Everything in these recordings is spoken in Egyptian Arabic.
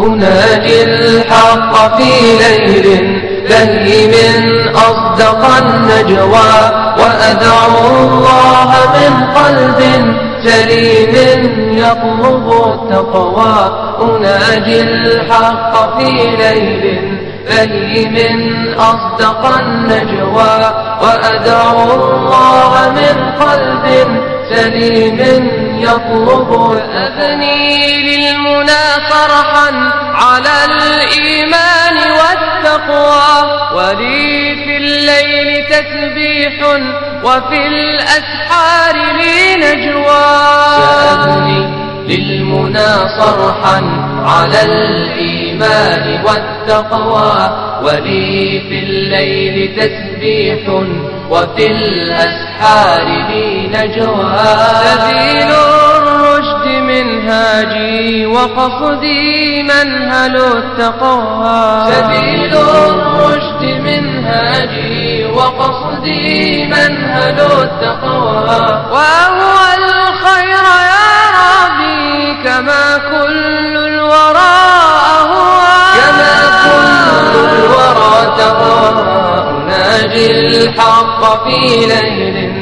أناجي الحق في ليل بهيم أصدق النجوى وأدعو الله من قلب سليم يطلب التقوى أناجي الحق في ليل بهيم أصدق النجوى وأدعو الله من قلب سليم يطلب أبني للمنى فرحا على الإيمان والتقوى ولي في الليل تسبيح وفي الأسحار لي نجوى سأبني للمنى صرحا على الإيمان والتقوى ولي في الليل تسبيح وفي الأسحار لي نجوى سبيل الرشد منهاجي وقصدي منهل التقوى سبيل الرشد منهاجي وقصدي منهل التقوى وهو الخير يا ربي كما كل الورى أهوى كما كل الورى تقوى أناجي الحق في ليل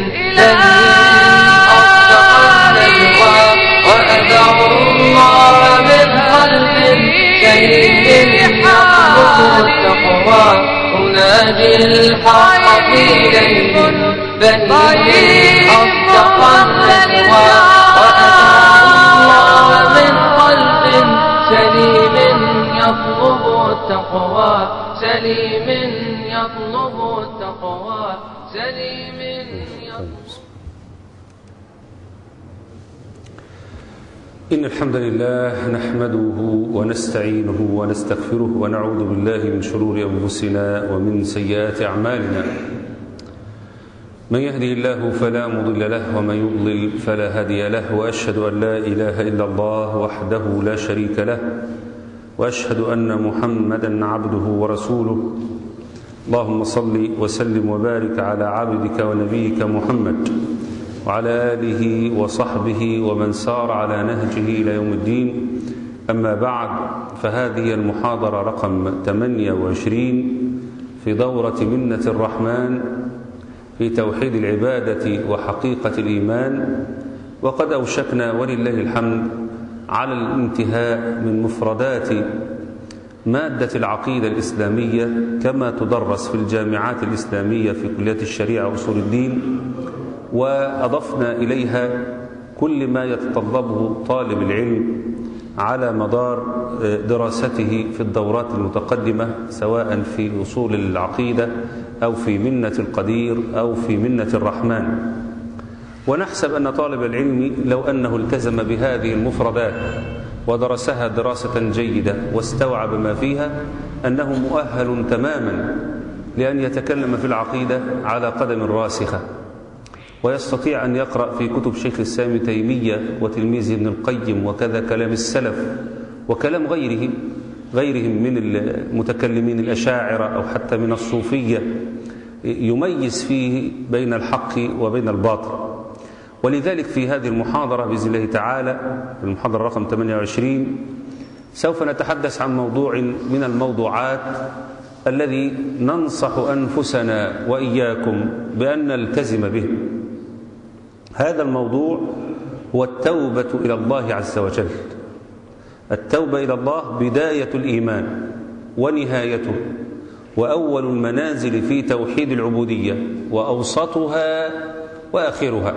وأدعو الله من قلب سليم يطلب التقوى أناجي الحق في ليل بهيم أصدق النجوى وأدعو الله من قلب سليم يطلب التقوى سليم يطلب التقوى سليم يطلب إن الحمد لله نحمده ونستعينه ونستغفره ونعوذ بالله من شرور أنفسنا ومن سيئات أعمالنا من يهده الله فلا مضل له ومن يضلل فلا هادي له وأشهد أن لا إله إلا الله وحده لا شريك له وأشهد أن محمدا عبده ورسوله اللهم صل وسلم وبارك على عبدك ونبيك محمد وعلى آله وصحبه ومن سار على نهجه إلى يوم الدين أما بعد فهذه المحاضرة رقم 28 في دورة منة الرحمن في توحيد العبادة وحقيقة الإيمان وقد أوشكنا ولله الحمد على الانتهاء من مفردات مادة العقيدة الإسلامية كما تدرس في الجامعات الإسلامية في كليات الشريعة وأصول الدين وأضفنا إليها كل ما يتطلبه طالب العلم على مدار دراسته في الدورات المتقدمة سواء في أصول العقيدة أو في منة القدير أو في منة الرحمن ونحسب أن طالب العلم لو أنه التزم بهذه المفردات ودرسها دراسة جيدة واستوعب ما فيها أنه مؤهل تماما لأن يتكلم في العقيدة على قدم راسخة ويستطيع أن يقرأ في كتب شيخ الإسلام تيمية وتلميذه ابن القيم وكذا كلام السلف وكلام غيرهم غيرهم من المتكلمين الأشاعرة أو حتى من الصوفية يميز فيه بين الحق وبين الباطل ولذلك في هذه المحاضرة بإذن الله تعالى المحاضرة رقم 28 سوف نتحدث عن موضوع من الموضوعات الذي ننصح أنفسنا وإياكم بأن نلتزم به هذا الموضوع هو التوبة إلى الله عز وجل التوبة إلى الله بداية الإيمان ونهايته وأول المنازل في توحيد العبودية وأوسطها وآخرها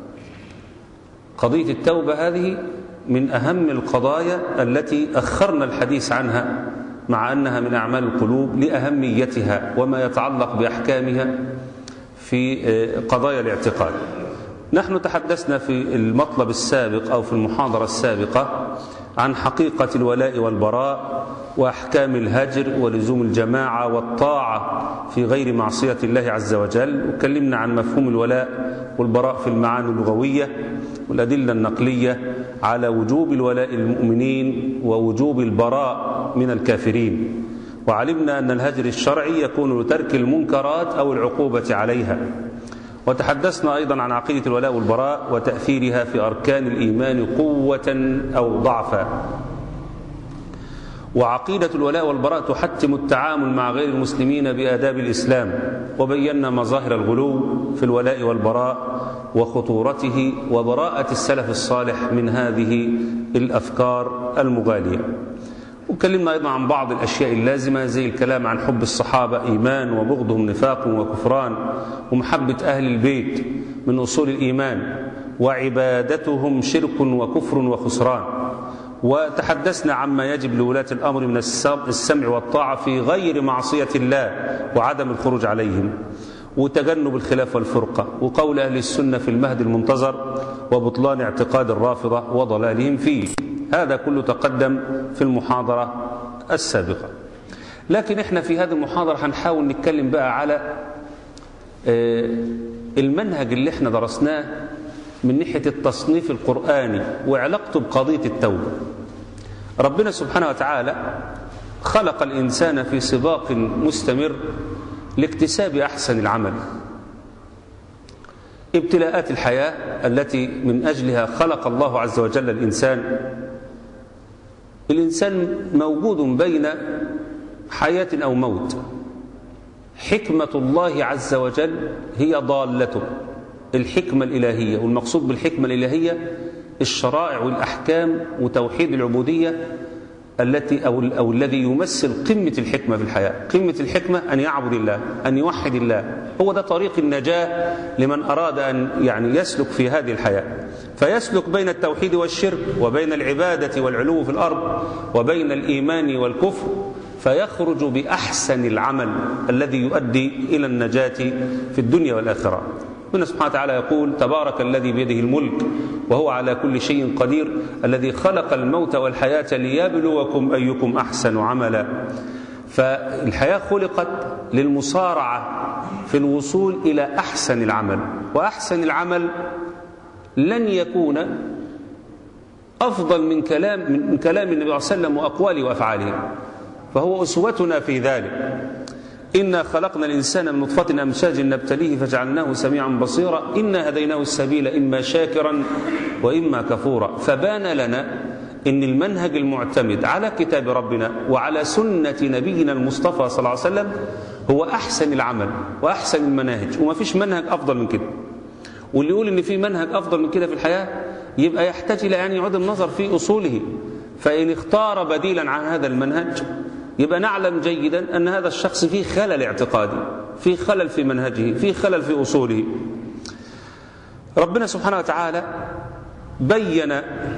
قضية التوبة هذه من أهم القضايا التي أخرنا الحديث عنها مع أنها من أعمال القلوب لأهميتها وما يتعلق بأحكامها في قضايا الاعتقاد نحن تحدثنا في المطلب السابق أو في المحاضرة السابقة عن حقيقة الولاء والبراء وأحكام الهجر ولزوم الجماعة والطاعة في غير معصية الله عز وجل وكلمنا عن مفهوم الولاء والبراء في المعاني اللغوية والأدلة النقلية على وجوب الولاء المؤمنين ووجوب البراء من الكافرين وعلمنا أن الهجر الشرعي يكون لترك المنكرات أو العقوبة عليها وتحدثنا أيضا عن عقيدة الولاء والبراء وتأثيرها في أركان الإيمان قوة أو ضعفا وعقيدة الولاء والبراء تحتم التعامل مع غير المسلمين بآداب الإسلام وبينا مظاهر الغلو في الولاء والبراء وخطورته وبراءة السلف الصالح من هذه الأفكار المغالية وكلمنا أيضا عن بعض الأشياء اللازمة زي الكلام عن حب الصحابة إيمان وبغضهم نفاق وكفران ومحبة أهل البيت من أصول الإيمان وعبادتهم شرك وكفر وخسران وتحدثنا عما يجب لولاة الأمر من السمع والطاعة في غير معصية الله وعدم الخروج عليهم وتجنب الخلاف والفرقة وقول أهل السنة في المهد المنتظر وبطلان اعتقاد الرافضة وضلالهم فيه هذا كله تقدم في المحاضرة السابقة لكن احنا في هذه المحاضرة هنحاول نتكلم بقى على المنهج اللي احنا درسناه من ناحية التصنيف القرآني وعلاقته بقضية التوبة ربنا سبحانه وتعالى خلق الإنسان في سباق مستمر لاكتساب أحسن العمل ابتلاءات الحياة التي من أجلها خلق الله عز وجل الإنسان الإنسان موجود بين حياة أو موت حكمة الله عز وجل هي ضالته الحكمة الإلهية والمقصود بالحكمة الإلهية الشرائع والأحكام وتوحيد العبودية التي أو, أو الذي يمثل قمة الحكمة في الحياة قمة الحكمة أن يعبد الله أن يوحد الله هو ده طريق النجاة لمن أراد أن يعني يسلك في هذه الحياة فيسلك بين التوحيد والشرك وبين العبادة والعلو في الأرض وبين الإيمان والكفر فيخرج بأحسن العمل الذي يؤدي إلى النجاة في الدنيا والآخرة ربنا سبحانه وتعالى يقول تبارك الذي بيده الملك وهو على كل شيء قدير الذي خلق الموت والحياة ليبلوكم أيكم أحسن عملا فالحياة خلقت للمصارعة في الوصول إلى أحسن العمل وأحسن العمل لن يكون أفضل من كلام من كلام النبي صلى الله عليه وسلم وأقواله وأفعاله فهو أسوتنا في ذلك إنا خلقنا الإنسان من نطفة أمشاج نبتليه فجعلناه سميعا بصيرا إنا هديناه السبيل إما شاكرا وإما كفورا فبان لنا إن المنهج المعتمد على كتاب ربنا وعلى سنة نبينا المصطفى صلى الله عليه وسلم هو أحسن العمل وأحسن المناهج وما فيش منهج أفضل من كده واللي يقول إن في منهج أفضل من كده في الحياة يبقى يحتاج إلى أن يعود النظر في أصوله فإن اختار بديلا عن هذا المنهج يبقى نعلم جيدا أن هذا الشخص فيه خلل اعتقادي فيه خلل في منهجه فيه خلل في أصوله ربنا سبحانه وتعالى بين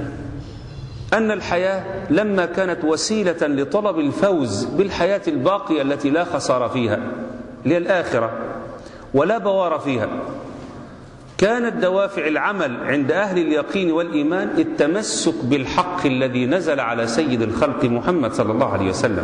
أن الحياة لما كانت وسيلة لطلب الفوز بالحياة الباقية التي لا خسارة فيها اللي هي الآخرة ولا بوار فيها كانت دوافع العمل عند أهل اليقين والإيمان التمسك بالحق الذي نزل على سيد الخلق محمد صلى الله عليه وسلم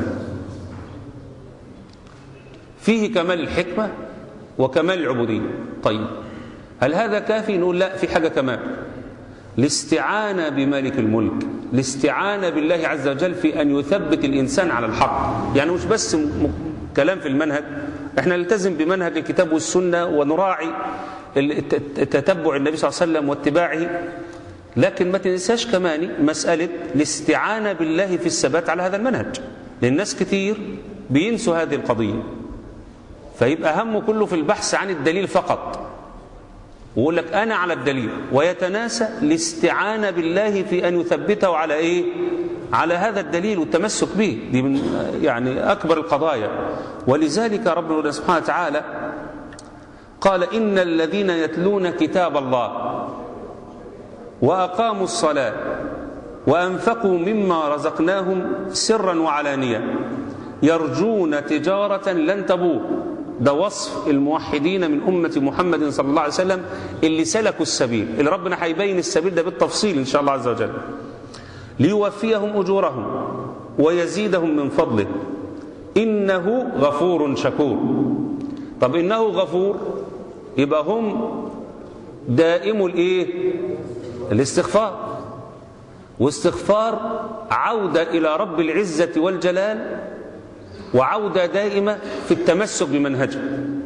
فيه كمال الحكمة وكمال العبودية طيب هل هذا كافي نقول لا في حاجة كمان الاستعانة بمالك الملك الاستعانة بالله عز وجل في أن يثبت الإنسان على الحق يعني مش بس م... كلام في المنهج احنا نلتزم بمنهج الكتاب والسنة ونراعي تتبع النبي صلى الله عليه وسلم واتباعه لكن ما تنساش كمان مسألة الاستعانة بالله في الثبات على هذا المنهج لأن الناس كتير بينسوا هذه القضية فيبقى همه كله في البحث عن الدليل فقط ويقول لك أنا على الدليل ويتناسى الاستعانة بالله في أن يثبته على إيه على هذا الدليل والتمسك به دي من يعني أكبر القضايا ولذلك ربنا سبحانه وتعالى قال إن الذين يتلون كتاب الله وأقاموا الصلاة وأنفقوا مما رزقناهم سرا وعلانية يرجون تجارة لن تبور ده وصف الموحدين من أمة محمد صلى الله عليه وسلم اللي سلكوا السبيل اللي ربنا هيبين السبيل ده بالتفصيل إن شاء الله عز وجل ليوفيهم أجورهم ويزيدهم من فضله إنه غفور شكور طب إنه غفور يبقى هم دائم الايه الاستغفار واستغفار عودة إلى رب العزة والجلال وعودة دائمة في التمسك بمنهجه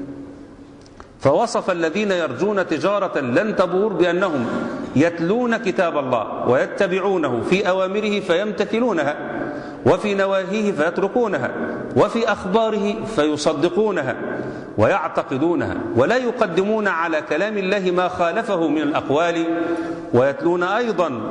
فوصف الذين يرجون تجارة لن تبور بأنهم يتلون كتاب الله ويتبعونه في أوامره فيمتثلونها وفي نواهيه فيتركونها وفي أخباره فيصدقونها ويعتقدونها ولا يقدمون على كلام الله ما خالفه من الأقوال ويتلون أيضا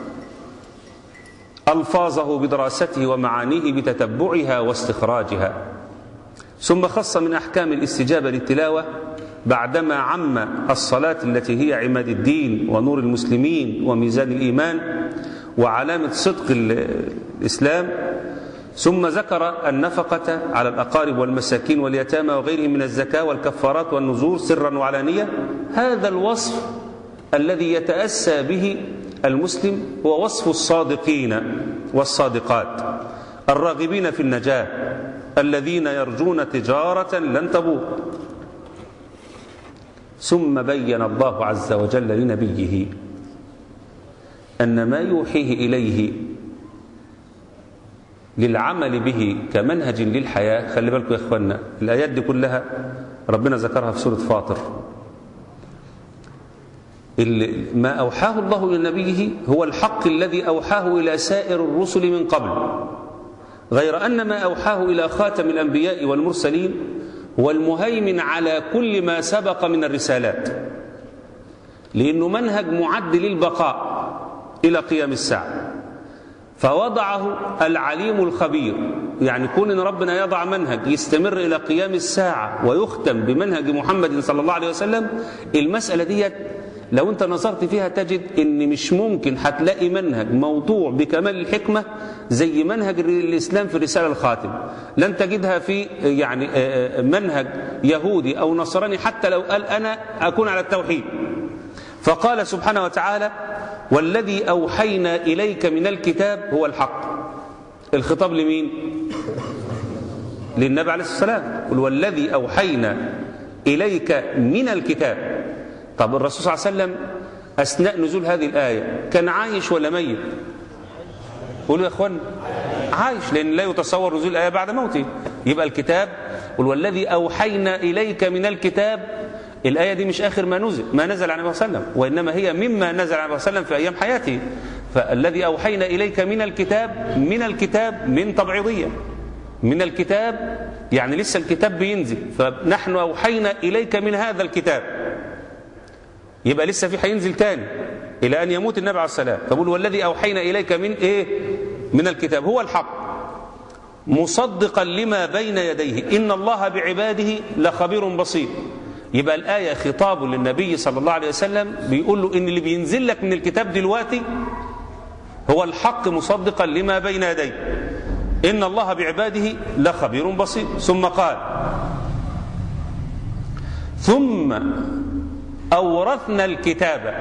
ألفاظه بدراسته ومعانيه بتتبعها واستخراجها ثم خص من أحكام الاستجابة للتلاوة بعدما عم الصلاة التي هي عماد الدين ونور المسلمين وميزان الإيمان وعلامة صدق الإسلام ثم ذكر النفقة على الأقارب والمساكين واليتامى وغيرهم من الزكاة والكفارات والنذور سرا وعلانية هذا الوصف الذي يتأسى به المسلم هو وصف الصادقين والصادقات الراغبين في النجاة الذين يرجون تجارة لن تبور ثم بين الله عز وجل لنبيه أن ما يوحيه إليه للعمل به كمنهج للحياة خلي بالكم يا إخوانا الآيات دي كلها ربنا ذكرها في سورة فاطر ما أوحاه الله إلى نبيه هو الحق الذي أوحاه إلى سائر الرسل من قبل غير أن ما أوحاه إلى خاتم الأنبياء والمرسلين هو المهيمن على كل ما سبق من الرسالات لأنه منهج معد للبقاء إلى قيام الساعة فوضعه العليم الخبير يعني كون ان ربنا يضع منهج يستمر الى قيام الساعه ويختم بمنهج محمد صلى الله عليه وسلم المساله ديت لو انت نظرت فيها تجد ان مش ممكن هتلاقي منهج موضوع بكمال الحكمه زي منهج الاسلام في الرساله الخاتم لن تجدها في يعني منهج يهودي او نصراني حتى لو قال انا اكون على التوحيد فقال سبحانه وتعالى والذي أوحينا إليك من الكتاب هو الحق الخطاب لمين للنبي عليه الصلاة والسلام قل والذي أوحينا إليك من الكتاب طب الرسول صلى الله عليه وسلم أثناء نزول هذه الآية كان عايش ولا ميت قولوا يا أخوان عايش لأن لا يتصور نزول الآية بعد موته يبقى الكتاب قل والذي أوحينا إليك من الكتاب الآية دي مش آخر ما نزل ما نزل عن النبي صلى الله عليه وسلم وإنما هي مما نزل عن النبي صلى الله عليه وسلم في أيام حياته فالذي أوحينا إليك من الكتاب من الكتاب من تبعيضية من الكتاب يعني لسه الكتاب بينزل فنحن أوحينا إليك من هذا الكتاب يبقى لسه في هينزل تاني إلى أن يموت النبي عليه السلام فبقول والذي أوحينا إليك من إيه من الكتاب هو الحق مصدقا لما بين يديه إن الله بعباده لخبير بصير يبقى الآية خطاب للنبي صلى الله عليه وسلم بيقول له إن اللي بينزل لك من الكتاب دلوقتي هو الحق مصدقا لما بين يديه إن الله بعباده لخبير بصير ثم قال ثم أورثنا الكتاب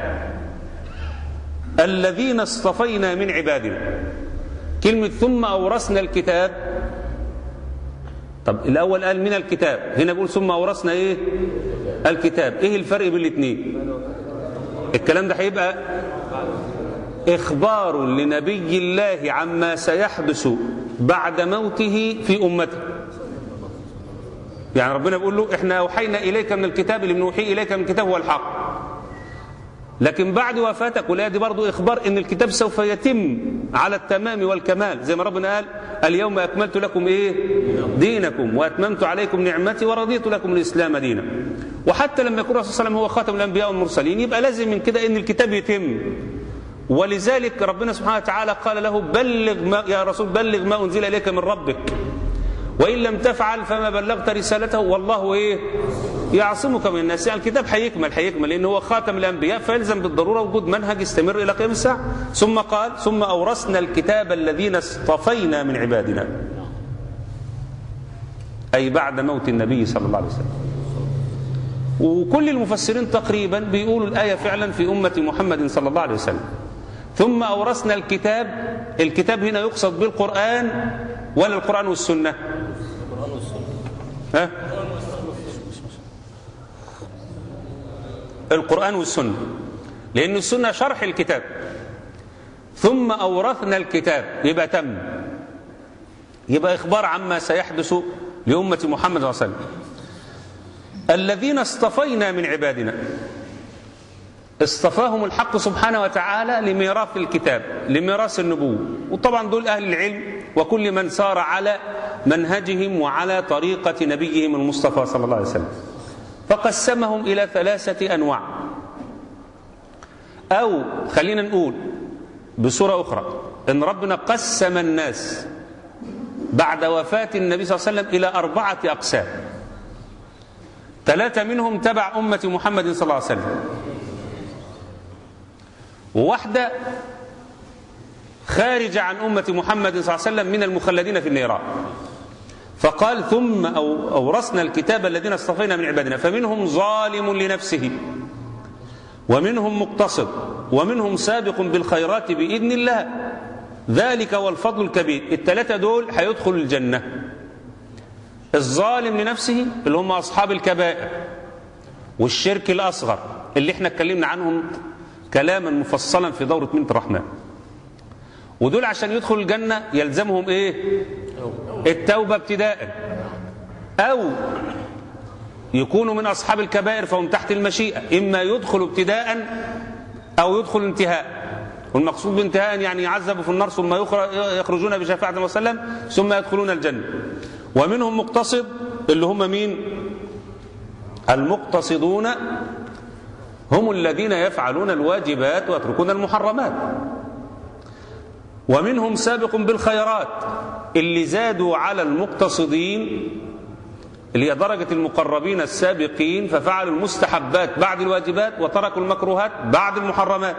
الذين اصطفينا من عبادنا كلمة ثم أورثنا الكتاب طب الأول قال من الكتاب هنا بيقول ثم أورثنا إيه الكتاب إيه الفرق بين الاثنين الكلام ده هيبقى إخبار لنبي الله عما سيحدث بعد موته في أمته يعني ربنا بيقول له احنا أوحينا إليك من الكتاب اللي بنوحي إليك من الكتاب هو الحق لكن بعد وفاتك ولا دي برضو إخبار إن الكتاب سوف يتم على التمام والكمال زي ما ربنا قال اليوم أكملت لكم إيه دينكم وأتممت عليكم نعمتي ورضيت لكم الإسلام دينا وحتى لما يكون الرسول صلى الله عليه وسلم هو خاتم الأنبياء والمرسلين يبقى لازم من كده إن الكتاب يتم ولذلك ربنا سبحانه وتعالى قال له بلغ ما يا رسول بلغ ما أنزل إليك من ربك وإن لم تفعل فما بلغت رسالته والله إيه يعصمك من الناس يعني الكتاب هيكمل هيكمل لأنه هو خاتم الأنبياء فيلزم بالضرورة وجود منهج يستمر إلى قيام الساعة ثم قال ثم أورثنا الكتاب الذين اصطفينا من عبادنا أي بعد موت النبي صلى الله عليه وسلم وكل المفسرين تقريبا بيقولوا الآية فعلا في أمة محمد صلى الله عليه وسلم ثم أورثنا الكتاب الكتاب هنا يقصد بالقرآن ولا القرآن والسنة ها؟ القرآن والسنة لأن السنة شرح الكتاب ثم أورثنا الكتاب يبقى تم يبقى إخبار عما سيحدث لأمة محمد صلى الله عليه وسلم الذين اصطفينا من عبادنا اصطفاهم الحق سبحانه وتعالى لميراث الكتاب لميراث النبوة وطبعا دول أهل العلم وكل من سار على منهجهم وعلى طريقة نبيهم المصطفى صلى الله عليه وسلم فقسمهم إلى ثلاثة أنواع أو خلينا نقول بصورة أخرى إن ربنا قسم الناس بعد وفاة النبي صلى الله عليه وسلم إلى أربعة أقسام ثلاثة منهم تبع أمة محمد صلى الله عليه وسلم وواحدة خارجة عن أمة محمد صلى الله عليه وسلم من المخلدين في النيران فقال ثم أو أورثنا الكتاب الذين اصطفينا من عبادنا فمنهم ظالم لنفسه ومنهم مقتصد ومنهم سابق بالخيرات بإذن الله ذلك هو الفضل الكبير الثلاثة دول هيدخلوا الجنة الظالم لنفسه اللي هم أصحاب الكبائر والشرك الأصغر اللي احنا اتكلمنا عنهم كلاما مفصلا في دورة منة الرحمن ودول عشان يدخلوا الجنة يلزمهم ايه التوبة ابتداء أو يكونوا من أصحاب الكبائر فهم تحت المشيئة إما يدخلوا ابتداء أو يدخل انتهاء والمقصود بانتهاء يعني يعذبوا في النار ثم يخرجون بشفاعة النبي صلى الله عليه وسلم ثم يدخلون الجنة ومنهم مقتصد اللي هم مين المقتصدون هم الذين يفعلون الواجبات ويتركون المحرمات ومنهم سابق بالخيرات اللي زادوا على المقتصدين اللي هي درجة المقربين السابقين ففعلوا المستحبات بعد الواجبات وتركوا المكروهات بعد المحرمات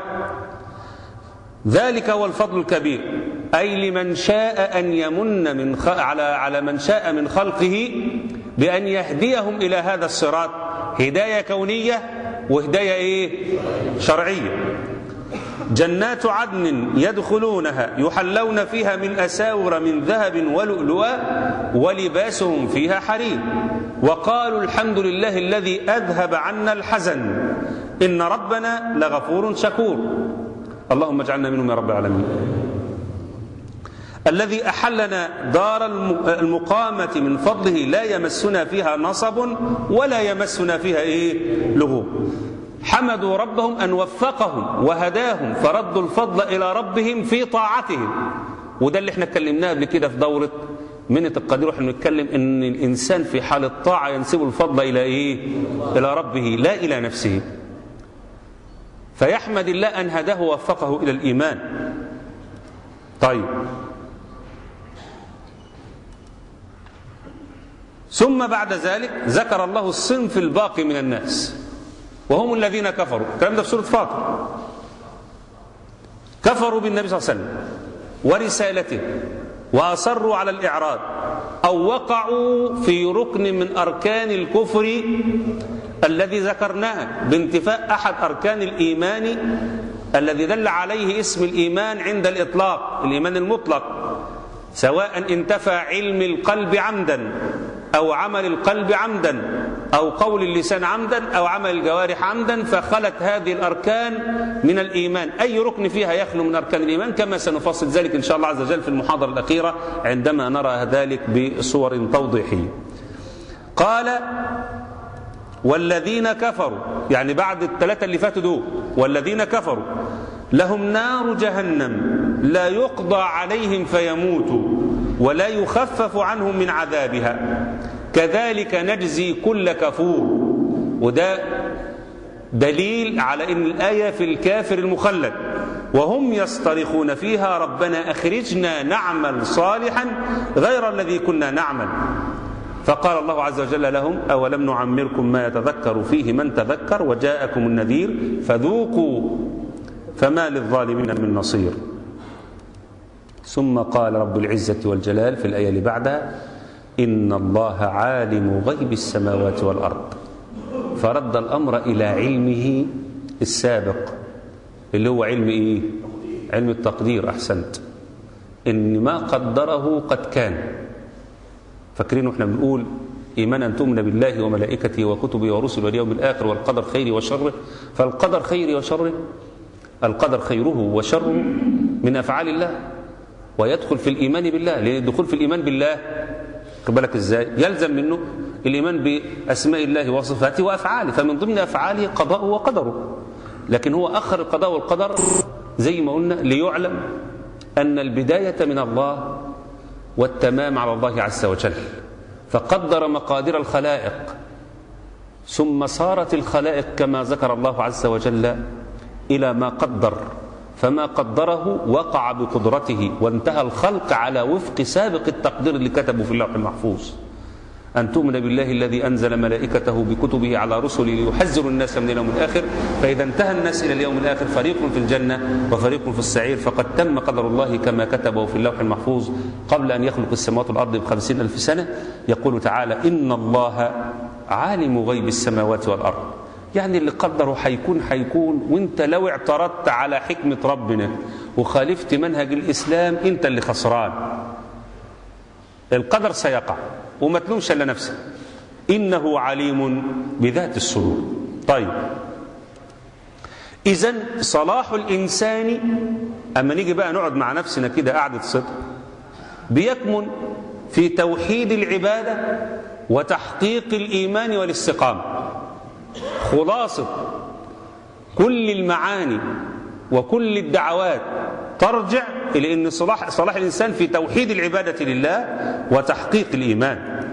ذلك هو الفضل الكبير أي لمن شاء أن يمن من خ... على على من شاء من خلقه بأن يهديهم إلى هذا الصراط هداية كونية وهداية إيه؟ شرعية جنات عدن يدخلونها يحلون فيها من أساور من ذهب ولؤلؤا ولباسهم فيها حرير وقالوا الحمد لله الذي أذهب عنا الحزن إن ربنا لغفور شكور اللهم اجعلنا منهم يا رب العالمين الذي أحلنا دار المقامة من فضله لا يمسنا فيها نصب ولا يمسنا فيها إيه لغوب حمدوا ربهم أن وفقهم وهداهم فردوا الفضل إلى ربهم في طاعتهم وده اللي احنا اتكلمناه قبل كده في دورة منة القدير واحنا بنتكلم ان الانسان في حال الطاعة ينسب الفضل الى ايه الى ربه لا الى نفسه فيحمد الله ان هداه ووفقه الى الايمان طيب ثم بعد ذلك ذكر الله الصنف الباقي من الناس وهم الذين كفروا الكلام ده في سورة فاطر كفروا بالنبي صلى الله عليه وسلم ورسالته وأصروا على الإعراض أو وقعوا في ركن من أركان الكفر الذي ذكرناه بانتفاء أحد أركان الإيمان الذي دل عليه اسم الإيمان عند الإطلاق الإيمان المطلق سواء انتفى علم القلب عمدا أو عمل القلب عمدا أو قول اللسان عمدا أو عمل الجوارح عمدا فخلت هذه الأركان من الإيمان أي ركن فيها يخلو من أركان الإيمان كما سنفصل ذلك إن شاء الله عز وجل في المحاضرة الأخيرة عندما نرى ذلك بصور توضيحية قال والذين كفروا يعني بعد الثلاثة اللي فاتوا دول والذين كفروا لهم نار جهنم لا يقضى عليهم فيموتوا ولا يخفف عنهم من عذابها كذلك نجزي كل كفور وده دليل على ان الايه في الكافر المخلد وهم يصطرخون فيها ربنا اخرجنا نعمل صالحا غير الذي كنا نعمل فقال الله عز وجل لهم اولم نعمركم ما يتذكر فيه من تذكر وجاءكم النذير فذوقوا فما للظالمين من نصير ثم قال رب العزة والجلال في الآية اللي بعدها إن الله عالم غيب السماوات والأرض فرد الأمر إلى علمه السابق اللي هو علم إيه علم التقدير أحسنت إن ما قدره قد كان فاكرين احنا بنقول إيمان أن تؤمن بالله وملائكته وكتبه ورسله واليوم الآخر والقدر خيره وشره فالقدر خيره وشره القدر خيره وشره من أفعال الله ويدخل في الإيمان بالله لأن الدخول في الإيمان بالله خد بالك إزاي يلزم منه الإيمان بأسماء الله وصفاته وأفعاله فمن ضمن أفعاله قضاءه وقدره لكن هو أخر القضاء والقدر زي ما قلنا ليعلم أن البداية من الله والتمام على الله عز وجل فقدر مقادير الخلائق ثم صارت الخلائق كما ذكر الله عز وجل إلى ما قدر فما قدره وقع بقدرته وانتهى الخلق على وفق سابق التقدير اللي كتبه في اللوح المحفوظ أن تؤمن بالله الذي أنزل ملائكته بكتبه على رسله ليحذر الناس من اليوم الآخر فإذا انتهى الناس إلى اليوم الآخر فريق في الجنة وفريق في السعير فقد تم قدر الله كما كتبه في اللوح المحفوظ قبل أن يخلق السماوات والأرض بخمسين ألف سنة يقول تعالى إن الله عالم غيب السماوات والأرض يعني اللي قدره هيكون هيكون وانت لو اعترضت على حكمة ربنا وخالفت منهج الإسلام انت اللي خسران القدر سيقع وما تلومش الا نفسك انه عليم بذات الصدور طيب اذا صلاح الانسان اما نيجي بقى نقعد مع نفسنا كده قعده صدق بيكمن في توحيد العباده وتحقيق الايمان والاستقامه خلاصه كل المعاني وكل الدعوات ترجع إلى أن صلاح, صلاح الإنسان في توحيد العبادة لله وتحقيق الإيمان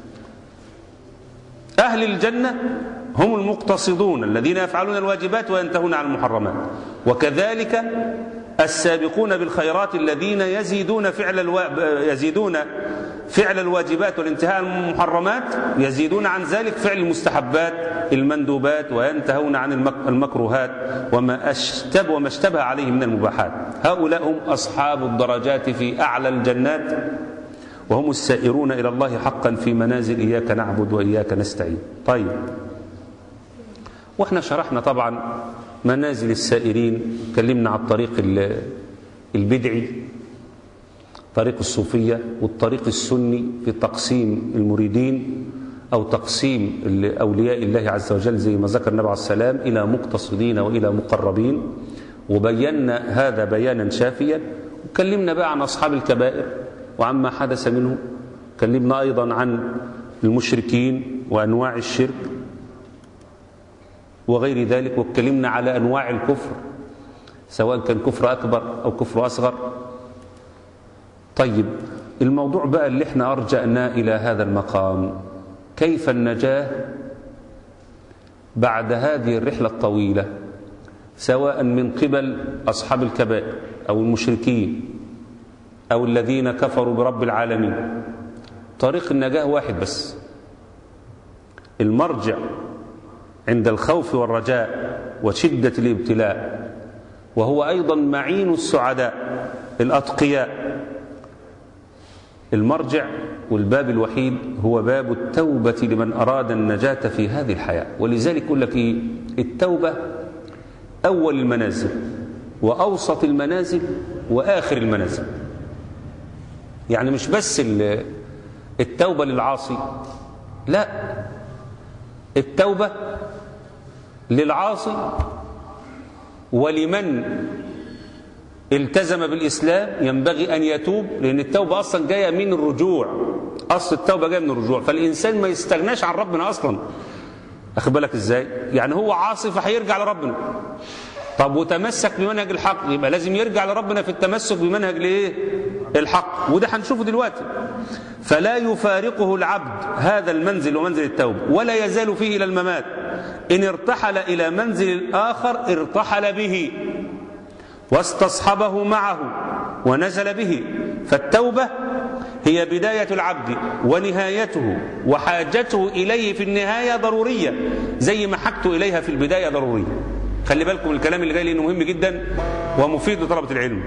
أهل الجنة هم المقتصدون الذين يفعلون الواجبات وينتهون عن المحرمات وكذلك السابقون بالخيرات الذين يزيدون فعل الو... يزيدون فعل الواجبات والانتهاء عن المحرمات يزيدون عن ذلك فعل المستحبات المندوبات وينتهون عن المكروهات وما اشتبه وما اشتبه عليه من المباحات هؤلاء هم اصحاب الدرجات في اعلى الجنات وهم السائرون الى الله حقا في منازل اياك نعبد واياك نستعين طيب واحنا شرحنا طبعا منازل السائرين تكلمنا عن الطريق البدعي طريق الصوفية والطريق السني في تقسيم المريدين أو تقسيم أولياء الله عز وجل زي ما ذكر النبي عليه السلام إلى مقتصدين وإلى مقربين وبينا هذا بيانا شافيا وكلمنا بقى عن أصحاب الكبائر وعما حدث منه كلمنا أيضا عن المشركين وأنواع الشرك وغير ذلك واتكلمنا على أنواع الكفر سواء كان كفر أكبر أو كفر أصغر طيب الموضوع بقى اللي احنا أرجأنا إلى هذا المقام كيف النجاة بعد هذه الرحلة الطويلة سواء من قبل أصحاب الكبائر أو المشركين أو الذين كفروا برب العالمين طريق النجاة واحد بس المرجع عند الخوف والرجاء وشدة الابتلاء وهو أيضا معين السعداء الأتقياء المرجع والباب الوحيد هو باب التوبة لمن أراد النجاة في هذه الحياة ولذلك يقول لك إيه التوبة أول المنازل وأوسط المنازل وآخر المنازل يعني مش بس التوبة للعاصي لا التوبة للعاصي ولمن التزم بالإسلام ينبغي أن يتوب لأن التوبة أصلا جاية من الرجوع أصل التوبة جاية من الرجوع فالإنسان ما يستغناش عن ربنا أصلا أخد بالك إزاي يعني هو عاصي فهيرجع لربنا طب وتمسك بمنهج الحق يبقى لازم يرجع لربنا في التمسك بمنهج الايه الحق وده هنشوفه دلوقتي فلا يفارقه العبد هذا المنزل ومنزل التوبة ولا يزال فيه إلى الممات إن ارتحل إلى منزل آخر ارتحل به واستصحبه معه ونزل به فالتوبة هي بداية العبد ونهايته وحاجته إليه في النهاية ضرورية زي ما حاجته إليها في البداية ضرورية خلي بالكم الكلام اللي جاي لأنه مهم جدا ومفيد لطلبة العلم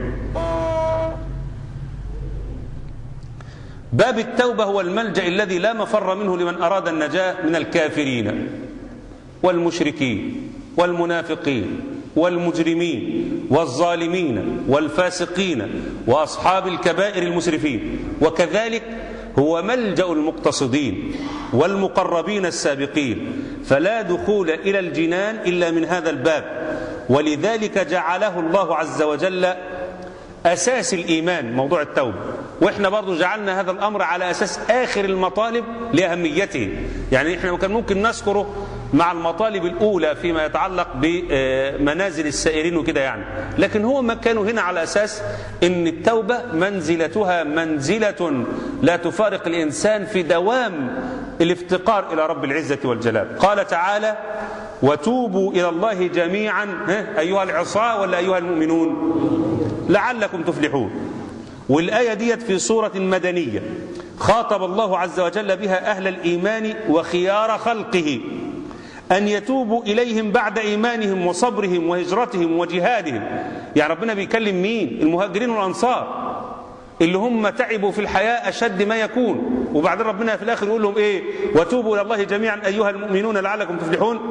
باب التوبة هو الملجأ الذي لا مفر منه لمن أراد النجاة من الكافرين والمشركين والمنافقين والمجرمين والظالمين والفاسقين وأصحاب الكبائر المسرفين وكذلك هو ملجأ المقتصدين والمقربين السابقين فلا دخول إلى الجنان إلا من هذا الباب ولذلك جعله الله عز وجل أساس الإيمان موضوع التوبة وإحنا برضو جعلنا هذا الأمر على أساس آخر المطالب لأهميته يعني إحنا كان ممكن نذكره مع المطالب الأولى فيما يتعلق بمنازل السائرين وكده يعني لكن هو ما كانوا هنا على أساس أن التوبة منزلتها منزلة لا تفارق الإنسان في دوام الافتقار إلى رب العزة والجلال قال تعالى وتوبوا إلى الله جميعا أيها العصاة ولا أيها المؤمنون لعلكم تفلحون والآية ديت في سورة مدنية خاطب الله عز وجل بها أهل الإيمان وخيار خلقه أن يتوبوا إليهم بعد إيمانهم وصبرهم وهجرتهم وجهادهم يعني ربنا بيكلم مين المهاجرين والأنصار اللي هم تعبوا في الحياة أشد ما يكون وبعدين ربنا في الآخر يقول لهم إيه وتوبوا إلى الله جميعا أيها المؤمنون لعلكم تفلحون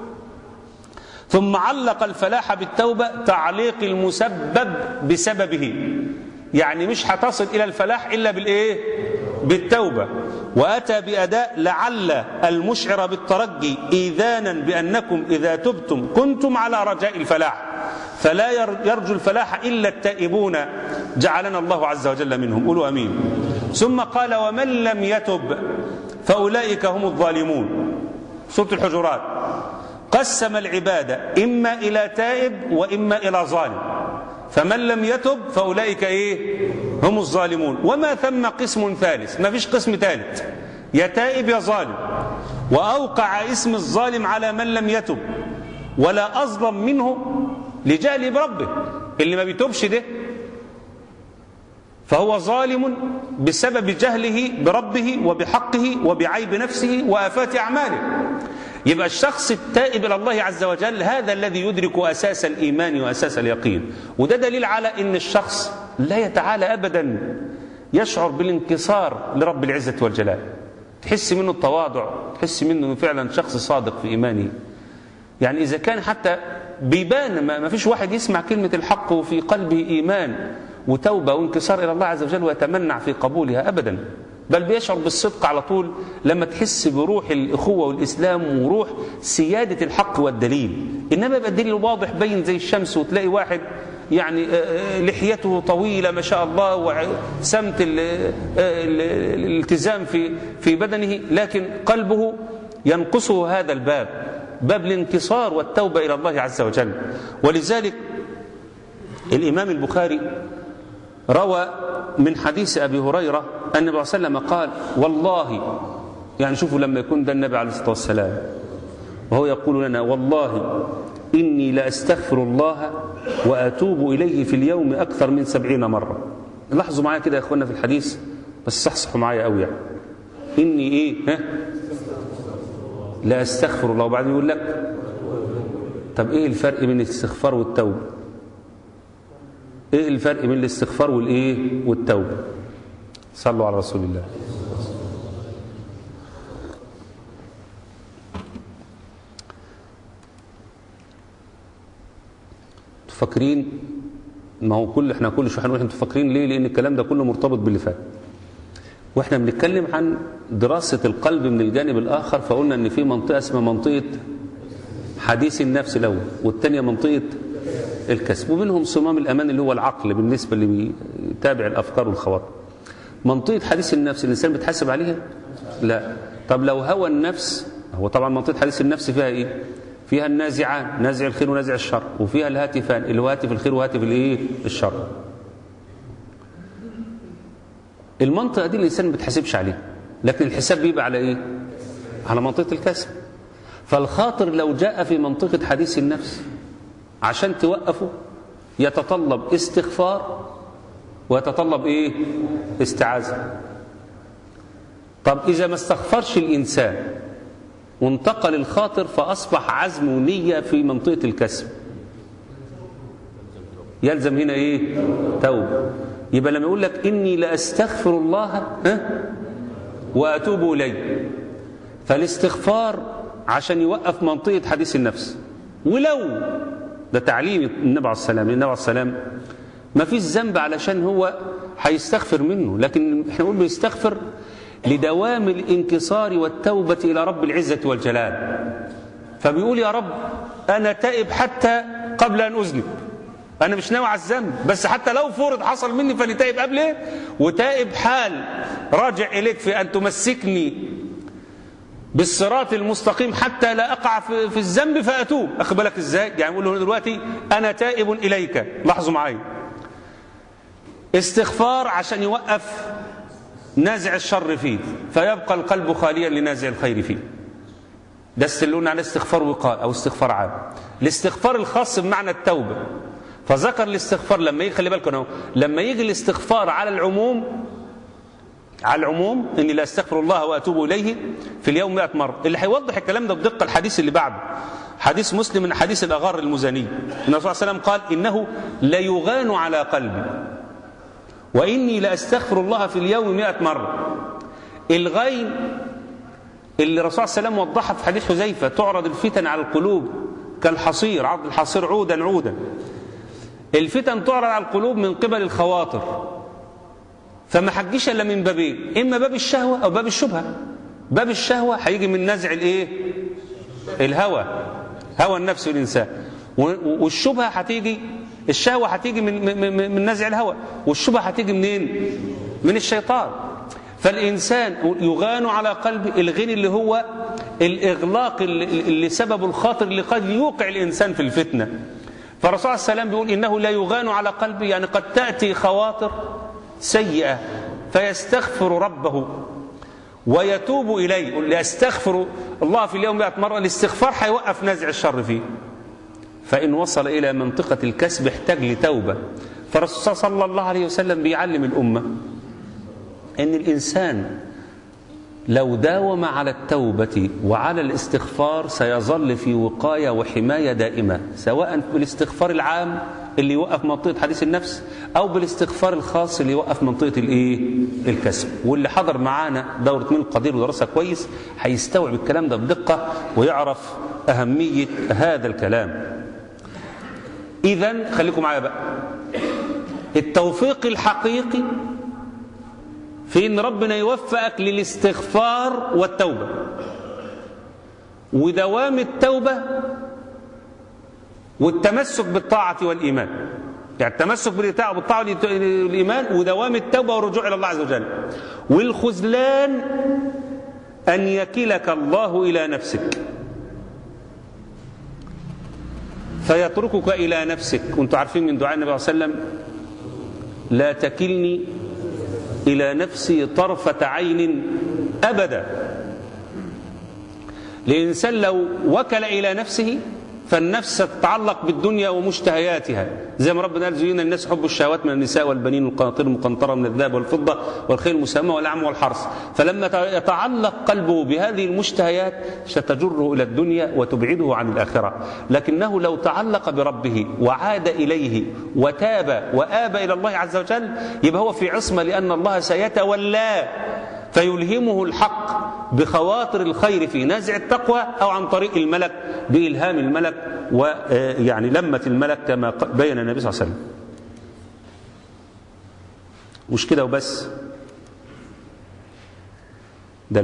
ثم علق الفلاح بالتوبة تعليق المسبب بسببه يعني مش هتصل إلى الفلاح إلا بالإيه بالتوبة وأتى بأداء لعل المشعر بالترجي إيذانا بأنكم إذا تبتم كنتم على رجاء الفلاح فلا يرجو الفلاح إلا التائبون جعلنا الله عز وجل منهم قولوا أمين ثم قال ومن لم يتب فأولئك هم الظالمون سورة الحجرات قسم العبادة إما إلى تائب وإما إلى ظالم فمن لم يتب فأولئك إيه هم الظالمون وما ثم قسم ثالث ما فيش قسم ثالث يا تائب يا ظالم وأوقع اسم الظالم على من لم يتب ولا أظلم منه لجهله بربه اللي ما بيتوبش ده فهو ظالم بسبب جهله بربه وبحقه وبعيب نفسه وآفات أعماله يبقى الشخص التائب إلى الله عز وجل هذا الذي يدرك أساس الإيمان وأساس اليقين وده دليل على أن الشخص لا يتعالى أبدا يشعر بالانكسار لرب العزة والجلال تحس منه التواضع تحس منه فعلا شخص صادق في إيمانه يعني إذا كان حتى بيبان ما فيش واحد يسمع كلمة الحق وفي قلبه إيمان وتوبة وانكسار إلى الله عز وجل ويتمنع في قبولها أبدا بل بيشعر بالصدق على طول لما تحس بروح الإخوة والإسلام وروح سيادة الحق والدليل إنما يبقى الدليل واضح بين زي الشمس وتلاقي واحد يعني لحيته طويلة ما شاء الله وسمت الالتزام في في بدنه لكن قلبه ينقصه هذا الباب باب الانتصار والتوبة إلى الله عز وجل ولذلك الإمام البخاري روى من حديث أبي هريرة أن النبي صلى الله عليه وسلم قال والله يعني شوفوا لما يكون ده النبي عليه الصلاة والسلام وهو يقول لنا والله إني لأستغفر الله وأتوب إليه في اليوم أكثر من سبعين مرة لاحظوا معايا كده يا أخوانا في الحديث بس صحصحوا معايا قوي يعني إني إيه ها لا أستغفر الله وبعدين يقول لك طب إيه الفرق بين الاستغفار والتوبة ايه الفرق بين الاستغفار والايه والتوبه صلوا على رسول الله فاكرين ما هو كل احنا كل شويه هنقول انتوا فاكرين ليه لان الكلام ده كله مرتبط باللي فات واحنا بنتكلم عن دراسه القلب من الجانب الاخر فقلنا ان في منطقه اسمها منطقه حديث النفس الاول والثانيه منطقه الكسب ومنهم صمام الأمان اللي هو العقل بالنسبة اللي بيتابع الأفكار والخواطر منطقة حديث النفس الإنسان بيتحاسب عليها لا طب لو هوى النفس هو طبعا منطقة حديث النفس فيها إيه فيها النازعان نازع الخير ونازع الشر وفيها الهاتفان اللي هو هاتف الخير وهاتف الايه الشر المنطقة دي الإنسان ما بيتحاسبش عليها لكن الحساب بيبقى على إيه على منطقة الكسب فالخاطر لو جاء في منطقة حديث النفس عشان توقفه يتطلب استغفار ويتطلب ايه استعاذة طب اذا ما استغفرش الانسان وانتقل الخاطر فاصبح عزم ونية في منطقة الكسب يلزم هنا ايه توبة يبقى لما يقول لك اني لاستغفر الله ها واتوب اليه فالاستغفار عشان يوقف منطقة حديث النفس ولو ده تعليم النبي عليه السلام النبي عليه السلام ما فيش ذنب علشان هو هيستغفر منه لكن احنا نقول بيستغفر لدوام الانكسار والتوبة إلى رب العزة والجلال فبيقول يا رب أنا تائب حتى قبل أن أذنب أنا مش ناوي على الذنب بس حتى لو فرض حصل مني فأنا تائب قبله وتائب حال راجع إليك في أن تمسكني بالصراط المستقيم حتى لا أقع في, في الذنب فأتوب أخد بالك إزاي يعني يقول له دلوقتي أنا تائب إليك لاحظوا معايا استغفار عشان يوقف نازع الشر فيه فيبقى القلب خاليا لنازع الخير فيه ده استلونا على استغفار وقاء أو استغفار عام الاستغفار الخاص بمعنى التوبة فذكر الاستغفار لما يجي خلي بالكم لما يجي الاستغفار على العموم على العموم اني لا استغفر الله واتوب اليه في اليوم 100 مره اللي هيوضح الكلام ده بدقه الحديث اللي بعده حديث مسلم من حديث الاغار المزني النبي صلى الله عليه وسلم قال انه ليغان على قلبي واني لاستغفر الله في اليوم 100 مره الغين اللي الرسول صلى الله عليه وسلم وضحها في حديث حذيفه تعرض الفتن على القلوب كالحصير عرض الحصير عودا عودا الفتن تعرض على القلوب من قبل الخواطر فما حجيش الا من بابين اما باب الشهوه او باب الشبهه باب الشهوه هيجي من نزع الايه الهوى هوى النفس والانسان والشبهه هتيجي الشهوه هتيجي من من, من نزع الهوى والشبهه هتيجي منين من الشيطان فالانسان يغان على قلبه الغين اللي هو الاغلاق اللي, اللي سببه الخاطر اللي قد يوقع الانسان في الفتنه فالرسول صلى الله عليه وسلم بيقول انه لا يغان على قلبي يعني قد تاتي خواطر سيئة فيستغفر ربه ويتوب إليه يقول لأستغفر الله في اليوم 100 مرة الاستغفار هيوقف نازع الشر فيه فإن وصل إلى منطقة الكسب احتاج لتوبة فالرسول صلى الله عليه وسلم بيعلم الأمة أن الإنسان لو داوم على التوبة وعلى الاستغفار سيظل في وقاية وحماية دائمة سواء بالاستغفار العام اللي يوقف منطقة حديث النفس أو بالاستغفار الخاص اللي يوقف منطقة الإيه؟ الكسب واللي حضر معانا دورة مين القدير ودرسها كويس هيستوعب الكلام ده بدقة ويعرف أهمية هذا الكلام إذا خليكم معايا بقى التوفيق الحقيقي في ان ربنا يوفقك للاستغفار والتوبه ودوام التوبه والتمسك بالطاعه والايمان يعني التمسك بالطاعه والايمان ودوام التوبه والرجوع الى الله عز وجل والخذلان ان يكلك الله الى نفسك فيتركك الى نفسك وانتم عارفين من دعاء النبي صلى الله عليه وسلم لا تكلني إلى نفسي طرفة عين أبدا الإنسان لو وكل إلى نفسه فالنفس تتعلق بالدنيا ومشتهياتها زي ما ربنا قال زين الناس حب الشهوات من النساء والبنين والقناطير المقنطرة من الذهب والفضة والخيل المسمى والأعم والحرث فلما يتعلق قلبه بهذه المشتهيات ستجره إلى الدنيا وتبعده عن الآخرة لكنه لو تعلق بربه وعاد إليه وتاب وآب إلى الله عز وجل يبقى هو في عصمة لأن الله سيتولاه فيلهمه الحق بخواطر الخير في نزع التقوى أو عن طريق الملك بإلهام الملك ويعني لمة الملك كما بين النبي صلى الله عليه وسلم مش كده وبس ده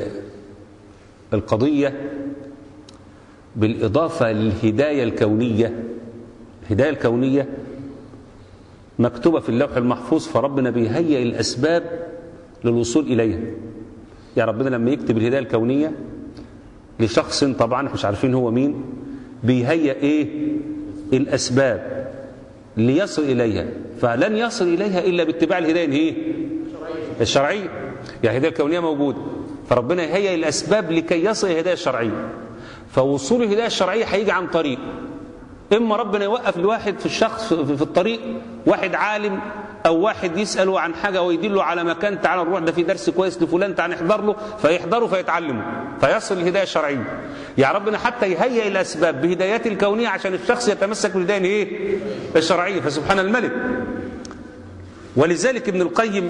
القضية بالإضافة للهداية الكونية الهداية الكونية مكتوبة في اللوح المحفوظ فربنا بيهيئ الأسباب للوصول إليها يا ربنا لما يكتب الهداية الكونية لشخص طبعا مش عارفين هو مين بيهيئ ايه الأسباب ليصل إليها فلن يصل إليها إلا باتباع الهداية الايه الشرعية يعني الهداية الكونية موجودة فربنا يهيئ الأسباب لكي يصل إلى الهداية الشرعية فوصول الهداية الشرعية هيجي عن طريق إما ربنا يوقف الواحد في الشخص في الطريق واحد عالم او واحد يساله عن حاجه ويدله على مكان تعال نروح ده في درس كويس لفلان تعال نحضر له فيحضره فيتعلمه فيصل الهدايه الشرعيه يا ربنا حتى يهيئ الاسباب بهدايات الكونيه عشان الشخص يتمسك بالهدايه ايه الشرعيه فسبحان الملك ولذلك ابن القيم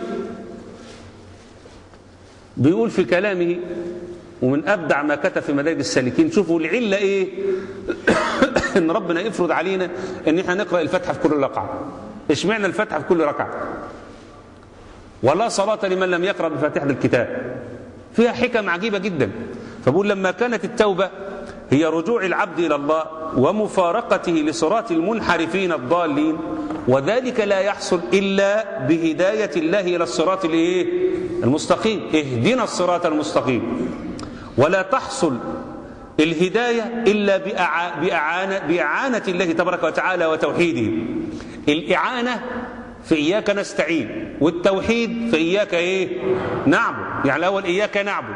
بيقول في كلامه ومن ابدع ما كتب في مدارج السالكين شوفوا العله ايه ان ربنا يفرض علينا ان احنا نقرا الفاتحه في كل ركعه اشمعنى الفاتحه في كل ركعه ولا صلاه لمن لم يقرا بفاتحه الكتاب فيها حكم عجيبه جدا فبقول لما كانت التوبه هي رجوع العبد الى الله ومفارقته لصراط المنحرفين الضالين وذلك لا يحصل الا بهدايه الله الى الصراط الايه المستقيم اهدنا الصراط المستقيم ولا تحصل الهداية إلا بأع... بأعانة... بإعانة الله تبارك وتعالى وتوحيده الإعانة في إياك نستعين والتوحيد في إياك إيه نعبد يعني الأول إياك نعبد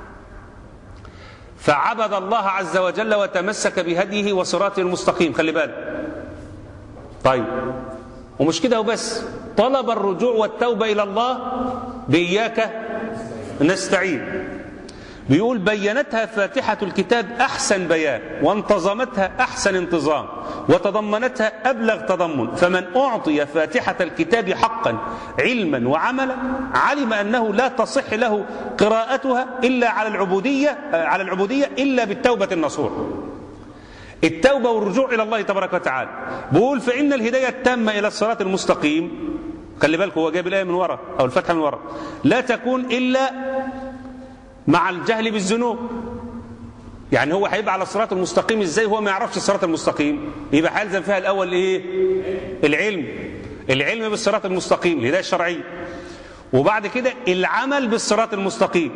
فعبد الله عز وجل وتمسك بهديه وصراطه المستقيم خلي بالك طيب ومش كده وبس طلب الرجوع والتوبة إلى الله بإياك نستعين بيقول بينتها فاتحة الكتاب أحسن بيان وانتظمتها أحسن انتظام وتضمنتها أبلغ تضمن فمن أعطي فاتحة الكتاب حقا علما وعملا علم أنه لا تصح له قراءتها إلا على العبودية على العبودية إلا بالتوبة النصوح التوبة والرجوع إلى الله تبارك وتعالى بيقول فإن الهداية التامة إلى الصراط المستقيم خلي بالك هو جايب الآية من ورا أو الفتحة من ورا لا تكون إلا مع الجهل بالذنوب يعني هو هيبقى على الصراط المستقيم ازاي هو ما يعرفش الصراط المستقيم يبقى هيلزم فيها الاول ايه العلم العلم بالصراط المستقيم الهدايه الشرعيه وبعد كده العمل بالصراط المستقيم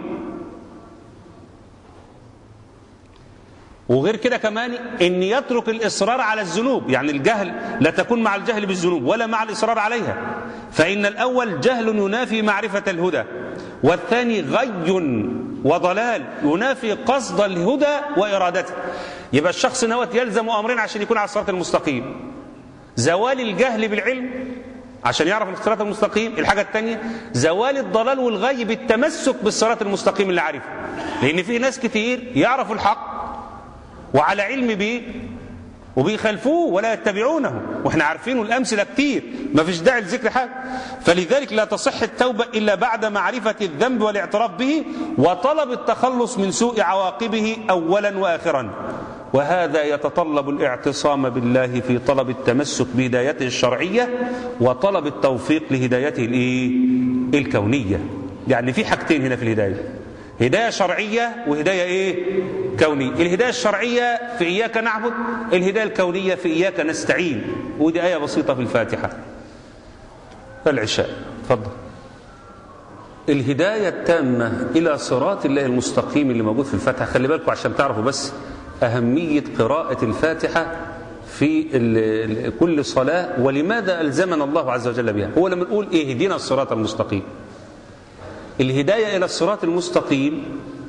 وغير كده كمان ان يترك الاصرار على الذنوب يعني الجهل لا تكون مع الجهل بالذنوب ولا مع الاصرار عليها فان الاول جهل ينافي معرفه الهدى والثاني غي وضلال ينافي قصد الهدى وارادته يبقى الشخص نوت يلزم امرين عشان يكون على الصراط المستقيم زوال الجهل بالعلم عشان يعرف الصراط المستقيم الحاجة الثانية زوال الضلال والغي بالتمسك بالصراط المستقيم اللي عارفه لأن في ناس كتير يعرفوا الحق وعلى علم به وبيخالفوه ولا يتبعونه واحنا عارفين الامثله كتير ما فيش داعي لذكر حاجه فلذلك لا تصح التوبه الا بعد معرفه الذنب والاعتراف به وطلب التخلص من سوء عواقبه اولا واخرا وهذا يتطلب الاعتصام بالله في طلب التمسك بهدايته الشرعيه وطلب التوفيق لهدايته الايه الكونيه يعني في حاجتين هنا في الهدايه هداية شرعية وهداية ايه كونية الهداية الشرعية في إياك نعبد الهداية الكونية في إياك نستعين ودي آية بسيطة في الفاتحة العشاء تفضل الهداية التامة إلى صراط الله المستقيم اللي موجود في الفاتحة خلي بالكم عشان تعرفوا بس أهمية قراءة الفاتحة في ال ال كل صلاة ولماذا ألزمنا الله عز وجل بها هو لما نقول إيه اهدنا الصراط المستقيم الهداية إلى الصراط المستقيم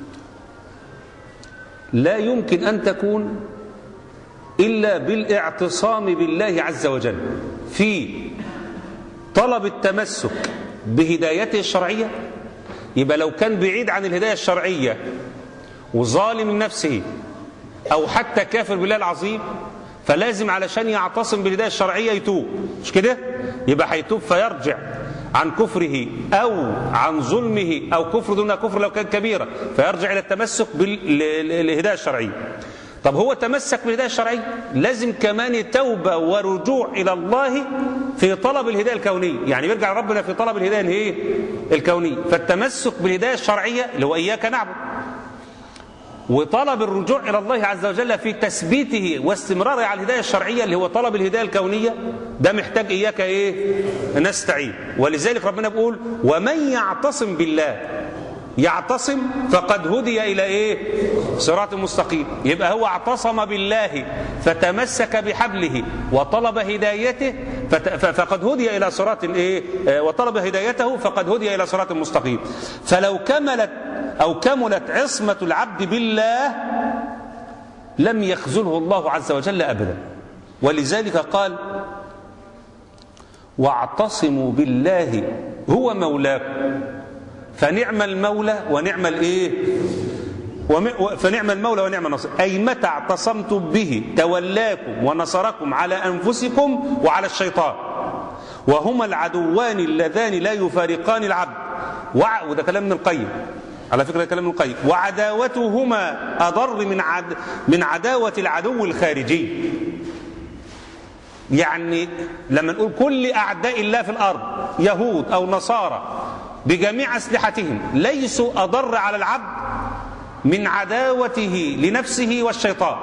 لا يمكن أن تكون إلا بالاعتصام بالله عز وجل في طلب التمسك بهدايته الشرعية يبقى لو كان بعيد عن الهداية الشرعية وظالم نفسه أو حتى كافر بالله العظيم فلازم علشان يعتصم بالهداية الشرعية يتوب مش كده يبقى هيتوب فيرجع عن كفره أو عن ظلمه أو كفر دون كفر لو كان كبيرا فيرجع إلى التمسك بالهداية الشرعية طب هو تمسك بالهداية الشرعية لازم كمان توبة ورجوع إلى الله في طلب الهداية الكونية يعني يرجع ربنا في طلب الهداية الايه الكونية فالتمسك بالهداية الشرعية اللي هو إياك نعبد وطلب الرجوع إلى الله عز وجل في تثبيته واستمراره على الهداية الشرعية اللي هو طلب الهداية الكونية ده محتاج إياك إيه نستعين ولذلك ربنا بيقول ومن يعتصم بالله يعتصم فقد هدي إلى إيه صراط مستقيم يبقى هو اعتصم بالله فتمسك بحبله وطلب هدايته فقد هدي إلى صراط الإيه وطلب هدايته فقد هدي إلى صراط مستقيم فلو كملت أو كملت عصمة العبد بالله لم يخذله الله عز وجل أبدا ولذلك قال واعتصموا بالله هو مولاكم فنعم المولى ونعم الايه فنعم المولى ونعم النصير أي متى اعتصمتم به تولاكم ونصركم على أنفسكم وعلى الشيطان وهما العدوان اللذان لا يفارقان العبد وده كلام ابن القيم على فكرة كلام ابن القيم وعداوتهما أضر من عد من عداوة العدو الخارجي يعني لما نقول كل أعداء الله في الأرض يهود أو نصارى بجميع أسلحتهم ليسوا أضر على العبد من عداوته لنفسه والشيطان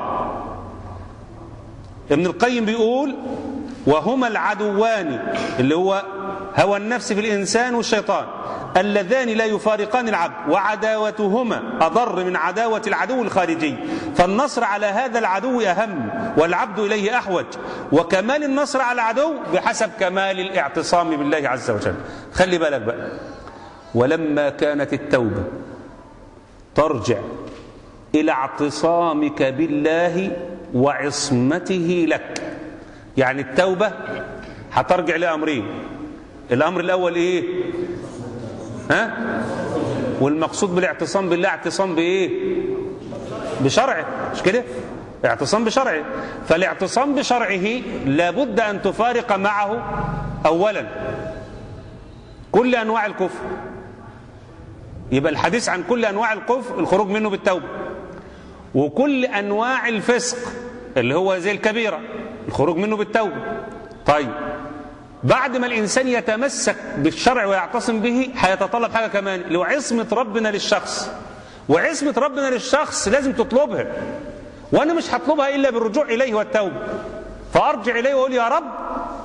ابن القيم بيقول وهما العدوان اللي هو هوى النفس في الإنسان والشيطان اللذان لا يفارقان العبد وعداوتهما أضر من عداوة العدو الخارجي فالنصر على هذا العدو أهم والعبد إليه أحوج وكمال النصر على العدو بحسب كمال الاعتصام بالله عز وجل خلي بالك بقى ولما كانت التوبة ترجع إلى اعتصامك بالله وعصمته لك يعني التوبة هترجع لأمرين الأمر الأول إيه ها والمقصود بالاعتصام بالله اعتصام بإيه بشرعه مش كده اعتصام بشرعه فالاعتصام بشرعه لابد أن تفارق معه أولا كل أنواع الكفر يبقى الحديث عن كل أنواع الكفر الخروج منه بالتوبة وكل أنواع الفسق اللي هو زي الكبيرة الخروج منه بالتوبة طيب بعد ما الإنسان يتمسك بالشرع ويعتصم به هيتطلب حاجة كمان اللي هو عصمة ربنا للشخص وعصمة ربنا للشخص لازم تطلبها وأنا مش هطلبها إلا بالرجوع إليه والتوبة فأرجع إليه وأقول يا رب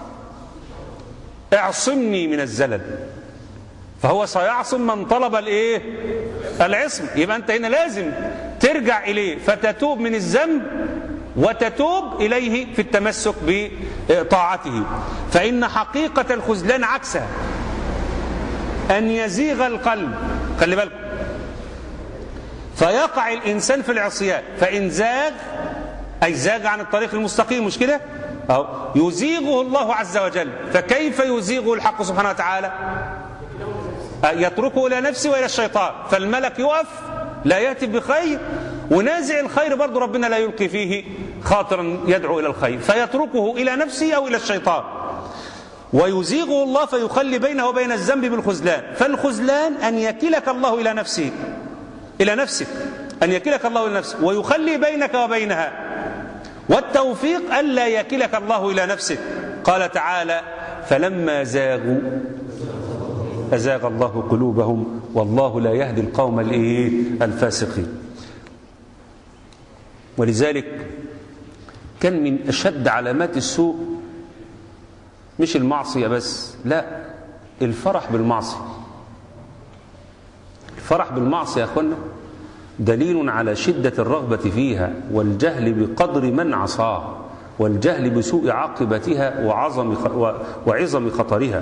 اعصمني من الزلل فهو سيعصم من طلب الايه العصم يبقى انت هنا لازم ترجع اليه فتتوب من الذنب وتتوب اليه في التمسك بطاعته فان حقيقه الخذلان عكسها ان يزيغ القلب خلي بالكم فيقع الانسان في العصيان فان زاغ اي زاغ عن الطريق المستقيم مش كده أو يزيغه الله عز وجل فكيف يزيغه الحق سبحانه وتعالى يتركه إلى نفسه وإلى الشيطان فالملك يقف لا يأتي بخير ونازع الخير برضه ربنا لا يلقي فيه خاطرا يدعو إلى الخير فيتركه إلى نفسه أو إلى الشيطان ويزيغه الله فيخلي بينه وبين الذنب بالخذلان فالخذلان أن يكلك الله إلى نفسه إلى نفسك أن يكلك الله إلى نفسك ويخلي بينك وبينها والتوفيق ألا يكلك الله إلى نفسك قال تعالى فلما زاغوا أزاغ الله قلوبهم والله لا يهدي القوم الإيه الفاسقين ولذلك كان من أشد علامات السوء مش المعصية بس لا الفرح بالمعصية الفرح بالمعصية يا أخوانا دليل على شدة الرغبة فيها والجهل بقدر من عصاه والجهل بسوء عاقبتها وعظم وعظم خطرها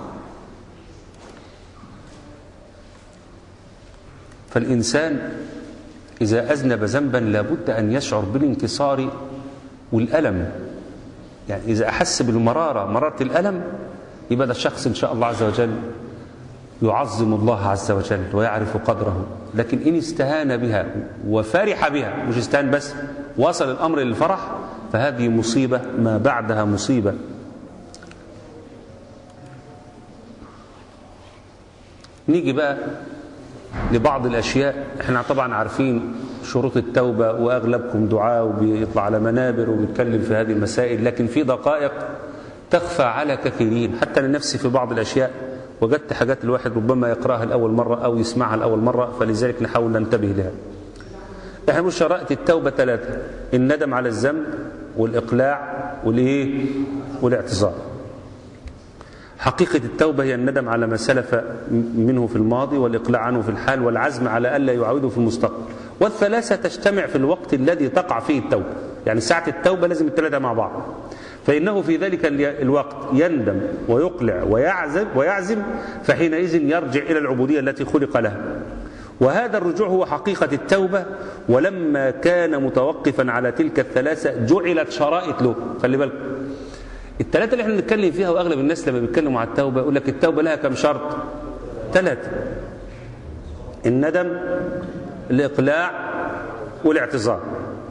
فالإنسان إذا أذنب ذنبا لابد أن يشعر بالانكسار والألم يعني إذا أحس بالمرارة مرارة الألم يبقى ده الشخص إن شاء الله عز وجل يعظم الله عز وجل ويعرف قدره لكن إن استهان بها وفرح بها مش استهان بس وصل الأمر للفرح فهذه مصيبة ما بعدها مصيبة نيجي بقى لبعض الأشياء احنا طبعا عارفين شروط التوبة وأغلبكم دعاء وبيطلع على منابر وبيتكلم في هذه المسائل لكن في دقائق تخفى على كثيرين حتى لنفسي في بعض الأشياء وجدت حاجات الواحد ربما يقرأها الأول مرة أو يسمعها الأول مرة فلذلك نحاول ننتبه لها احنا مش شرائط التوبة ثلاثة الندم على الذنب والإقلاع والإيه والاعتذار حقيقة التوبة هي الندم على ما سلف منه في الماضي والإقلاع عنه في الحال والعزم على ألا يعاوده في المستقبل والثلاثة تجتمع في الوقت الذي تقع فيه التوبة يعني ساعة التوبة لازم الثلاثة مع بعض فإنه في ذلك الوقت يندم ويقلع ويعزم, ويعزم فحينئذ يرجع إلى العبودية التي خلق لها وهذا الرجوع هو حقيقة التوبة ولما كان متوقفا على تلك الثلاثة جعلت شرائط له خلي بالكم الثلاثة اللي احنا بنتكلم فيها واغلب الناس لما بيتكلموا على التوبة يقول لك التوبة لها كم شرط؟ ثلاثة الندم الإقلاع والاعتذار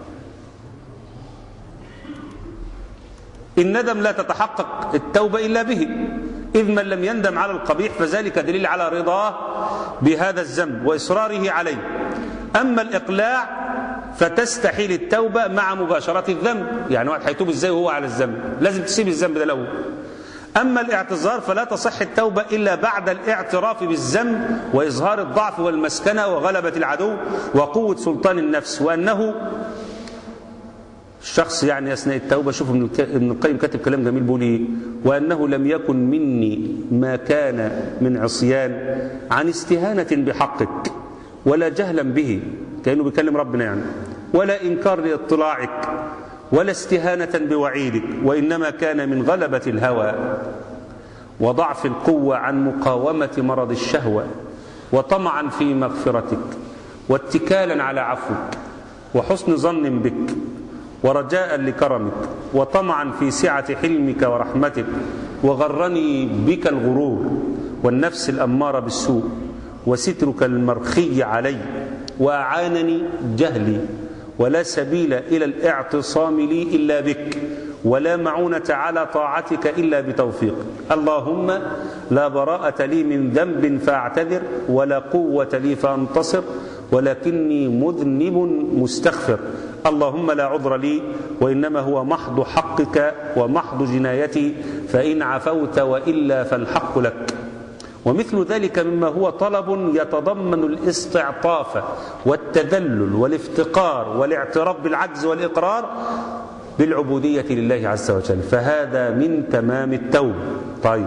الندم لا تتحقق التوبة إلا به إذ من لم يندم على القبيح فذلك دليل على رضاه بهذا الذنب وإصراره عليه أما الإقلاع فتستحيل التوبة مع مباشرة الذنب يعني واحد هيتوب ازاي وهو على الذنب لازم تسيب الذنب ده الأول أما الاعتذار فلا تصح التوبة إلا بعد الاعتراف بالذنب وإظهار الضعف والمسكنة وغلبة العدو وقوة سلطان النفس وأنه الشخص يعني أثناء التوبة شوف ابن الك- ابن القيم كاتب كلام جميل بيقول إيه وأنه لم يكن مني ما كان من عصيان عن استهانة بحقك ولا جهلا به كأنه بيكلم ربنا يعني ولا إنكار لاطلاعك ولا استهانة بوعيدك وإنما كان من غلبة الهوى وضعف القوة عن مقاومة مرض الشهوة وطمعا في مغفرتك واتكالا على عفوك وحسن ظن بك ورجاء لكرمك وطمعا في سعة حلمك ورحمتك وغرني بك الغرور والنفس الأمارة بالسوء وسترك المرخي علي وأعانني جهلي ولا سبيل إلى الاعتصام لي إلا بك ولا معونة على طاعتك إلا بتوفيق اللهم لا براءة لي من ذنب فأعتذر ولا قوة لي فأنتصر ولكني مذنب مستغفر اللهم لا عذر لي وإنما هو محض حقك ومحض جنايتي فإن عفوت وإلا فالحق لك ومثل ذلك مما هو طلب يتضمن الاستعطاف والتذلل والافتقار والاعتراف بالعجز والإقرار بالعبودية لله عز وجل فهذا من تمام التوبة طيب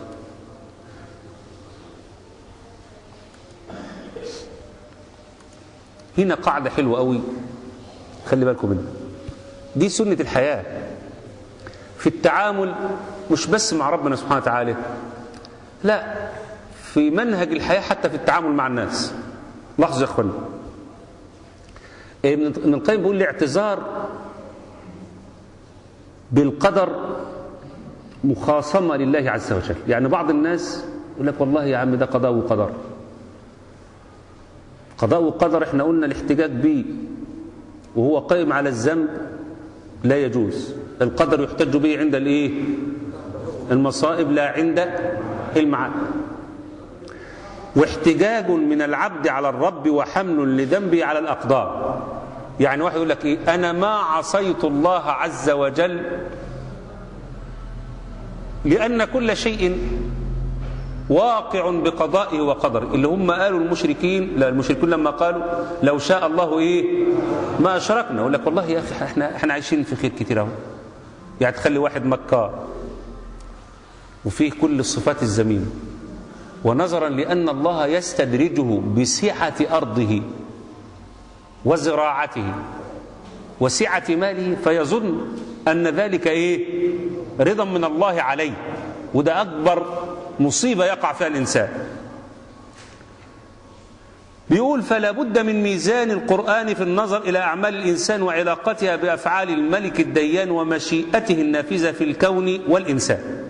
هنا قاعدة حلوة قوي خلي بالكم منها دي سنة الحياة في التعامل مش بس مع ربنا سبحانه وتعالى لا في منهج الحياة حتى في التعامل مع الناس لاحظوا يا اخوانا ابن القيم بيقول الاعتذار بالقدر مخاصمة لله عز وجل يعني بعض الناس يقول لك والله يا عم ده قضاء وقدر قضاء وقدر احنا قلنا الاحتجاج به وهو قائم على الذنب لا يجوز القدر يحتج به عند الايه المصائب لا عند المعاد واحتجاج من العبد على الرب وحمل لذنبه على الأقدار يعني واحد يقول لك إيه أنا ما عصيت الله عز وجل لأن كل شيء واقع بقضائه وقدره اللي هم قالوا المشركين لا المشركون لما قالوا لو شاء الله ايه ما اشركنا يقول لك والله يا اخي احنا احنا عايشين في خير كتير اهو يعني تخلي واحد مكار وفيه كل الصفات الذميمه ونظرا لان الله يستدرجه بسعه ارضه وزراعته وسعه ماله فيظن ان ذلك ايه رضا من الله عليه وده اكبر مصيبة يقع فيها الإنسان بيقول فلا بد من ميزان القرآن في النظر إلى أعمال الإنسان وعلاقتها بأفعال الملك الديان ومشيئته النافذة في الكون والإنسان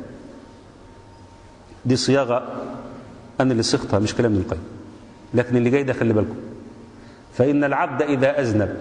دي صياغة أنا اللي صيغتها مش كلام ابن القيم لكن اللي جاي ده خلي بالكم فإن العبد إذا أذنب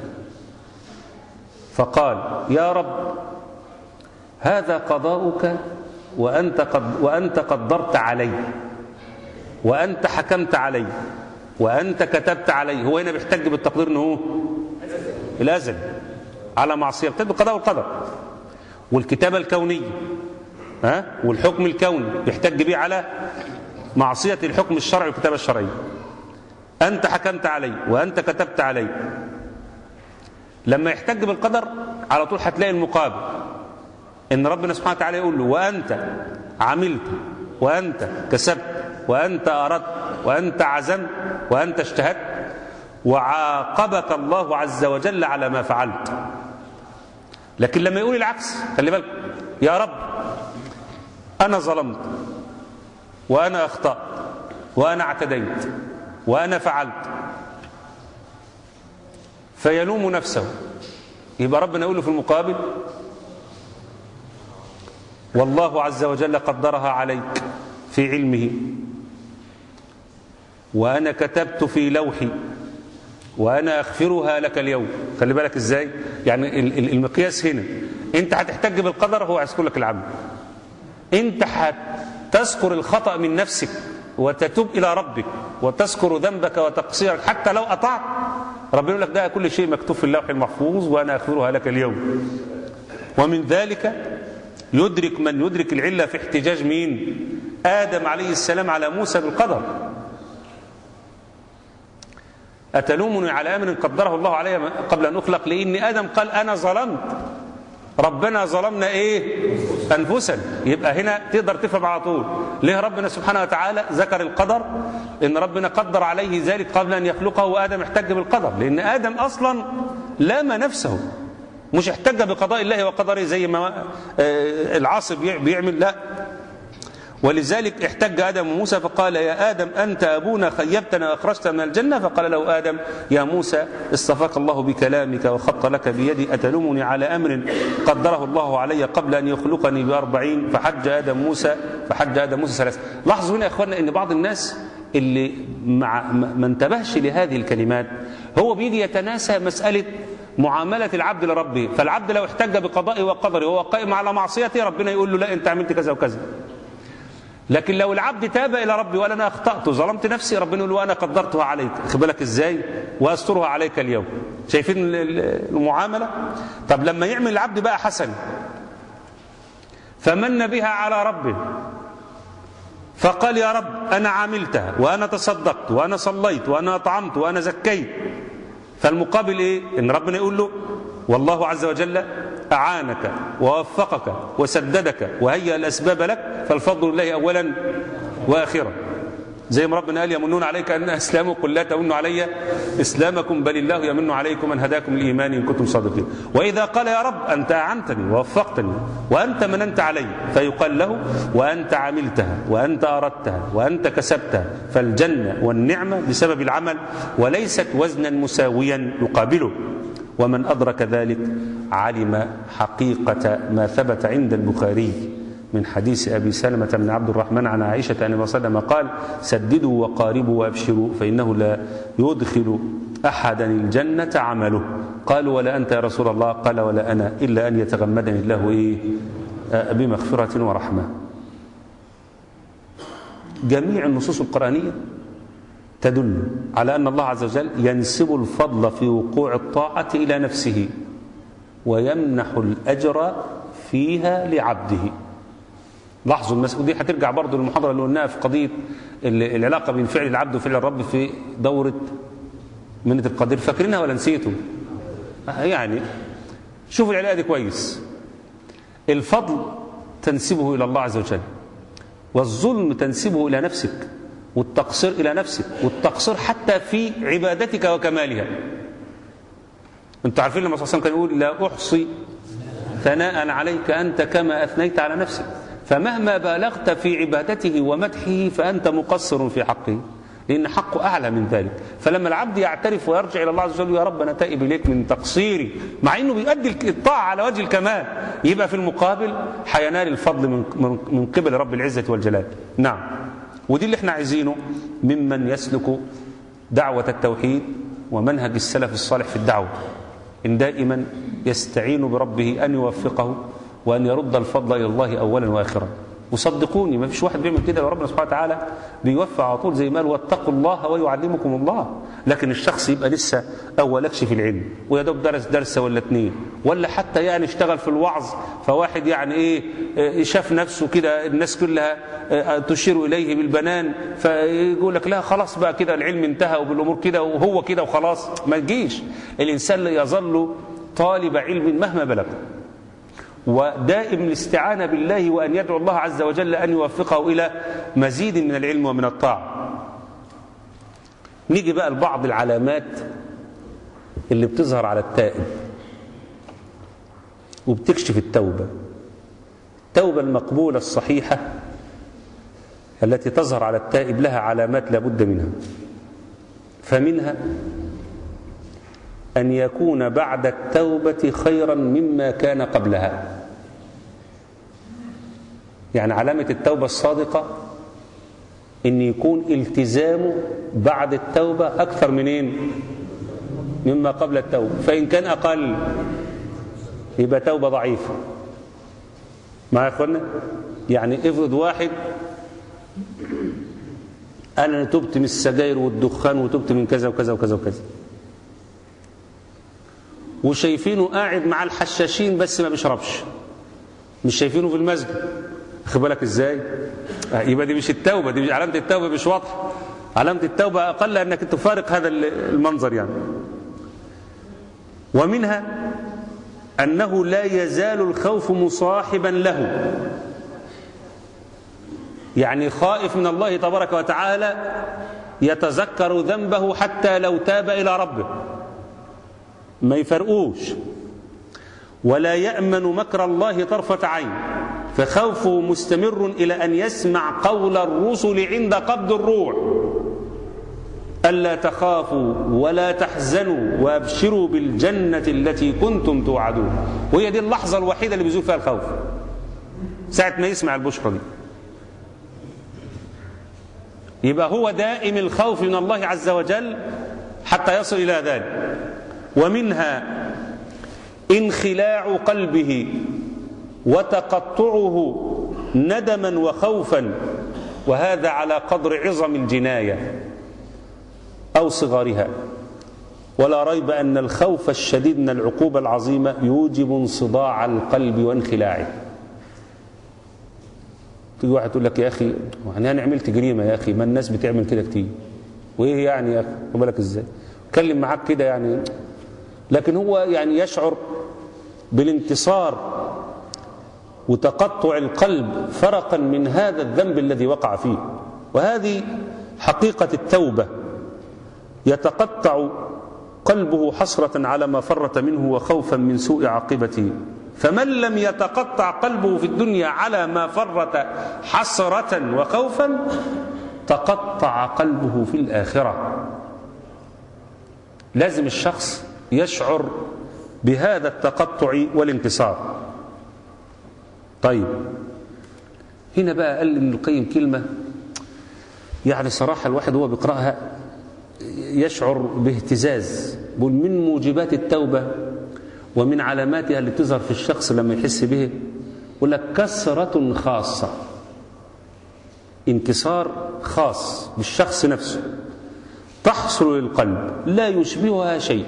فقال يا رب هذا قضاؤك وأنت, قد وأنت قدرت علي وأنت حكمت علي وأنت كتبت علي هو هنا بيحتج بالتقدير أنه هو الأزل على معصية بتد بالقضاء والقدر والكتابة الكونية ها والحكم الكوني بيحتج به على معصية الحكم الشرعي والكتابة الشرعية أنت حكمت علي وأنت كتبت علي لما يحتج بالقدر على طول هتلاقي المقابل ان ربنا سبحانه وتعالى يقول له وانت عملت وانت كسبت وانت اردت وانت عزمت وانت اجتهدت وعاقبك الله عز وجل على ما فعلت لكن لما يقول العكس خلي بالك يا رب انا ظلمت وانا اخطات وانا اعتديت وانا فعلت فيلوم نفسه يبقى ربنا يقول له في المقابل والله عز وجل قدرها عليك في علمه وأنا كتبت في لوحي وأنا أغفرها لك اليوم خلي بالك إزاي يعني المقياس هنا أنت هتحتج بالقدر هو هيذكر لك العمل أنت هتذكر الخطأ من نفسك وتتوب إلى ربك وتذكر ذنبك وتقصيرك حتى لو أطعت ربنا يقول لك ده كل شيء مكتوب في اللوح المحفوظ وأنا أغفرها لك اليوم ومن ذلك يدرك من يدرك العلة في احتجاج مين آدم عليه السلام على موسى بالقدر أتلومني على أمر قدره الله علي قبل أن أخلق لأن آدم قال أنا ظلمت ربنا ظلمنا إيه أنفسنا يبقى هنا تقدر تفهم على طول ليه ربنا سبحانه وتعالى ذكر القدر إن ربنا قدر عليه ذلك قبل أن يخلقه وآدم احتج بالقدر لأن آدم أصلا لام نفسه مش احتج بقضاء الله وقدره زي ما العاصي بيعمل لا ولذلك احتج آدم وموسى فقال يا آدم أنت أبونا خيبتنا وأخرجتنا من الجنة فقال له آدم يا موسى اصطفاك الله بكلامك وخط لك بيدي أتلومني على أمر قدره الله علي قبل أن يخلقني بأربعين فحج آدم موسى فحج آدم موسى ثلاثة لاحظوا هنا يا إخواننا أن بعض الناس اللي مع ما انتبهش لهذه الكلمات هو بيجي يتناسى مسألة معاملة العبد لربه فالعبد لو احتج بقضائه وقدره وهو قائم على معصيته ربنا يقول له لا انت عملت كذا وكذا لكن لو العبد تاب الى ربي ولا انا اخطات ظلمت نفسي ربنا يقول وانا قدرتها عليك خد بالك ازاي واسترها عليك اليوم شايفين المعامله طب لما يعمل العبد بقى حسن فمن بها على ربه فقال يا رب انا عملتها وانا تصدقت وانا صليت وانا اطعمت وانا زكيت فالمقابل ايه ان ربنا يقول له والله عز وجل أعانك ووفقك وسددك وهيأ الأسباب لك فالفضل لله أولا وآخرا زي ما ربنا قال يمنون عليك أن أسلاموا قل لا تمنوا علي إسلامكم بل الله يمن عليكم أن هداكم الإيمان إن كنتم صادقين وإذا قال يا رب أنت أعنتني ووفقتني وأنت مننت علي فيقال له وأنت عملتها وأنت أردتها وأنت كسبتها فالجنة والنعمة بسبب العمل وليست وزنا مساويا يقابله ومن أدرك ذلك علم حقيقة ما ثبت عند البخاري من حديث أبي سلمة بن عبد الرحمن عن عائشة أن وسلم قال سددوا وقاربوا وابشروا فإنه لا يدخل أحدا الجنة عمله قالوا ولا أنت يا رسول الله قال ولا أنا إلا أن يتغمدني الله إيه بمغفرة ورحمة جميع النصوص القرآنية تدل على أن الله عز وجل ينسب الفضل في وقوع الطاعة إلى نفسه ويمنح الأجر فيها لعبده لاحظوا المسألة دي هترجع برضه للمحاضرة اللي قلناها في قضية العلاقة بين فعل العبد وفعل الرب في دورة منة القدير فاكرينها ولا نسيتوا؟ يعني شوفوا العلاقة دي كويس الفضل تنسبه إلى الله عز وجل والظلم تنسبه إلى نفسك والتقصير إلى نفسك والتقصير حتى في عبادتك وكمالها انتوا عارفين لما صلى الله عليه وسلم كان يقول لا أحصي ثناء عليك أنت كما أثنيت على نفسك فمهما بالغت في عبادته ومدحه فأنت مقصر في حقه لأن حقه أعلى من ذلك فلما العبد يعترف ويرجع إلى الله عز وجل يا رب أنا تائب إليك من تقصيري مع أنه بيؤدي الطاعة على وجه الكمال يبقى في المقابل حينال الفضل من, من قبل رب العزة والجلال نعم ودي اللي احنا عايزينه ممن يسلك دعوة التوحيد ومنهج السلف الصالح في الدعوة إن دائما يستعين بربه أن يوفقه وأن يرد الفضل إلى الله أولا وآخرا وصدقوني ما فيش واحد بيعمل كده وربنا سبحانه وتعالى بيوفق على طول زي ما قال واتقوا الله ويعلمكم الله لكن الشخص يبقى لسه اولكش في العلم ويا دوب درس درس ولا اتنين ولا حتى يعني اشتغل في الوعظ فواحد يعني ايه شاف نفسه كده الناس كلها تشير اليه بالبنان فيقول لك لا خلاص بقى كده العلم انتهى وبالامور كده وهو كده وخلاص ما تجيش الانسان يظل طالب علم مهما بلغ ودائم الاستعانة بالله وأن يدعو الله عز وجل أن يوفقه إلى مزيد من العلم ومن الطاعة نيجي بقى لبعض العلامات اللي بتظهر على التائب وبتكشف التوبة التوبة المقبولة الصحيحة التي تظهر على التائب لها علامات لابد منها فمنها أن يكون بعد التوبة خيرا مما كان قبلها يعني علامة التوبة الصادقة أن يكون التزامه بعد التوبة أكثر منين مما قبل التوبة فإن كان أقل يبقى توبة ضعيفة ما يا أخوانا يعني افرض واحد أنا تبت من السجاير والدخان وتبت من كذا وكذا وكذا وكذا وشايفينه قاعد مع الحشاشين بس ما بيشربش مش شايفينه في المسجد خد بالك ازاي يبقى دي مش التوبه دي مش علامه التوبه مش واضحه علامة التوبة أقل أنك تفارق هذا المنظر يعني ومنها أنه لا يزال الخوف مصاحبا له يعني خائف من الله تبارك وتعالى يتذكر ذنبه حتى لو تاب إلى ربه ما يفرقوش ولا يأمن مكر الله طرفة عين فخوفه مستمر إلى أن يسمع قول الرسل عند قبض الروح ألا تخافوا ولا تحزنوا وأبشروا بالجنة التي كنتم توعدون وهي دي اللحظة الوحيدة اللي بيزول فيها الخوف ساعة ما يسمع البشرى دي يبقى هو دائم الخوف من الله عز وجل حتى يصل إلى ذلك ومنها انخلاع قلبه وتقطعه ندما وخوفا وهذا على قدر عظم الجنايه او صغارها ولا ريب ان الخوف الشديد من العقوبه العظيمه يوجب انصداع القلب وانخلاعه تيجي واحد يقول لك يا اخي يعني انا عملت جريمه يا اخي ما الناس بتعمل كده كتير وايه يعني يا اخي خد بالك ازاي اتكلم معاك كده يعني لكن هو يعني يشعر بالانتصار وتقطع القلب فرقا من هذا الذنب الذي وقع فيه وهذه حقيقة التوبة يتقطع قلبه حسرة على ما فرط منه وخوفا من سوء عاقبته فمن لم يتقطع قلبه في الدنيا على ما فرط حسرة وخوفا تقطع قلبه في الآخرة لازم الشخص يشعر بهذا التقطع والانتصار طيب هنا بقى قال ابن القيم كلمة يعني صراحة الواحد هو بيقرأها يشعر باهتزاز بقول من موجبات التوبة ومن علاماتها اللي تظهر في الشخص لما يحس به يقول لك كسرة خاصة انكسار خاص بالشخص نفسه تحصل للقلب لا يشبهها شيء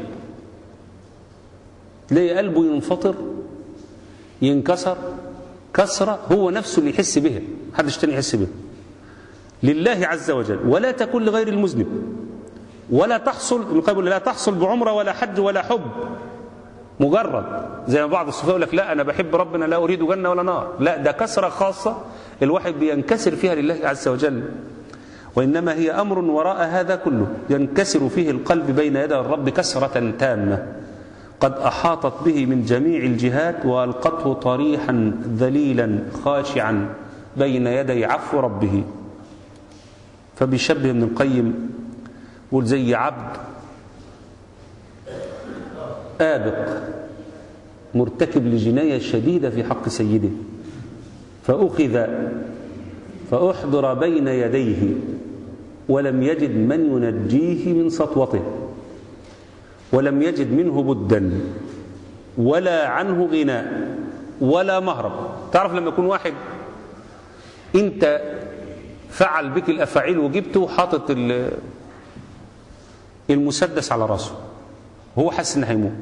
تلاقي قلبه ينفطر ينكسر كسرة هو نفسه اللي يحس بها محدش تاني يحس بها لله عز وجل ولا تكون لغير المذنب ولا تحصل ابن لا تحصل بعمرة ولا حج ولا حب مجرد زي ما بعض الصوفيه يقول لك لا انا بحب ربنا لا اريد جنه ولا نار لا ده كسره خاصه الواحد بينكسر فيها لله عز وجل وانما هي امر وراء هذا كله ينكسر فيه القلب بين يدي الرب كسره تامه قد احاطت به من جميع الجهات والقته طريحا ذليلا خاشعا بين يدي عفو ربه فبيشبه ابن القيم يقول زي عبد آبق مرتكب لجناية شديدة في حق سيده فأخذ فأحضر بين يديه ولم يجد من ينجيه من سطوته ولم يجد منه بدا ولا عنه غناء ولا مهرب تعرف لما يكون واحد انت فعل بك الافاعيل وجبته حاطط المسدس على راسه هو حاسس انه هيموت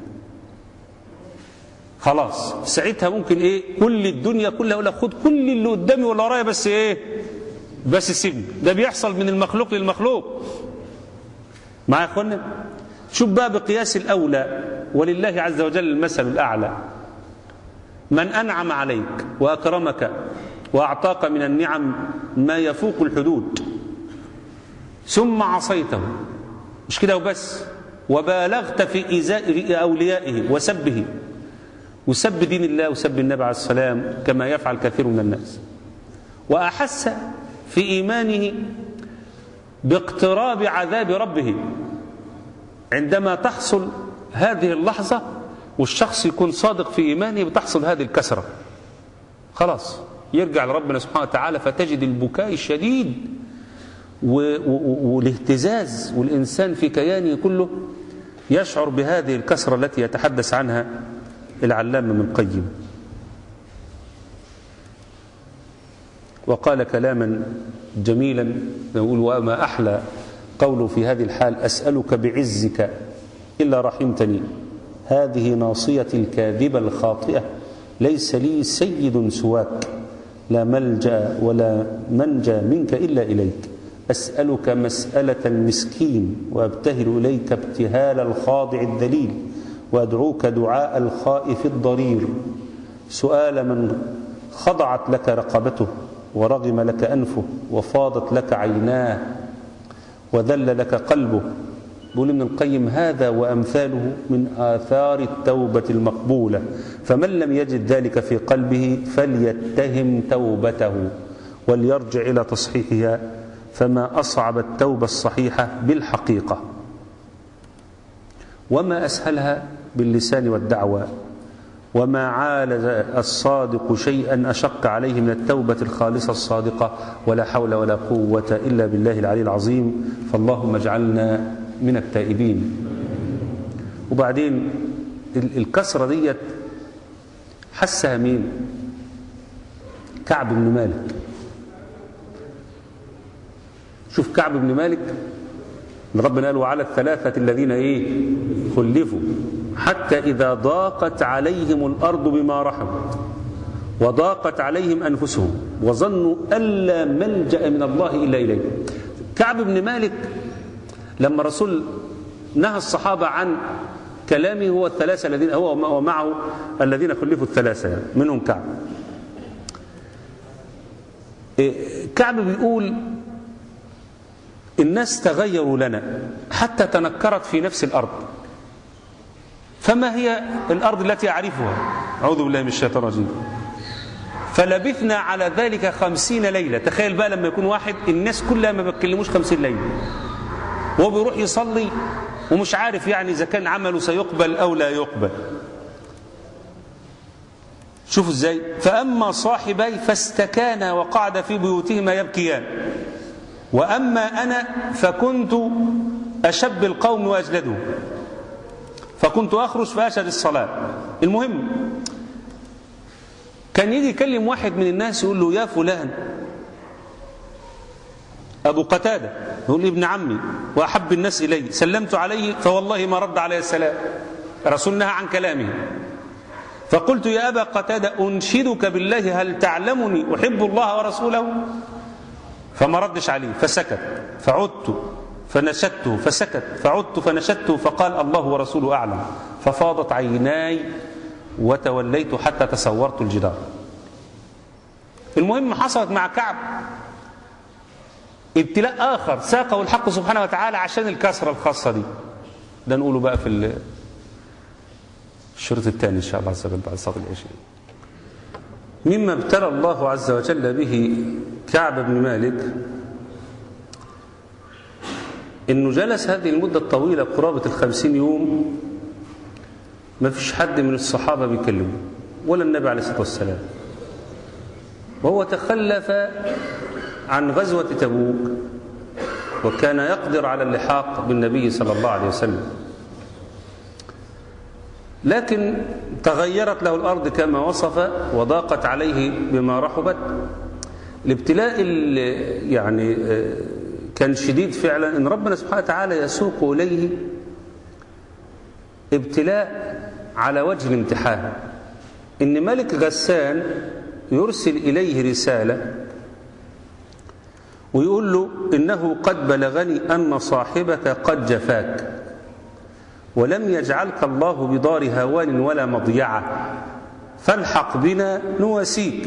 خلاص ساعتها ممكن ايه كل الدنيا كلها يقول لك خد كل اللي قدامي ولا ورايا بس ايه بس سيبني ده بيحصل من المخلوق للمخلوق معايا يا اخوانا شوف بقى بقياس الاولى ولله عز وجل المثل الاعلى من انعم عليك واكرمك واعطاك من النعم ما يفوق الحدود ثم عصيته مش كده وبس وبالغت في إيذاء أوليائه وسبه وسب دين الله وسب النبي عليه السلام كما يفعل كثير من الناس وأحس في إيمانه باقتراب عذاب ربه عندما تحصل هذه اللحظة والشخص يكون صادق في إيمانه بتحصل هذه الكسرة خلاص يرجع لربنا سبحانه وتعالى فتجد البكاء الشديد والاهتزاز والإنسان في كيانه كله يشعر بهذه الكسرة التي يتحدث عنها العلامة من قيم وقال كلاما جميلا يقول وما أحلى قوله في هذه الحال أسألك بعزك إلا رحمتني هذه ناصيتي الكاذبة الخاطئة ليس لي سيد سواك لا ملجأ ولا منجى منك إلا إليك أسألك مسألة المسكين وأبتهل إليك ابتهال الخاضع الذليل وأدعوك دعاء الخائف الضرير سؤال من خضعت لك رقبته ورغم لك أنفه وفاضت لك عيناه وذل لك قلبه بيقول ابن القيم هذا وأمثاله من آثار التوبة المقبولة فمن لم يجد ذلك في قلبه فليتهم توبته وليرجع إلى تصحيحها فما أصعب التوبة الصحيحة بالحقيقة وما أسهلها باللسان والدعوة وما عالج الصادق شيئا أشق عليه من التوبة الخالصة الصادقة ولا حول ولا قوة إلا بالله العلي العظيم فاللهم اجعلنا من التائبين وبعدين الكسرة ديت حسها مين كعب بن مالك شوف كعب بن مالك ربنا قال وعلى الثلاثة الذين ايه خلفوا حتى إذا ضاقت عليهم الأرض بما رحمت وضاقت عليهم أنفسهم وظنوا ألا ملجأ من الله إلا إليه كعب بن مالك لما رسول نهى الصحابة عن كلامه هو الثلاثة الذين هو ومعه الذين خلفوا الثلاثة يعني منهم كعب كعب بيقول الناس تغيروا لنا حتى تنكرت في نفس الأرض فما هي الأرض التي أعرفها أعوذ بالله من الشيطان الرجيم فلبثنا على ذلك خمسين ليلة تخيل بقى لما يكون واحد الناس كلها ما بتكلموش خمسين ليلة وهو بيروح يصلي ومش عارف يعني إذا كان عمله سيقبل أو لا يقبل شوفوا ازاي فأما صاحبي فاستكانا وقعد في بيوتهما يبكيان وأما أنا فكنت أشب القوم وأجلدهم فكنت أخرج فأشهد الصلاة المهم كان يجي يكلم واحد من الناس يقول له يا فلان أبو قتادة يقول لي ابن عمي وأحب الناس إلي سلمت عليه فوالله ما رد علي السلام رسول نهى عن كلامه فقلت يا أبا قتادة أنشدك بالله هل تعلمني أحب الله ورسوله فما ردش عليه فسكت فعدت فنشدته فسكت فعدت فنشدته فقال الله ورسوله أعلم ففاضت عيناي وتوليت حتى تصورت الجدار المهم حصلت مع كعب ابتلاء آخر ساقه الحق سبحانه وتعالى عشان الكسرة الخاصة دي ده نقوله بقى في الشريط الثاني إن شاء الله عز وجل بعد صلاة العشاء مما ابتلى الله عز وجل به كعب بن مالك انه جلس هذه المدة الطويلة قرابة الخمسين يوم ما فيش حد من الصحابة بيكلمه ولا النبي عليه الصلاة والسلام وهو تخلف عن غزوة تبوك وكان يقدر على اللحاق بالنبي صلى الله عليه وسلم لكن تغيرت له الأرض كما وصف وضاقت عليه بما رحبت الابتلاء يعني كان شديد فعلا ان ربنا سبحانه وتعالى يسوق اليه ابتلاء على وجه الامتحان ان ملك غسان يرسل اليه رساله ويقول له انه قد بلغني ان صاحبك قد جفاك ولم يجعلك الله بدار هوان ولا مضيعه فالحق بنا نواسيك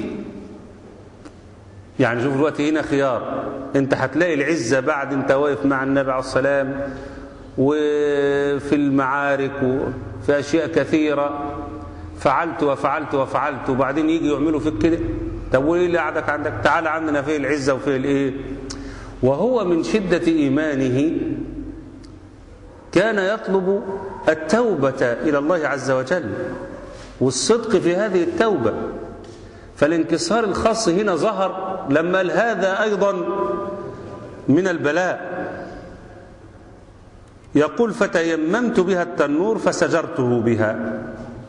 يعني شوف الوقت هنا خيار انت هتلاقي العزة بعد انت واقف مع النبي عليه السلام وفي المعارك وفي أشياء كثيرة فعلت وفعلت وفعلت وبعدين يجي يعملوا فيك كده طب وايه اللي قعدك عندك تعال عندنا فيه العزة وفيه الايه وهو من شدة إيمانه كان يطلب التوبة إلى الله عز وجل والصدق في هذه التوبة فالانكسار الخاص هنا ظهر لما هذا أيضا من البلاء يقول فتيممت بها التنور فسجرته بها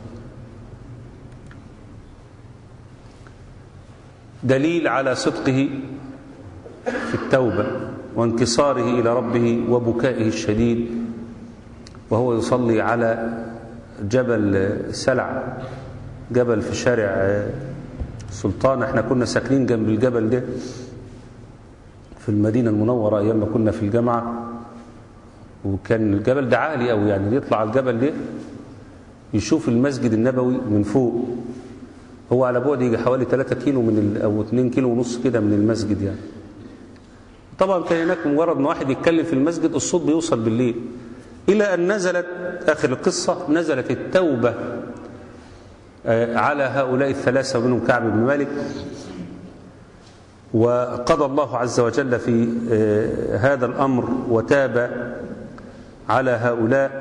دليل على صدقه في التوبة وانكساره إلى ربه وبكائه الشديد وهو يصلي على جبل سلع جبل في شارع سلطان احنا كنا ساكنين جنب الجبل ده في المدينة المنورة أيام ما كنا في الجامعة وكان الجبل ده عالي أوي يعني يطلع على الجبل ده يشوف المسجد النبوي من فوق هو على بعد يجي حوالي 3 كيلو من ال... أو 2 كيلو ونص كده من المسجد يعني طبعا كان هناك مجرد ما واحد يتكلم في المسجد الصوت بيوصل بالليل إلى أن نزلت آخر القصة نزلت التوبة على هؤلاء الثلاثة ومنهم كعب بن مالك وقضى الله عز وجل في هذا الأمر وتاب على هؤلاء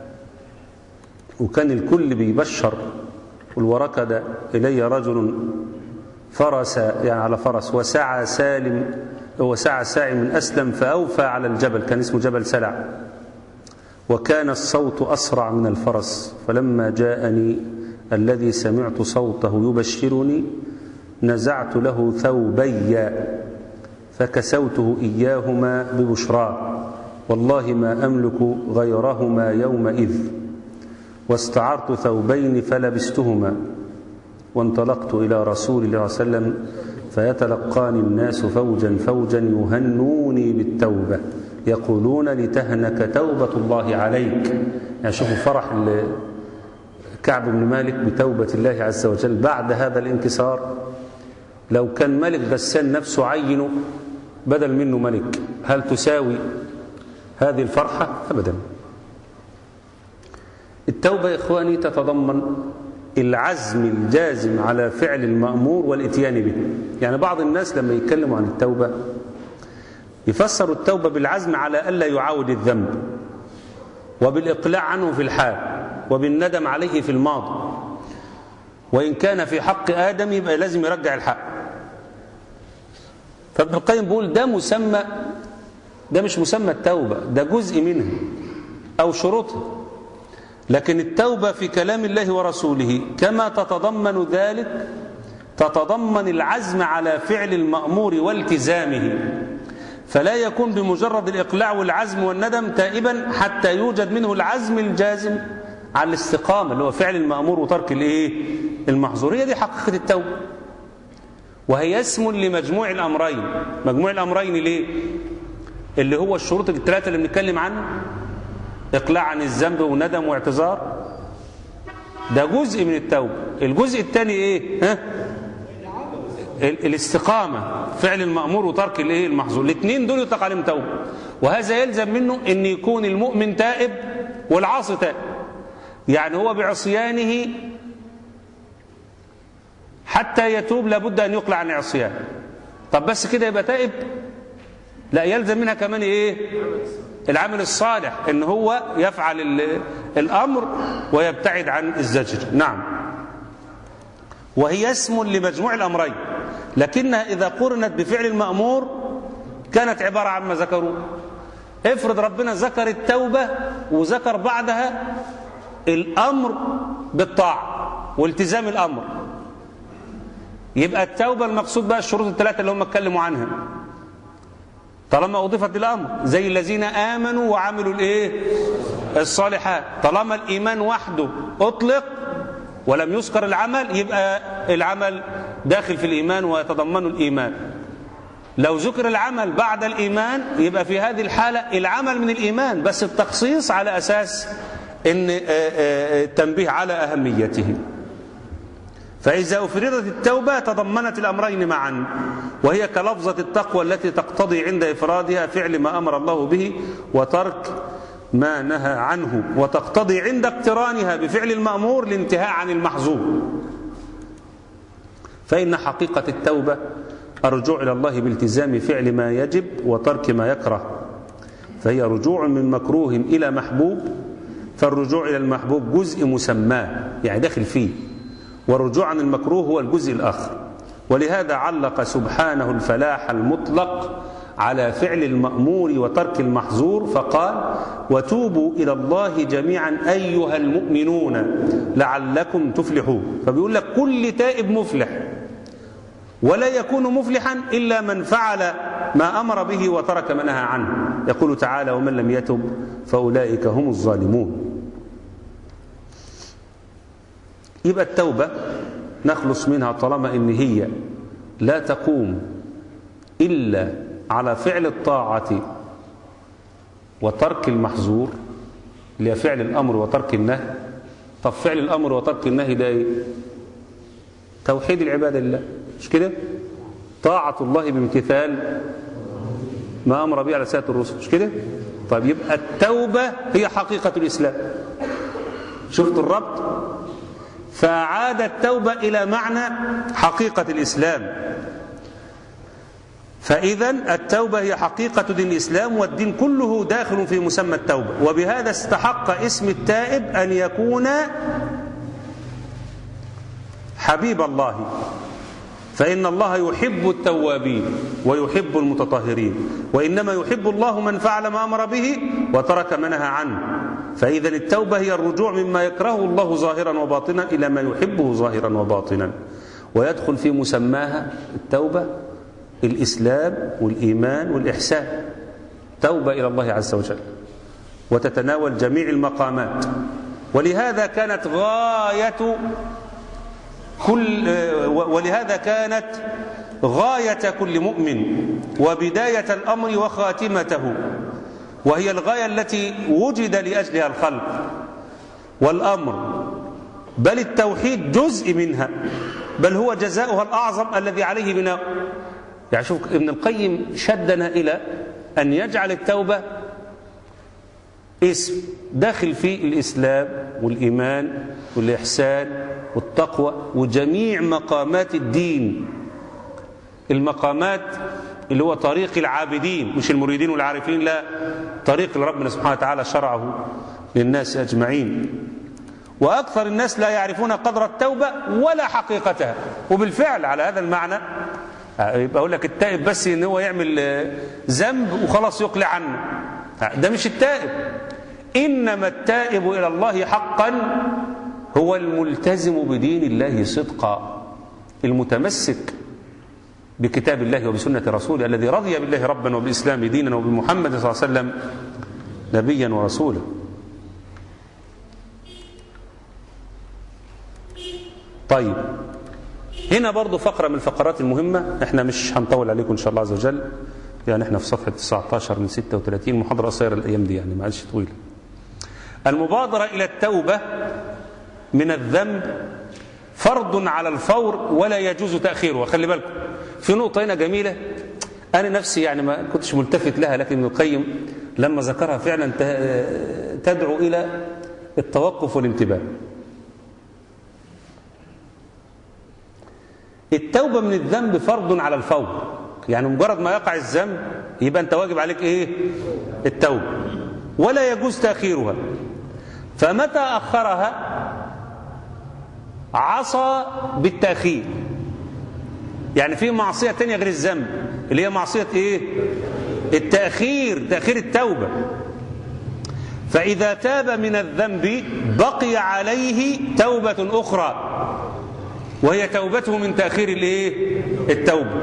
وكان الكل بيبشر والوركد إلي رجل فرس يعني على فرس وسعى سالم وسعى ساعي من أسلم فأوفى على الجبل كان اسمه جبل سلع وكان الصوت أسرع من الفرس فلما جاءني الذي سمعت صوته يبشرني نزعت له ثوبي فكسوته إياهما ببشرى والله ما أملك غيرهما يومئذ واستعرت ثوبين فلبستهما وانطلقت إلى رسول الله صلى الله عليه وسلم فيتلقاني الناس فوجا فوجا يهنوني بالتوبة يقولون لتهنك توبة الله عليك يعني شوفوا فرح كعب بن مالك بتوبة الله عز وجل بعد هذا الانكسار لو كان ملك غسان نفسه عينه بدل منه ملك هل تساوي هذه الفرحة أبدا التوبة يا إخواني تتضمن العزم الجازم على فعل المأمور والإتيان به يعني بعض الناس لما يتكلموا عن التوبة يفسروا التوبة بالعزم على ألا يعاود الذنب وبالإقلاع عنه في الحال وبالندم عليه في الماضي وإن كان في حق آدم يبقى لازم يرجع الحق فابن القيم بيقول ده مسمى ده مش مسمى التوبة ده جزء منها أو شروطها لكن التوبة في كلام الله ورسوله كما تتضمن ذلك تتضمن العزم على فعل المأمور والتزامه فلا يكون بمجرد الإقلاع والعزم والندم تائبا حتى يوجد منه العزم الجازم على الاستقامة اللي هو فعل المأمور وترك الايه المحظور هي دي حقيقة التوبة وهي اسم لمجموع الأمرين مجموع الأمرين ليه اللي هو الشروط الثلاثة اللي بنتكلم عنه إقلاع عن الذنب وندم واعتذار ده جزء من التوبة الجزء الثاني ايه ها الاستقامة فعل المأمور وترك الايه المحظور الاثنين دول يطلق عليهم توبة وهذا يلزم منه ان يكون المؤمن تائب والعاصي تائب يعني هو بعصيانه حتى يتوب لابد ان يقلع عن عصيان طب بس كده يبقى تائب لا يلزم منها كمان ايه العمل الصالح ان هو يفعل الامر ويبتعد عن الزجر نعم وهي اسم لمجموع الامرين لكنها اذا قرنت بفعل المامور كانت عباره عن ما ذكروه افرض ربنا ذكر التوبه وذكر بعدها الامر بالطاعه والتزام الامر يبقى التوبه المقصود بقى الشروط الثلاثه اللي هم اتكلموا عنها طالما أضيفت للأمر زي الذين آمنوا وعملوا الإيه الصالحات طالما الإيمان وحده أطلق ولم يذكر العمل يبقى العمل داخل في الإيمان ويتضمن الإيمان لو ذكر العمل بعد الإيمان يبقى في هذه الحالة العمل من الإيمان بس التخصيص على أساس إن التنبيه على أهميته فإذا أفردت التوبة تضمنت الأمرين معا وهي كلفظة التقوى التي تقتضي عند إفرادها فعل ما أمر الله به وترك ما نهى عنه وتقتضي عند اقترانها بفعل المأمور الانتهاء عن المحظور فإن حقيقة التوبة الرجوع إلى الله بالتزام فعل ما يجب وترك ما يكره فهي رجوع من مكروه إلى محبوب فالرجوع إلى المحبوب جزء مسماه يعني داخل فيه والرجوع عن المكروه هو الجزء الآخر ولهذا علق سبحانه الفلاح المطلق على فعل المأمور وترك المحظور فقال وتوبوا إلى الله جميعا أيها المؤمنون لعلكم تفلحون فبيقول لك كل تائب مفلح ولا يكون مفلحا إلا من فعل ما أمر به وترك ما نهى عنه يقول تعالى ومن لم يتب فأولئك هم الظالمون يبقى التوبة نخلص منها طالما إن هي لا تقوم إلا على فعل الطاعة وترك المحظور اللي هي فعل الأمر وترك النهي طب فعل الأمر وترك النهي ده ايه توحيد العبادة لله مش كده طاعة الله بامتثال ما أمر به على سيادة الرسل مش كده طيب يبقى التوبة هي حقيقة الإسلام شفت الربط فعاد التوبة إلى معنى حقيقة الإسلام فإذا التوبة هي حقيقة دين الإسلام والدين كله داخل في مسمى التوبة وبهذا استحق اسم التائب أن يكون حبيب الله فإن الله يحب التوابين ويحب المتطهرين وإنما يحب الله من فعل ما أمر به وترك ما نهى عنه فإذا التوبة هي الرجوع مما يكرهه الله ظاهرا وباطنا إلى ما يحبه ظاهرا وباطنا ويدخل في مسماها التوبة الإسلام والإيمان والإحسان توبة إلى الله عز وجل وتتناول جميع المقامات ولهذا كانت غاية كل ولهذا كانت غاية كل مؤمن وبداية الأمر وخاتمته وهي الغاية التي وجد لأجلها الخلق والأمر بل التوحيد جزء منها بل هو جزاؤها الأعظم الذي عليه بناء يعني شوف ابن القيم شدنا إلى أن يجعل التوبة اسم داخل فيه الإسلام والإيمان والإحسان والتقوى وجميع مقامات الدين المقامات اللي هو طريق العابدين مش المريدين والعارفين لا طريق اللي ربنا سبحانه وتعالى شرعه للناس أجمعين وأكثر الناس لا يعرفون قدر التوبة ولا حقيقتها وبالفعل على هذا المعنى يبقى أقول لك التائب بس إن هو يعمل ذنب وخلاص يقلع عنه ده مش التائب إنما التائب إلى الله حقا هو الملتزم بدين الله صدقا المتمسك بكتاب الله وبسنة رسوله الذي رضي بالله ربا وبالإسلام دينا وبمحمد صلى الله عليه وسلم نبيا ورسولا طيب هنا برضو فقرة من الفقرات المهمة احنا مش هنطول عليكم ان شاء الله عز وجل يعني احنا في صفحة 19 من 36 محاضرة قصيرة الايام دي يعني ما عادش طويلة المبادرة الى التوبة من الذنب فرض على الفور ولا يجوز تأخيره خلي بالكم في نقطة هنا جميلة أنا نفسي يعني ما كنتش ملتفت لها لكن ابن القيم لما ذكرها فعلا تدعو إلى التوقف والانتباه التوبة من الذنب فرض على الفور يعني مجرد ما يقع الذنب يبقى أنت واجب عليك إيه التوبة ولا يجوز تأخيرها فمتى أخرها عصى بالتأخير يعني في معصية تانية غير الذنب اللي هي معصية ايه التأخير تأخير التوبة فإذا تاب من الذنب بقي عليه توبة أخرى وهي توبته من تأخير الايه التوبة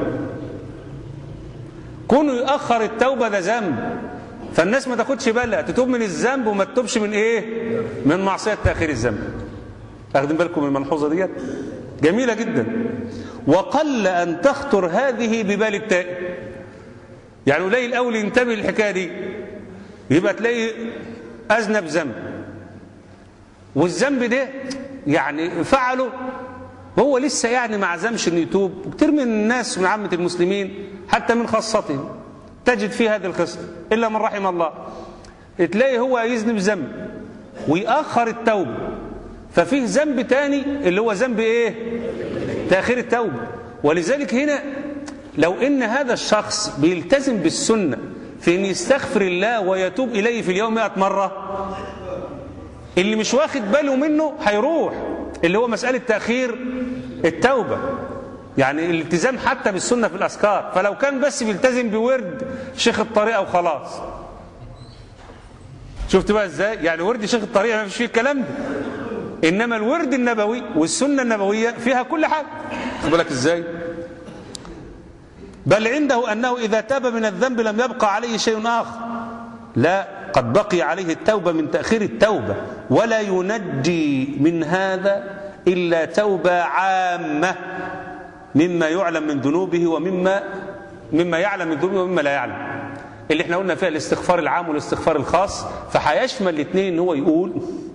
كونه يؤخر التوبة ده ذنب فالناس ما تاخدش بالها تتوب من الذنب وما تتوبش من ايه من معصية تأخير الذنب أخذين بالكم من الملحوظة ديت جميلة جدا وقل أن تخطر هذه ببال التائب يعني قليل الأول ينتبه للحكاية دي يبقى تلاقي أذنب ذنب والذنب ده يعني فعله هو لسه يعني ما عزمش انه يتوب وكتير من الناس من عامة المسلمين حتى من خاصتهم تجد فيه هذه الخصلة إلا من رحم الله تلاقي هو يذنب ذنب ويأخر التوبة ففيه ذنب تاني اللي هو ذنب ايه تأخير التوبة ولذلك هنا لو ان هذا الشخص بيلتزم بالسنة في ان يستغفر الله ويتوب اليه في اليوم 100 مرة اللي مش واخد باله منه هيروح اللي هو مسألة تأخير التوبة يعني الالتزام حتى بالسنة في الأذكار فلو كان بس بيلتزم بورد شيخ الطريقة وخلاص شفت بقى ازاي يعني ورد شيخ الطريقة ما فيش فيه الكلام ده إنما الورد النبوي والسنة النبوية فيها كل حاجة خد بالك إزاي بل عنده أنه إذا تاب من الذنب لم يبقى عليه شيء آخر لا قد بقي عليه التوبة من تأخير التوبة ولا ينجي من هذا إلا توبة عامة مما يعلم من ذنوبه ومما مما يعلم من ذنوبه ومما لا يعلم اللي احنا قلنا فيها الاستغفار العام والاستغفار الخاص فهيشمل الاثنين ان هو يقول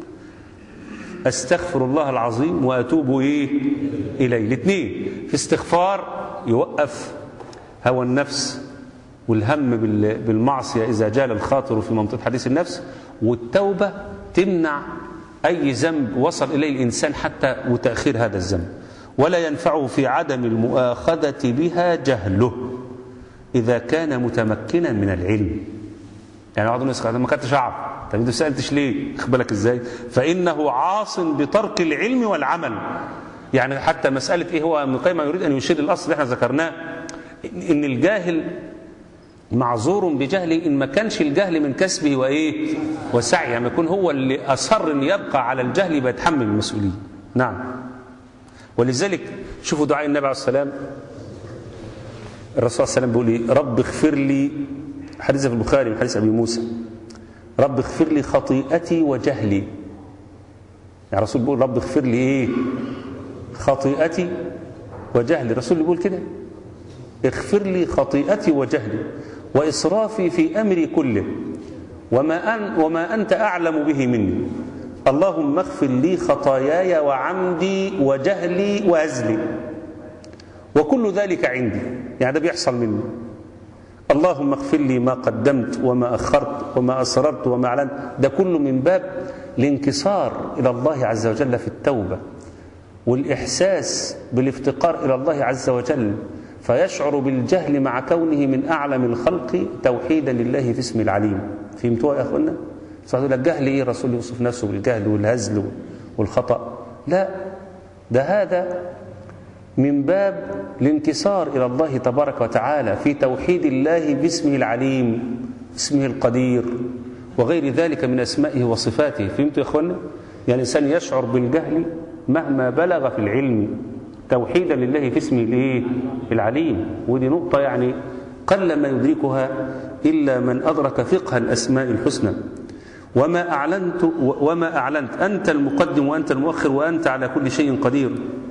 استغفر الله العظيم واتوب ايه اليه الاثنين في استغفار يوقف هوى النفس والهم بال- بالمعصيه اذا جال الخاطر في منطقه حديث النفس والتوبه تمنع اي ذنب وصل اليه الانسان حتى وتاخير هذا الذنب ولا ينفعه في عدم المؤاخذه بها جهله اذا كان متمكنا من العلم يعني بعض الناس قال ما كنتش اعرف طب انت ما سالتش ليه خد بالك ازاي فانه عاص بترك العلم والعمل يعني حتى مساله ايه هو ابن القيم يريد ان يشير الاصل اللي احنا ذكرناه ان الجاهل معذور بجهله ان ما كانش الجهل من كسبه وايه وسعيه يعني يكون هو اللي اصر ان يبقى على الجهل يبقى يتحمل المسؤوليه نعم ولذلك شوفوا دعاء النبي عليه السلام الرسول صلى الله عليه وسلم بيقول ايه رب اغفر لي حديث في البخاري من حديث ابي موسى رب اغفر لي خطيئتي وجهلي يعني الرسول بيقول رب اغفر لي ايه خطيئتي وجهلي الرسول بيقول كده اغفر لي خطيئتي وجهلي واسرافي في امري كله وما أن وما انت اعلم به مني اللهم اغفر لي خطاياي وعمدي وجهلي وهزلي وكل ذلك عندي يعني ده بيحصل مني اللهم اغفر لي ما قدمت وما أخرت وما أسررت وما أعلنت ده كله من باب الانكسار إلى الله عز وجل في التوبة والإحساس بالافتقار إلى الله عز وجل فيشعر بالجهل مع كونه من أعلم الخلق توحيدا لله في اسم العليم فهمتوها يا أخوانا؟ صحيح الجهل إيه الرسول يوصف نفسه بالجهل والهزل والخطأ لا ده هذا من باب الانكسار إلى الله تبارك وتعالى في توحيد الله باسمه العليم اسمه القدير وغير ذلك من أسمائه وصفاته فهمتوا يا أخوانا؟ يعني الإنسان يشعر بالجهل مهما بلغ في العلم توحيدا لله في اسمه الايه العليم ودي نقطة يعني قل ما يدركها إلا من أدرك فقه الأسماء الحسنى وما أعلنت وما أعلنت أنت المقدم وأنت المؤخر وأنت على كل شيء قدير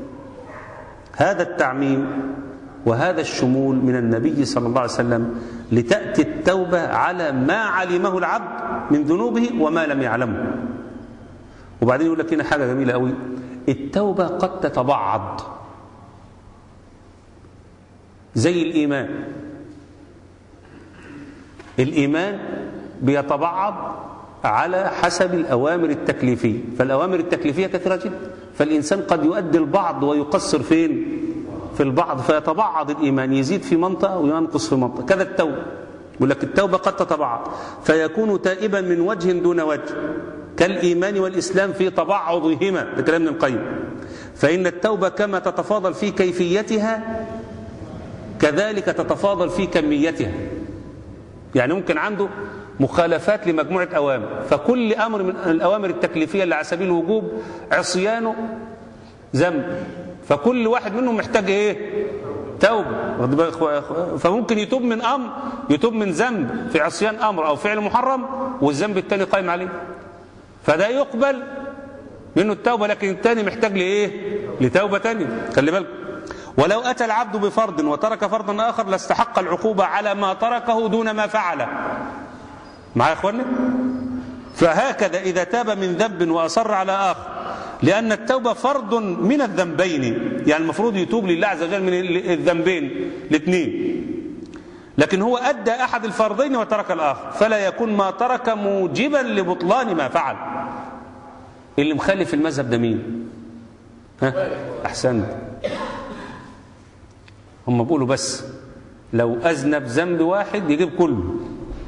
هذا التعميم وهذا الشمول من النبي صلى الله عليه وسلم لتأتي التوبة على ما علمه العبد من ذنوبه وما لم يعلمه وبعدين يقول لك هنا حاجة جميلة قوي التوبة قد تتبعض زي الإيمان الإيمان بيتبعض على حسب الأوامر التكليفية فالأوامر التكليفية كثيرة جدا فالإنسان قد يؤدي البعض ويقصر فين في البعض فيتبعض الإيمان يزيد في منطقة وينقص في منطقة كذا التوبة يقول لك التوبة قد تتبعض فيكون تائبا من وجه دون وجه كالإيمان والإسلام في تبعضهما ده كلام ابن القيم فإن التوبة كما تتفاضل في كيفيتها كذلك تتفاضل في كميتها يعني ممكن عنده مخالفات لمجموعة أوامر فكل أمر من الأوامر التكليفية اللي على سبيل الوجوب عصيانه ذنب فكل واحد منهم محتاج إيه توبة فممكن يتوب من أمر يتوب من ذنب في عصيان أمر أو فعل محرم والذنب الثاني قائم عليه فده يقبل منه التوبة لكن الثاني محتاج لإيه لتوبة ثانيه خلي بالك ولو أتى العبد بفرض وترك فرضا آخر لاستحق العقوبة على ما تركه دون ما فعل معايا يا اخوانا فهكذا إذا تاب من ذنب وأصر على آخر لأن التوبة فرض من الذنبين يعني المفروض يتوب لله عز وجل من الذنبين الاثنين لكن هو أدى أحد الفرضين وترك الآخر فلا يكون ما ترك موجبا لبطلان ما فعل اللي مخالف المذهب ده مين ها أحسنت هم بيقولوا بس لو أذنب ذنب واحد يجيب كله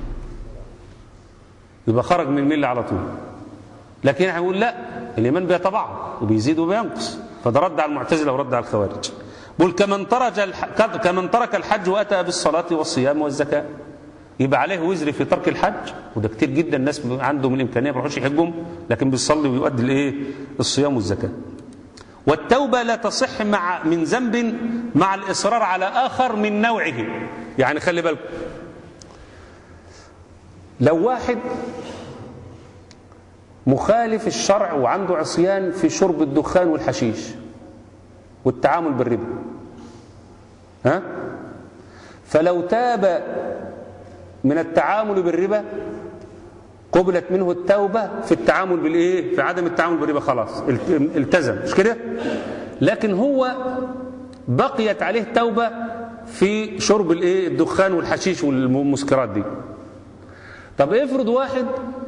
يبقى خرج من المله على طول لكن احنا بنقول لا الايمان بيتبعض وبيزيد وبينقص فده رد على المعتزله ورد على الخوارج بقول كمن ترك الح... كمن ترك الحج واتى بالصلاه والصيام والزكاه يبقى عليه وزر في ترك الحج وده كتير جدا الناس عندهم الامكانيه ما يروحوش يحجهم لكن بيصلي ويؤدي الايه الصيام والزكاه والتوبه لا تصح مع من ذنب مع الاصرار على اخر من نوعه يعني خلي بالكم لو واحد مخالف الشرع وعنده عصيان في شرب الدخان والحشيش والتعامل بالربا ها فلو تاب من التعامل بالربا قبلت منه التوبة في التعامل بالإيه؟ في عدم التعامل بالربا خلاص التزم مش كده؟ لكن هو بقيت عليه توبة في شرب الإيه؟ الدخان والحشيش والمسكرات دي طب افرض واحد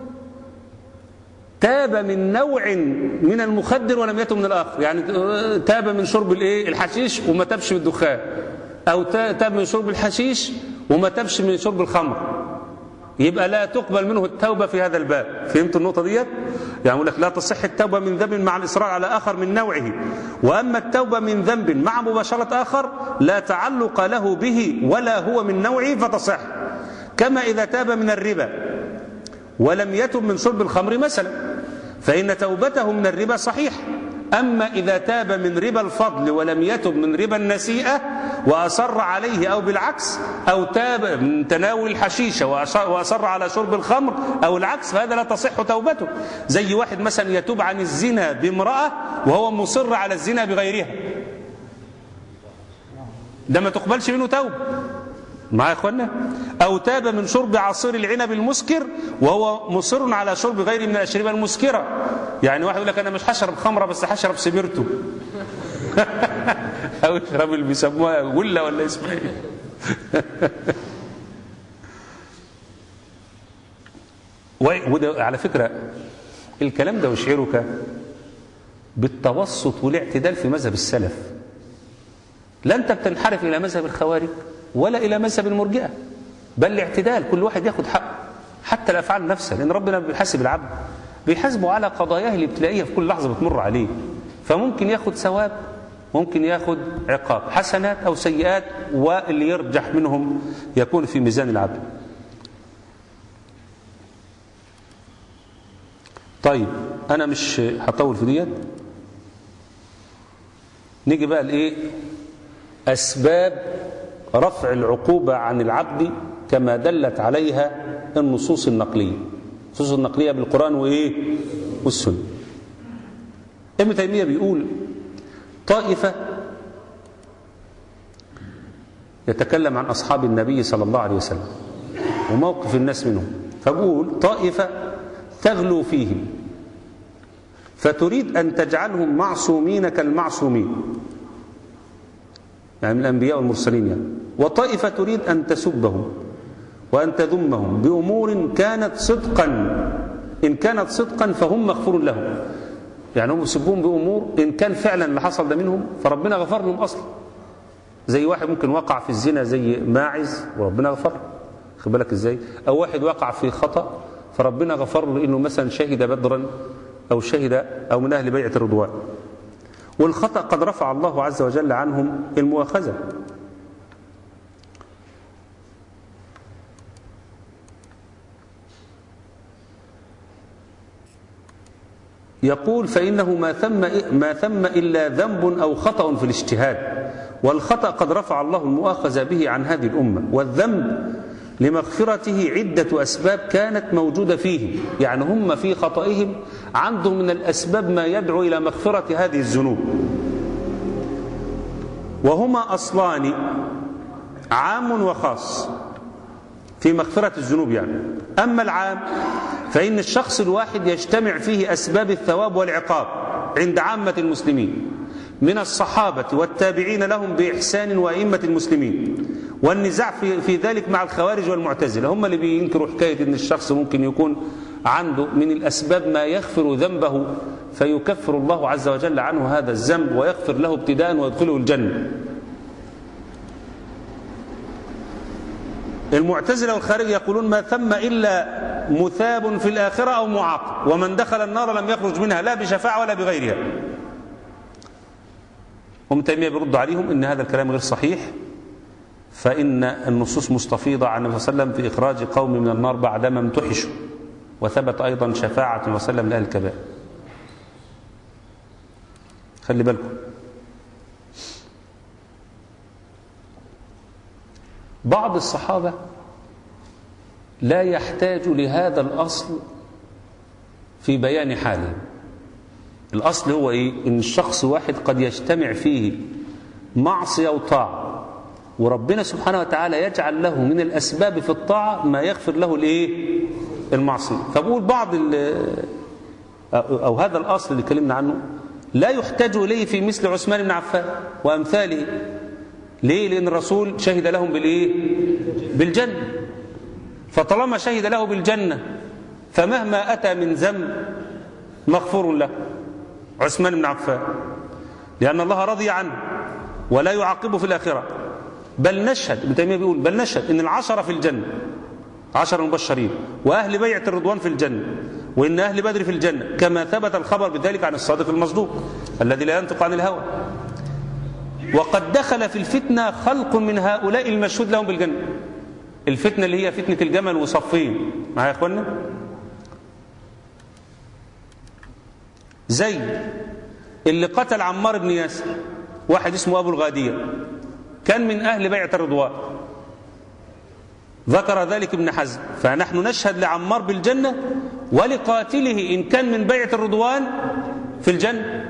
تاب من نوع من المخدر ولم يتب من الآخر يعني تاب من شرب الإيه؟ الحشيش وما تبش من الدخان أو تاب من شرب الحشيش وما تبش من شرب الخمر يبقى لا تقبل منه التوبة في هذا الباب فهمت النقطة ديت يعني يقول لك لا تصح التوبة من ذنب مع الإصرار على آخر من نوعه وأما التوبة من ذنب مع مباشرة آخر لا تعلق له به ولا هو من نوعه فتصح كما إذا تاب من الربا ولم يتب من شرب الخمر مثلا فإن توبته من الربا صحيح أما إذا تاب من ربا الفضل ولم يتب من ربا النسيئة وأصر عليه أو بالعكس أو تاب من تناول الحشيشة وأصر على شرب الخمر أو العكس فهذا لا تصح توبته زي واحد مثلا يتوب عن الزنا بامرأة وهو مصر على الزنا بغيرها ده ما تقبلش منه توبة معايا يا اخوانا او تاب من شرب عصير العنب المسكر وهو مصر على شرب غيره من الاشربه المسكره يعني واحد يقول لك انا مش هشرب خمره بس هشرب سبيرتو او يشرب اللي بيسموها ولا ولا اسمها ايه وده على فكره الكلام ده يشعرك بالتوسط والاعتدال في مذهب السلف لا انت بتنحرف الى مذهب الخوارج ولا إلى مذهب المرجئة بل الاعتدال كل واحد ياخد حقه حتى الأفعال نفسها لأن ربنا بيحاسب العبد بيحاسبه على قضاياه الابتلائية في كل لحظة بتمر عليه فممكن ياخد ثواب ممكن ياخد عقاب حسنات أو سيئات واللي يرجح منهم يكون في ميزان العبد طيب أنا مش هطول في ديت نيجي بقى لإيه أسباب رفع العقوبة عن العبد كما دلت عليها النصوص النقلية النصوص النقلية بالقرآن وإيه والسنة ابن تيمية بيقول طائفة يتكلم عن أصحاب النبي صلى الله عليه وسلم وموقف الناس منهم فبقول طائفة تغلو فيهم فتريد أن تجعلهم معصومين كالمعصومين يعني من الأنبياء والمرسلين يعني وطائفة تريد أن تسبهم وأن تذمهم بأمور كانت صدقا إن كانت صدقا فهم مغفور لهم يعني هم يسبون بأمور إن كان فعلا اللي حصل ده منهم فربنا غفر لهم أصلا زي واحد ممكن وقع في الزنا زي ماعز وربنا غفر خد بالك ازاي او واحد وقع في خطأ فربنا غفر له انه مثلا شهد بدرا او شهد او من اهل بيعة الرضوان والخطأ قد رفع الله عز وجل عنهم المؤاخذة يقول فإنه ما ثم ما ثم إلا ذنب أو خطأ في الاجتهاد والخطأ قد رفع الله المؤاخذة به عن هذه الأمة والذنب لمغفرته عدة أسباب كانت موجودة فيهم يعني هم في خطئهم عندهم من الأسباب ما يدعو إلى مغفرة هذه الذنوب وهما أصلان عام وخاص في مغفرة الذنوب يعني أما العام فإن الشخص الواحد يجتمع فيه أسباب الثواب والعقاب عند عامة المسلمين من الصحابة والتابعين لهم بإحسان وأئمة المسلمين والنزاع في, في ذلك مع الخوارج والمعتزلة هم اللي بينكروا حكاية أن الشخص ممكن يكون عنده من الأسباب ما يغفر ذنبه فيكفر الله عز وجل عنه هذا الذنب ويغفر له ابتداء ويدخله الجنة المعتزلة والخارج يقولون ما ثم إلا مثاب في الآخرة أو معاقب ومن دخل النار لم يخرج منها لا بشفاعة ولا بغيرها ابن تيمية بيرد عليهم ان هذا الكلام غير صحيح فإن النصوص مستفيضة عن النبي صلى الله عليه وسلم في إخراج قوم من النار بعدما امتحشوا وثبت أيضا شفاعة النبي صلى الله عليه وسلم لأهل الكبائر خلي بالكم بعض الصحابة لا يحتاج لهذا الأصل في بيان حاله الأصل هو إيه؟ إن الشخص واحد قد يجتمع فيه معصية وطاعة وربنا سبحانه وتعالى يجعل له من الأسباب في الطاعة ما يغفر له الإيه المعصية فبقول بعض أو هذا الأصل اللي اتكلمنا عنه لا يحتاج إليه في مثل عثمان بن عفان وأمثاله ليه لأن الرسول شهد لهم بالإيه بالجنة فطالما شهد له بالجنة فمهما أتى من ذنب مغفور له عثمان بن عفان لأن الله رضي عنه ولا يعاقبه في الآخرة بل نشهد ابن تيمية بيقول بل نشهد إن العشرة في الجنة عشر مبشرين وأهل بيعة الرضوان في الجنة وإن أهل بدر في الجنة كما ثبت الخبر بذلك عن الصادق المصدوق الذي لا ينطق عن الهوى وقد دخل في الفتنة خلق من هؤلاء المشهود لهم بالجنة الفتنة اللي هي فتنة الجمل وصفين معايا يا اخوانا زي اللي قتل عمار بن ياسر واحد اسمه أبو الغادية كان من أهل بيعة الرضوان ذكر ذلك ابن حزم فنحن نشهد لعمار بالجنة ولقاتله إن كان من بيعة الرضوان في الجنة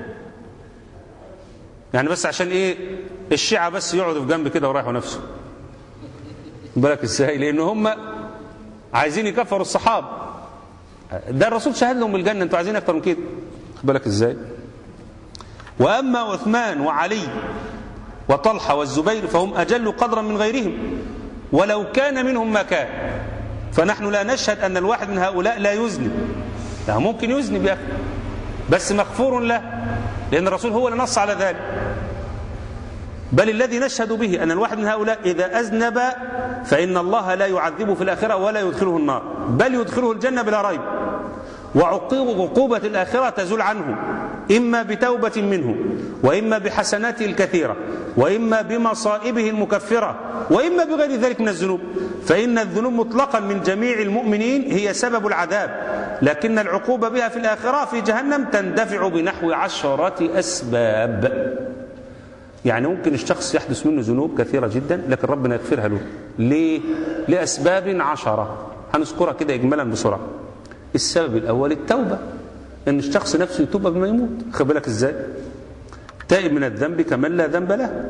يعني بس عشان إيه الشيعة بس يقعدوا في جنب كده ورايحوا نفسه بالك ازاي لأن هم عايزين يكفروا الصحابة ده الرسول شهد لهم بالجنة انتوا عايزين أكتر من كده بالك ازاي وأما عثمان وعلي وطلحة والزبير فهم أجل قدرا من غيرهم ولو كان منهم ما كان فنحن لا نشهد أن الواحد من هؤلاء لا يذنب لا ممكن يذنب يا أخي بس مغفور له لأن الرسول هو اللي نص على ذلك بل الذي نشهد به أن الواحد من هؤلاء إذا أذنب فإن الله لا يعذبه في الآخرة ولا يدخله النار بل يدخله الجنة بلا ريب وعقوبة الآخرة تزول عنه إما بتوبة منه وإما بحسناته الكثيرة وإما بمصائبه المكفرة وإما بغير ذلك من الذنوب فإن الذنوب مطلقا من جميع المؤمنين هي سبب العذاب لكن العقوبة بها في الآخرة في جهنم تندفع بنحو عشرة أسباب يعني ممكن الشخص يحدث منه ذنوب كثيرة جدا لكن ربنا يغفرها له ليه؟ لأسباب عشرة هنذكرها كده إجمالا بسرعة السبب الأول التوبة ان الشخص نفسه يتوب قبل ما يموت خد بالك ازاي تائب من الذنب كمن لا ذنب له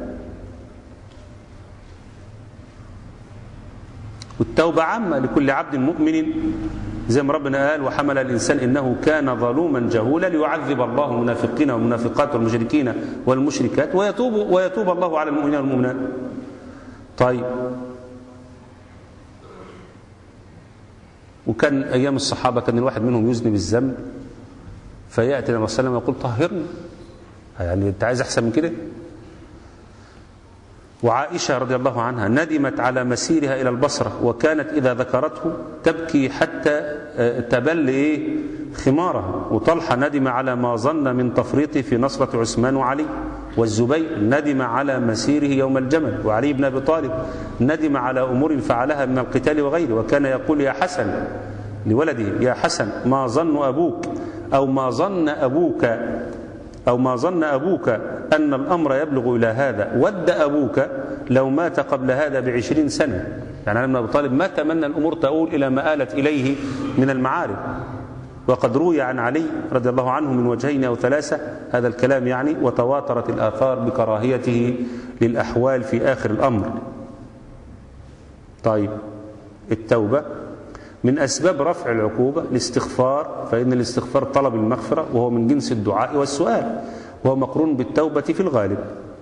والتوبة عامة لكل عبد مؤمن زي ما ربنا قال وحمل الإنسان إنه كان ظلوما جهولا ليعذب الله المنافقين والمنافقات والمشركين والمشركات ويتوب, ويتوب الله على المؤمنين والمؤمنات طيب وكان أيام الصحابة كان الواحد منهم يذنب الذنب فيأتي النبي صلى الله عليه وسلم يقول طهرني يعني أنت عايز أحسن من كده وعائشة رضي الله عنها ندمت على مسيرها إلى البصرة وكانت إذا ذكرته تبكي حتى تبل إيه خمارها وطلحة ندم على ما ظن من تفريطه في نصرة عثمان وعلي والزبير ندم على مسيره يوم الجمل وعلي بن أبي طالب ندم على أمور فعلها من القتال وغيره وكان يقول يا حسن لولده يا حسن ما ظن أبوك أو ما ظن أبوك أو ما ظن أبوك أن الأمر يبلغ إلى هذا ود أبوك لو مات قبل هذا بعشرين سنة يعني علي بن أبي طالب ما تمنى الأمور تؤول إلى ما آلت إليه من المعارف وقد روي عن علي رضي الله عنه من وجهين أو ثلاثة هذا الكلام يعني وتواترت الآثار بكراهيته للأحوال في آخر الأمر طيب التوبة من أسباب رفع العقوبة الاستغفار فإن الاستغفار طلب المغفرة وهو من جنس الدعاء والسؤال وهو مقرون بالتوبة في الغالب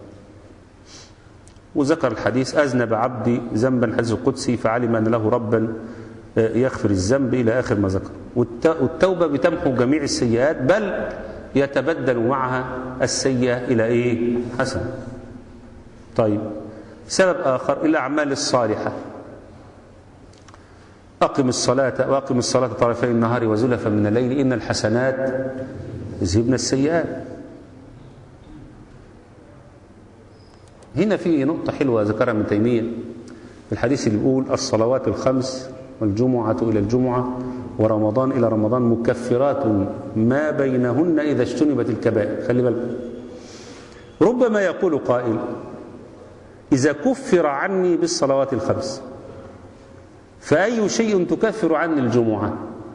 وذكر الحديث أذنب عبدي ذنبا حديث القدسي فعلم أن له ربا يغفر الذنب إلى آخر ما ذكر والتوبة بتمحو جميع السيئات بل يتبدل معها السيئة إلى إيه حسن طيب سبب آخر الأعمال الصالحة أقم الصلاة وأقم الصلاة طرفي النهار وزلفا من الليل إن الحسنات يذهبن السيئات هنا في نقطة حلوة ذكرها ابن تيمية في الحديث اللي بيقول الصلوات الخمس والجمعة إلى الجمعة ورمضان إلى رمضان مكفرات ما بينهن إذا اجتنبت الكبائر خلي بالك ربما يقول قائل إذا كفر عني بالصلوات الخمس فأي شيء تكفر عني الجمعة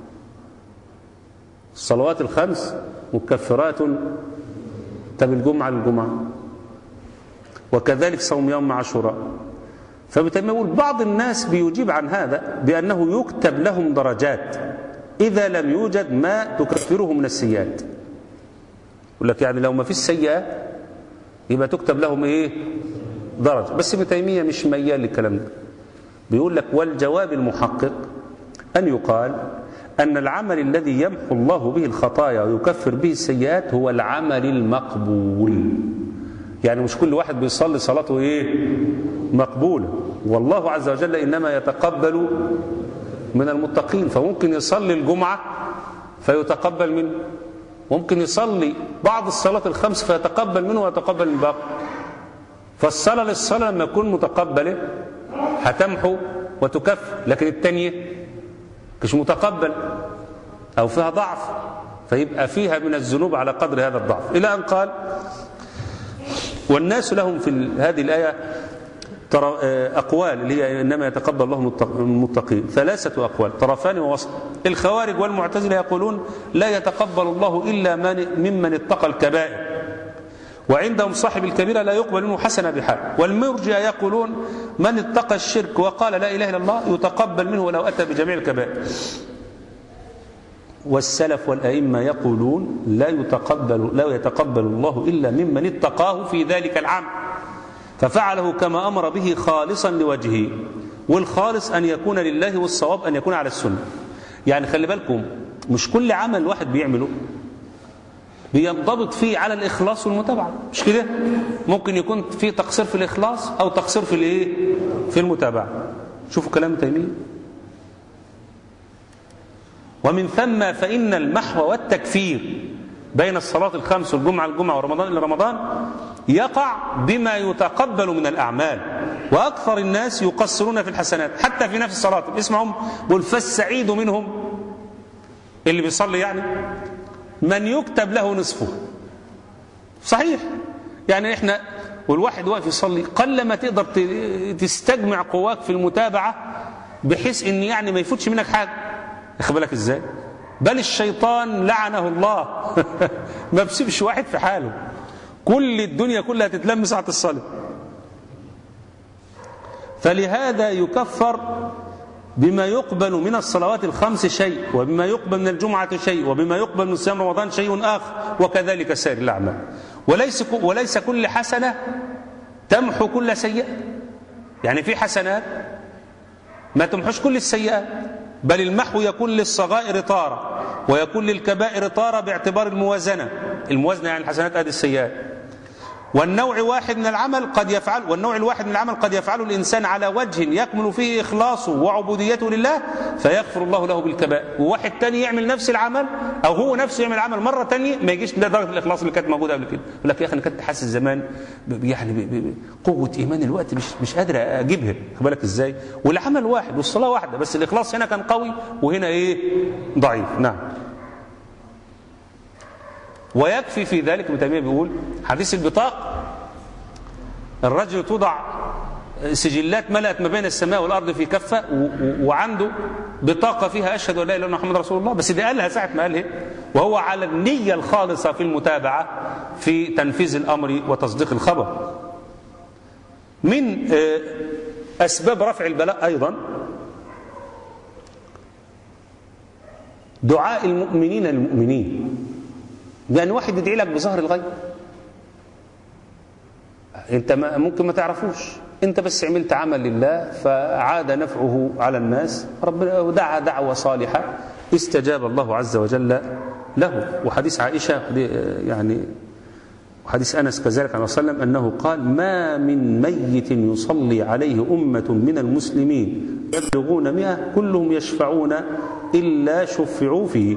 الصلوات الخمس مكفرات طب الجمعة للجمعة وكذلك صوم يوم عاشوراء فبالتالي يقول بعض الناس بيجيب عن هذا بأنه يكتب لهم درجات إذا لم يوجد ما تكفره من السيئات يقول لك يعني لو ما فيش سيئة يبقى تكتب لهم إيه درجة بس ابن تيمية مش ميال للكلام ده بيقول لك والجواب المحقق أن يقال أن العمل الذي يمحو الله به الخطايا ويكفر به السيئات هو العمل المقبول يعني مش كل واحد بيصلي صلاته ايه مقبولة والله عز وجل إنما يتقبل من المتقين فممكن يصلي الجمعة فيتقبل منه ممكن يصلي بعض الصلاة الخمس فيتقبل منه ويتقبل من باقي فالصلاة للصلاة لما يكون متقبلة هتمحو وتكفر لكن التانية مش متقبل أو فيها ضعف فيبقى فيها من الذنوب على قدر هذا الضعف إلى أن قال والناس لهم في هذه الآية ترى أقوال اللي هي إنما يتقبل الله المتقين ثلاثة أقوال طرفان ووسط الخوارج والمعتزلة يقولون لا يتقبل الله إلا من ممن اتقى الكبائر وعندهم صاحب الكبيرة لا يقبل منه حسنة بحال والمرجئة يقولون من اتقى الشرك وقال لا إله إلا الله يتقبل منه ولو أتى بجميع الكبائر والسلف والأئمة يقولون لا يتقبل لا يتقبل الله إلا ممن اتقاه في ذلك العام ففعله كما أمر به خالصا لوجهه والخالص أن يكون لله والصواب أن يكون على السنة يعني خلي بالكم مش كل عمل واحد بيعمله بينضبط فيه على الإخلاص والمتابعة مش كده ممكن يكون في تقصير في الإخلاص أو تقصير في الإيه في المتابعة شوفوا كلام تيمية ومن ثم فإن المحو والتكفير بين الصلاة الخمس والجمعة الجمعة ورمضان إلى رمضان يقع بما يتقبل من الأعمال وأكثر الناس يقصرون في الحسنات حتى في نفس الصلاة اسمهم بل فالسعيد منهم اللي بيصلي يعني من يكتب له نصفه صحيح يعني احنا والواحد واقف يصلي قل ما تقدر تستجمع قواك في المتابعة بحيث ان يعني ما يفوتش منك حاجة اخد بالك ازاي بل الشيطان لعنه الله ما بسيبش واحد في حاله كل الدنيا كلها تتلم ساعة الصلاة فلهذا يكفر بما يقبل من الصلوات الخمس شيء وبما يقبل من الجمعة شيء وبما يقبل من صيام رمضان شيء آخر وكذلك سائر الأعمال وليس وليس كل حسنة تمحو كل سيئة يعني في حسنات ما تمحوش كل السيئات بل المحو يكون للصغائر طارة ويكون للكبائر طارة باعتبار الموازنة الموازنة يعني الحسنات هذه السيئات والنوع واحد من العمل قد يفعل والنوع الواحد من العمل قد يفعله الإنسان على وجه يكمل فيه إخلاصه وعبوديته لله فيغفر الله له بالكبائر وواحد تاني يعمل نفس العمل أو هو نفسه يعمل عمل مرة تانية ما يجيش لدرجة الإخلاص اللي كانت موجودة قبل كده يقول لك يا أخي أنا كنت حاسس زمان يعني قوة إيمان الوقت مش مش قادر أجيبها خد بالك إزاي والعمل واحد والصلاة واحدة بس الإخلاص هنا كان قوي وهنا إيه ضعيف نعم ويكفي في ذلك ابن تيميه بيقول حديث البطاق الرجل توضع سجلات ملأت ما بين السماء والأرض في كفة وعنده بطاقة فيها أشهد أن لا إله إلا محمد رسول الله بس دي قالها ساعة ما قالها وهو على النية الخالصة في المتابعة في تنفيذ الأمر وتصديق الخبر من أسباب رفع البلاء أيضا دعاء المؤمنين للمؤمنين يعني واحد يدعي لك بظهر الغيب انت ما ممكن ما تعرفوش انت بس عملت عمل لله فعاد نفعه على الناس ربنا ودعا دعوة صالحة استجاب الله عز وجل له وحديث عائشة يعني وحديث أنس كذلك عليه وسلم أنه قال ما من ميت يصلي عليه أمة من المسلمين يبلغون مئة كلهم يشفعون إلا شفعوا فيه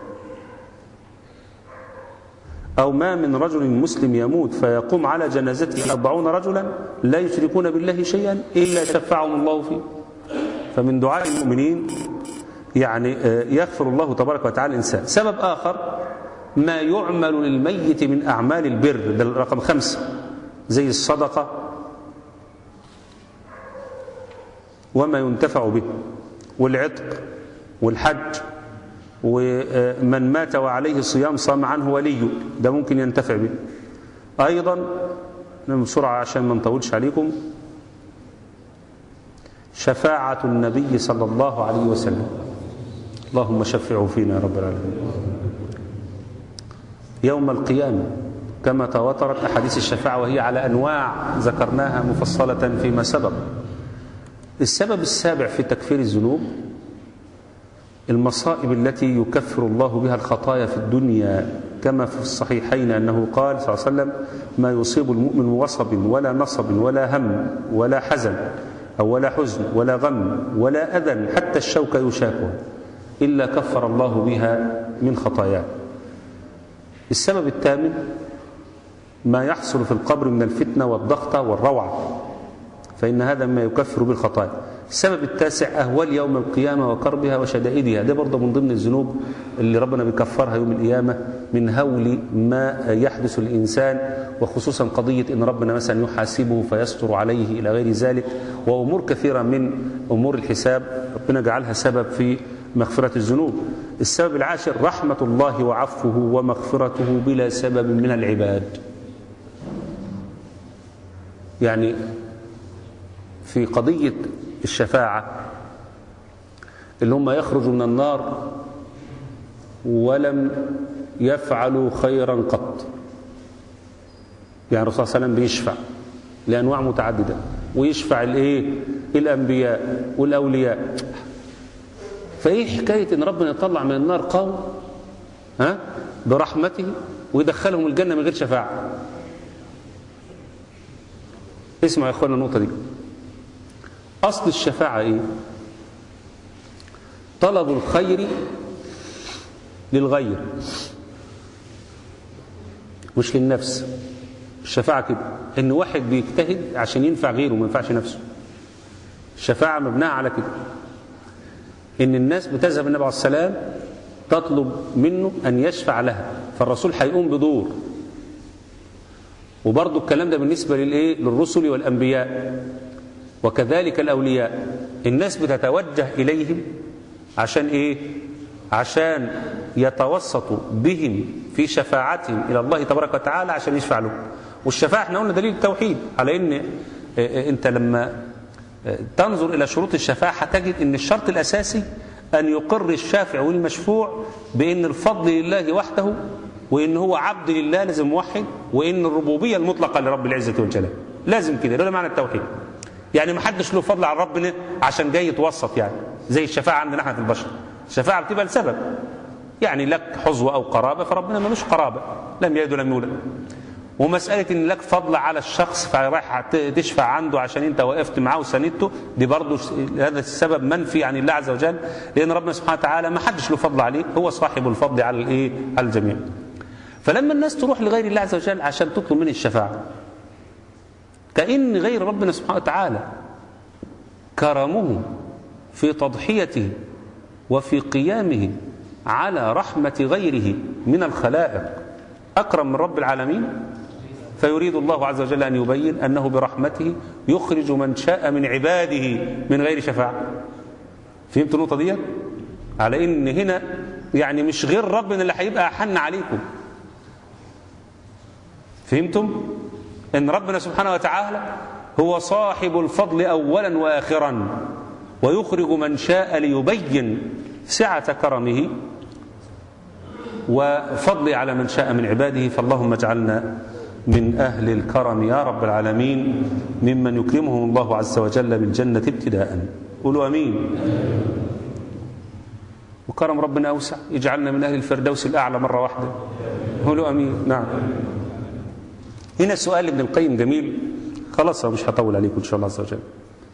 أو ما من رجل مسلم يموت فيقوم على جنازته أربعون رجلا لا يشركون بالله شيئا إلا شفعهم الله فيه فمن دعاء المؤمنين يعني يغفر الله تبارك وتعالى الإنسان سبب آخر ما يعمل للميت من أعمال البر ده رقم خمسة زي الصدقة وما ينتفع به والعتق والحج ومن مات وعليه صيام صام عنه وليه ده ممكن ينتفع به أيضا بسرعة عشان ما نطولش عليكم شفاعة النبي صلى الله عليه وسلم اللهم شفعه فينا يا رب العالمين يوم القيامة كما تواترت أحاديث الشفاعة وهي على أنواع ذكرناها مفصلة فيما سبق السبب السابع في تكفير الذنوب المصائب التي يكفر الله بها الخطايا في الدنيا كما في الصحيحين أنه قال صلى الله عليه وسلم ما يصيب المؤمن وصب ولا نصب ولا هم ولا حزن أو ولا حزن ولا غم ولا أذى حتى الشوك يشاكها إلا كفر الله بها من خطاياه السبب الثامن ما يحصل في القبر من الفتنة والضغطة والروعة فإن هذا ما يكفر بالخطايا السبب التاسع أهوال يوم القيامة وكربها وشدائدها ده برضه من ضمن الذنوب اللي ربنا بيكفرها يوم القيامة من هول ما يحدث الإنسان وخصوصا قضية إن ربنا مثلا يحاسبه فيستر عليه إلى غير ذلك وأمور كثيرة من أمور الحساب ربنا جعلها سبب في مغفرة الذنوب السبب العاشر رحمة الله وعفوه ومغفرته بلا سبب من العباد يعني في قضية الشفاعة اللي هم يخرجوا من النار ولم يفعلوا خيرا قط يعني الرسول صلى الله عليه وسلم بيشفع لأنواع متعددة ويشفع الايه الأنبياء والأولياء فايه حكاية ان ربنا يطلع من النار قوم ها برحمته ويدخلهم الجنة من غير شفاعة اسمع يا اخوانا النقطة دي أصل الشفاعة إيه؟ طلب الخير للغير مش للنفس الشفاعة كده إن واحد بيجتهد عشان ينفع غيره ما ينفعش نفسه الشفاعة مبناها على كده إن الناس بتذهب النبي عليه السلام تطلب منه أن يشفع لها فالرسول هيقوم بدور وبرضه الكلام ده بالنسبة للإيه؟ للرسل والأنبياء وكذلك الأولياء الناس بتتوجه إليهم عشان إيه عشان يتوسطوا بهم في شفاعتهم إلى الله تبارك وتعالى عشان يشفع لهم والشفاعة احنا قلنا دليل التوحيد على إن أنت لما تنظر إلى شروط الشفاعة هتجد أن الشرط الأساسي أن يقر الشافع والمشفوع بأن الفضل لله وحده وأن هو عبد لله لازم موحد وأن الربوبية المطلقة لرب العزة والجلال لازم كده ده معنى التوحيد يعني ما حدش له فضل على ربنا عشان جاي يتوسط يعني زي الشفاعة عندنا احنا في البشر الشفاعة بتبقى لسبب يعني لك حظوة أو قرابة فربنا ملوش قرابة لم يلد ولم يولد ومسألة إن لك فضل على الشخص فرايح تشفع عنده عشان أنت وقفت معاه وساندته دي برضه هذا السبب منفي عن الله عز وجل لأن ربنا سبحانه وتعالى ما حدش له فضل عليه هو صاحب الفضل على الإيه على الجميع فلما الناس تروح لغير الله عز وجل عشان تطلب منه الشفاعة كأن غير ربنا سبحانه وتعالى كرمه في تضحيته وفي قيامه على رحمة غيره من الخلائق أكرم من رب العالمين فيريد الله عز وجل أن يبين أنه برحمته يخرج من شاء من عباده من غير شفاعة فهمت النقطة دي على إن هنا يعني مش غير ربنا اللي هيبقى أحن عليكم فهمتم ان ربنا سبحانه وتعالى هو صاحب الفضل اولا واخرا ويخرج من شاء ليبين سعه كرمه وفضله على من شاء من عباده فاللهم اجعلنا من اهل الكرم يا رب العالمين ممن يكرمهم الله عز وجل بالجنه ابتداء قولوا امين وكرم ربنا اوسع يجعلنا من اهل الفردوس الاعلى مره واحده قولوا امين نعم هنا سؤال ابن القيم جميل خلاص مش هطول عليكم ان شاء الله عز وجل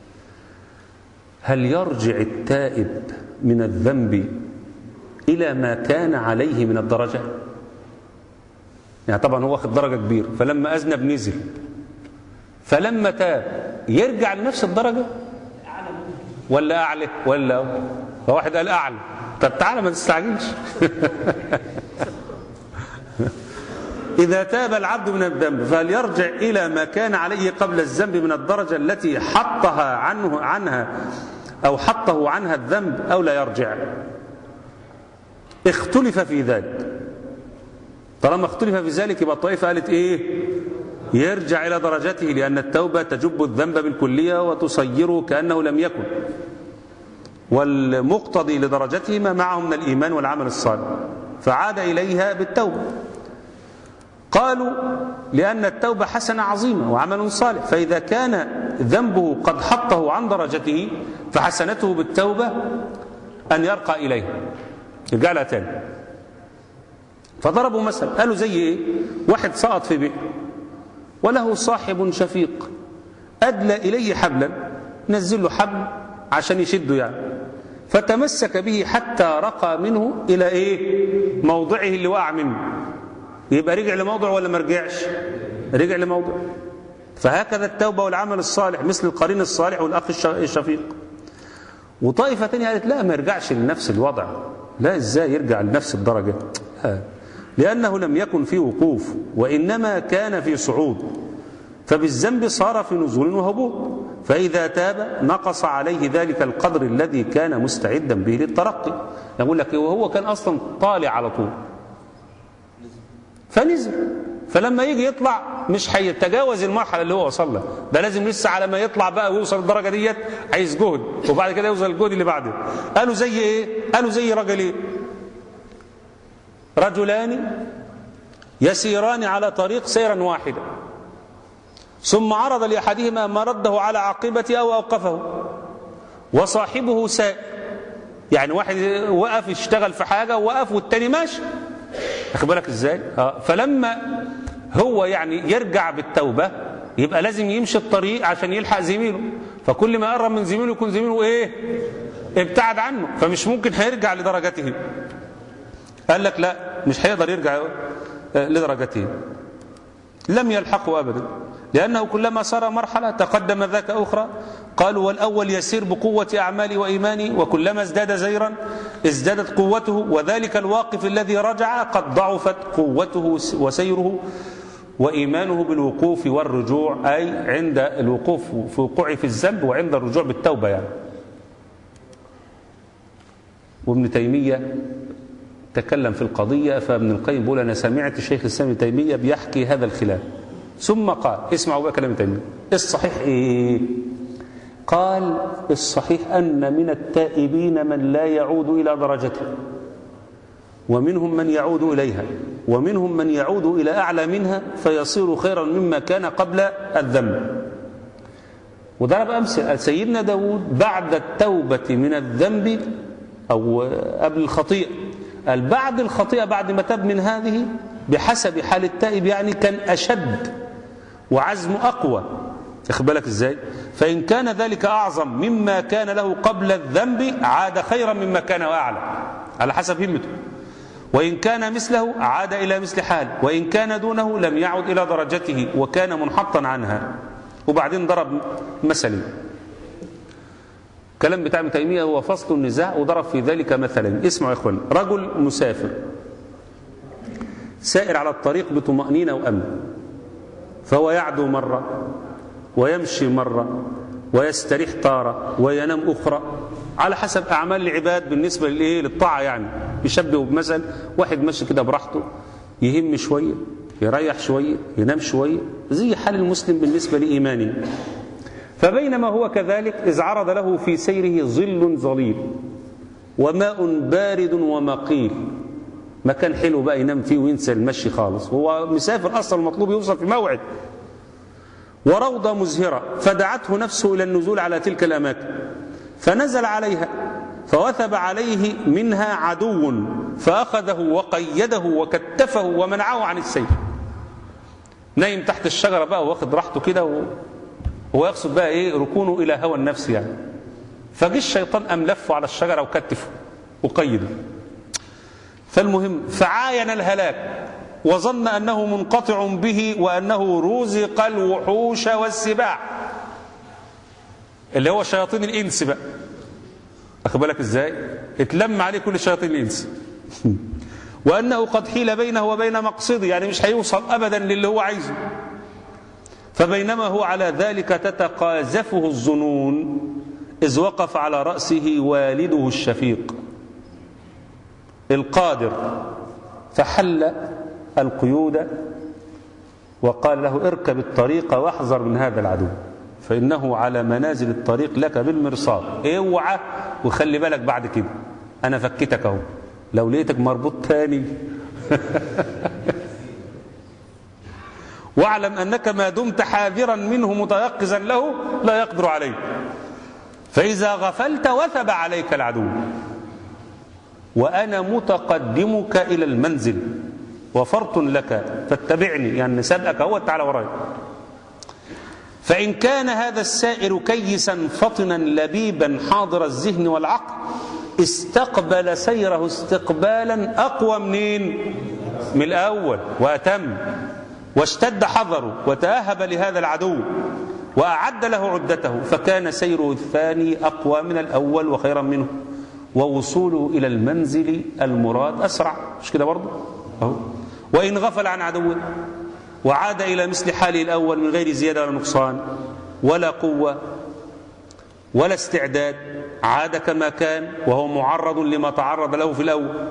هل يرجع التائب من الذنب الى ما كان عليه من الدرجه يعني طبعا هو واخد درجه كبيره فلما اذنب نزل فلما تاب يرجع لنفس الدرجه ولا اعلى ولا فواحد قال اعلى طب تعالى ما تستعجلش إذا تاب العبد من الذنب فهل يرجع إلى ما كان عليه قبل الذنب من الدرجة التي حطها عنه عنها أو حطه عنها الذنب أو لا يرجع اختلف في ذلك طالما اختلف في ذلك يبقى الطائفة قالت إيه يرجع إلى درجته لأن التوبة تجب الذنب بالكلية وتصيره كأنه لم يكن والمقتضي لدرجته ما معه من الإيمان والعمل الصالح فعاد إليها بالتوبة قالوا لأن التوبة حسنة عظيمة وعمل صالح فإذا كان ذنبه قد حطه عن درجته فحسنته بالتوبة أن يرقى إليها يرجع لها تاني فضربوا مثل قالوا زي إيه واحد سقط في بئر وله صاحب شفيق أدلى إليه حبلا نزل له حبل عشان يشده يعني فتمسك به حتى رقى منه إلى إيه موضعه اللي وقع منه يبقى رجع لموضع ولا ما رجعش رجع لموضع فهكذا التوبة والعمل الصالح مثل القرين الصالح والأخ الشفيق وطائفة تانية قالت لا ما يرجعش لنفس الوضع لا ازاي يرجع لنفس الدرجة لا. لأنه لم يكن في وقوف وإنما كان في صعود فبالذنب صار في نزول وهبوط فإذا تاب نقص عليه ذلك القدر الذي كان مستعدا به للترقي يقول لك وهو كان أصلا طالع على طول فنزل فلما يجي يطلع مش هيتجاوز المرحلة اللي هو وصل لها ده لازم لسه على ما يطلع بقى ويوصل الدرجة ديت عايز جهد وبعد كده يوصل الجهد اللي بعده قالوا زي ايه قالوا زي رجلين رجلان يسيران على طريق سيرا واحدا ثم عرض لأحدهما ما رده على عاقبته أو أوقفه وصاحبه سائر يعني واحد وقف يشتغل في حاجة ووقف والتاني ماشي واخد بالك ازاي آه. فلما هو يعني يرجع بالتوبة يبقى لازم يمشي الطريق عشان يلحق زميله فكل ما قرب من زميله يكون زميله ايه ابتعد عنه فمش ممكن هيرجع لدرجته قال لك لا مش هيقدر يرجع لدرجته لم يلحقه أبدا لأنه كلما صار مرحلة تقدم ذاك أخرى قالوا والأول يسير بقوة أعمالي وإيماني وكلما ازداد زيرا ازدادت قوته وذلك الواقف الذي رجع قد ضعفت قوته وسيره وإيمانه بالوقوف والرجوع أي عند الوقوف في وقوعه في الذنب وعند الرجوع بالتوبة يعني وابن تيمية تكلم في القضية فابن القيم بيقول أنا سمعت الشيخ الإسلام ابن تيمية بيحكي هذا الخلاف ثم قال اسمعوا بقى كلام تيمية الصحيح إيه قال الصحيح أن من التائبين من لا يعود إلى درجته ومنهم من يعود إليها ومنهم من يعود إلى أعلى منها فيصير خيرا مما كان قبل الذنب وضرب أمثل سيدنا داود بعد التوبة من الذنب أو قبل الخطيئة قال بعد الخطيئة بعد ما تاب من هذه بحسب حال التائب يعني كان أشد وعزم أقوى واخد بالك ازاي فإن كان ذلك أعظم مما كان له قبل الذنب عاد خيرا مما كان وأعلى على حسب همته وإن كان مثله عاد إلى مثل حال وإن كان دونه لم يعد إلى درجته وكان منحطا عنها وبعدين ضرب مثلين كلام بتاع ابن تيمية هو فصل النزاع وضرب في ذلك مثلا اسمعوا يا اخوان رجل مسافر سائر على الطريق بطمأنينة وأمن فهو يعدو مرة ويمشي مرة ويستريح طارة وينام أخرى على حسب أعمال العباد بالنسبة للإيه للطاعة يعني يشبهه بمثل واحد ماشي كده براحته يهم شوية يريح شوية ينام شوية زي حال المسلم بالنسبة لإيمانه فبينما هو كذلك إذ عرض له في سيره ظل ظليل وماء بارد ومقيل مكان حلو بقى ينام فيه وينسى المشي خالص هو مسافر أصلا المطلوب يوصل في موعد وروضة مزهرة فدعته نفسه إلى النزول على تلك الأماكن فنزل عليها فوثب عليه منها عدو فأخذه وقيده وكتفه ومنعه عن السير نايم تحت الشجرة بقى واخد راحته كده و... هو يقصد بقى ايه ركونه الى هوى النفس يعني فجه الشيطان قام لفه على الشجره وكتفه وقيده فالمهم فعاين الهلاك وظن انه منقطع به وانه رزق الوحوش والسباع اللي هو شياطين الانس بقى واخد بالك ازاي اتلم عليه كل شياطين الانس وانه قد حيل بينه وبين مقصده يعني مش هيوصل ابدا للي هو عايزه فبينما هو على ذلك تتقاذفه الظنون إذ وقف على رأسه والده الشفيق القادر فحل القيود وقال له اركب الطريق واحذر من هذا العدو فإنه على منازل الطريق لك بالمرصاد اوعى وخلي بالك بعد كده أنا فكتك أهو لو لقيتك مربوط تاني واعلم أنك ما دمت حاذرا منه متيقظا له لا يقدر عليك فإذا غفلت وثب عليك العدو وأنا متقدمك إلى المنزل وفرط لك فاتبعني يعني سبقك هو تعالى وراي فإن كان هذا السائر كيسا فطنا لبيبا حاضر الذهن والعقل استقبل سيره استقبالا أقوى منين من الأول وأتم واشتد حذره وتأهب لهذا العدو وأعد له عدته فكان سيره الثاني أقوى من الأول وخيرا منه ووصوله إلى المنزل المراد أسرع مش كده برضه أهو وإن غفل عن عدوه وعاد إلى مثل حاله الأول من غير زيادة ولا نقصان ولا قوة ولا استعداد عاد كما كان وهو معرض لما تعرض له في الأول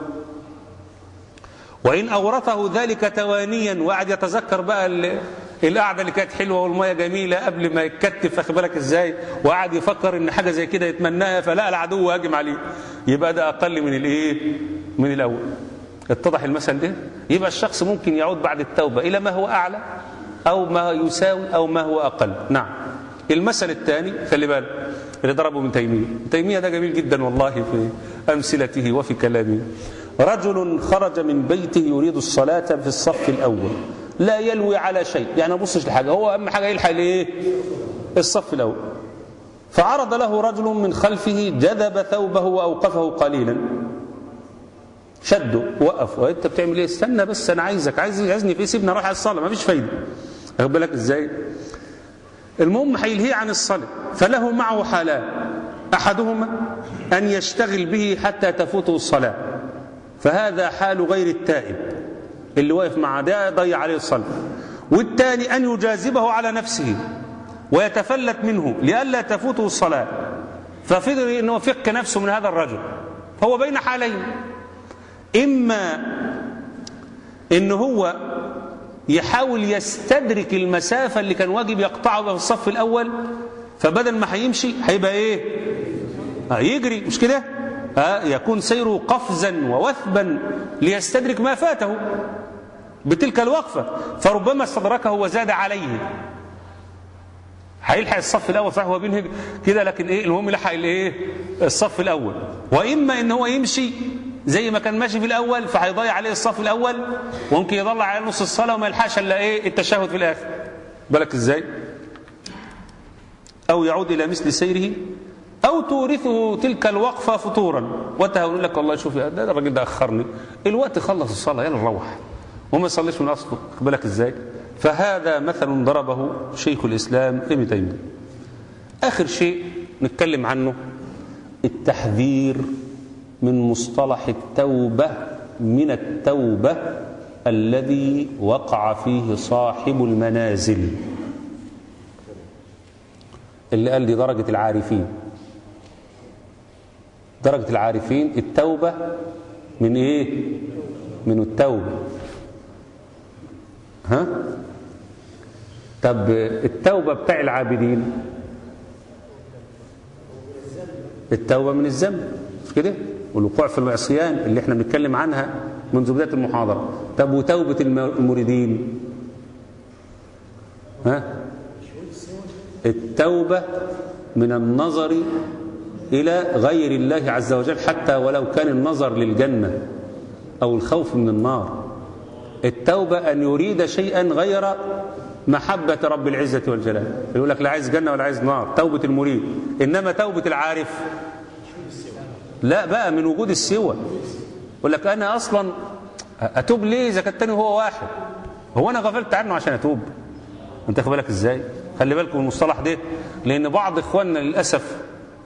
وإن أورثه ذلك توانيا وقعد يتذكر بقى القعدة اللي كانت حلوة والمية جميلة قبل ما يتكتف واخد بالك ازاي وقعد يفكر ان حاجة زي كده يتمناها فلقى العدو هاجم عليه يبقى ده أقل من الايه من الأول اتضح المثل ده يبقى الشخص ممكن يعود بعد التوبة إلى ما هو أعلى أو ما يساوي أو ما هو أقل نعم المثل الثاني خلي بالك اللي ضربه من تيمية تيمية ده جميل جدا والله في أمثلته وفي كلامه رجل خرج من بيته يريد الصلاة في الصف الأول لا يلوي على شيء يعني ما بصش لحاجة هو أهم حاجة يلحق لإيه الصف الأول فعرض له رجل من خلفه جذب ثوبه وأوقفه قليلا شده وقف وانت بتعمل ايه استنى بس انا عايزك عايز عايزني في سيبني اروح على الصلاه مفيش فايده واخد بالك ازاي المهم هيلهيه عن الصلاه فله معه حالان احدهما ان يشتغل به حتى تفوته الصلاه فهذا حال غير التائب اللي واقف مع ده ضيع عليه الصلاه والثاني ان يجاذبه على نفسه ويتفلت منه لئلا تفوته الصلاه ففضل انه فك نفسه من هذا الرجل فهو بين حالين إما إن هو يحاول يستدرك المسافة اللي كان واجب يقطعها في الصف الأول فبدل ما هيمشي هيبقى إيه يجري مش كده يكون سيره قفزا ووثبا ليستدرك ما فاته بتلك الوقفة فربما استدركه وزاد عليه هيلحق الصف الاول صح هو بينهج كده لكن ايه المهم يلحق الايه الصف الاول واما ان هو يمشي زي ما كان ماشي في الاول فهيضيع عليه الصف الاول وممكن يضلع عليه نص الصلاه وما يلحقش الا ايه التشهد في الاخر بالك ازاي او يعود الى مثل سيره او تورثه تلك الوقفه فطورا وتقول لك والله شوف ده الراجل ده اخرني الوقت خلص الصلاه يلا نروح وما يصليش من اصله بالك ازاي فهذا مثل ضربه شيخ الاسلام ابن تيميه اخر شيء نتكلم عنه التحذير من مصطلح التوبة من التوبة الذي وقع فيه صاحب المنازل اللي قال لي درجة العارفين درجة العارفين التوبة من ايه من التوبة ها طب التوبة بتاع العابدين التوبة من الذنب مش كده والوقوع في العصيان اللي احنا بنتكلم عنها منذ بداية المحاضرة طب وتوبة المريدين ها التوبة من النظر إلى غير الله عز وجل حتى ولو كان النظر للجنة أو الخوف من النار التوبة أن يريد شيئا غير محبة رب العزة والجلال يقول لك لا عايز جنة ولا عايز نار توبة المريد إنما توبة العارف لا بقى من وجود السوى يقول لك انا اصلا اتوب ليه اذا كان تاني هو واحد هو انا غفلت عنه عشان اتوب انت واخد بالك ازاي خلي بالكم من المصطلح ده لان بعض اخواننا للاسف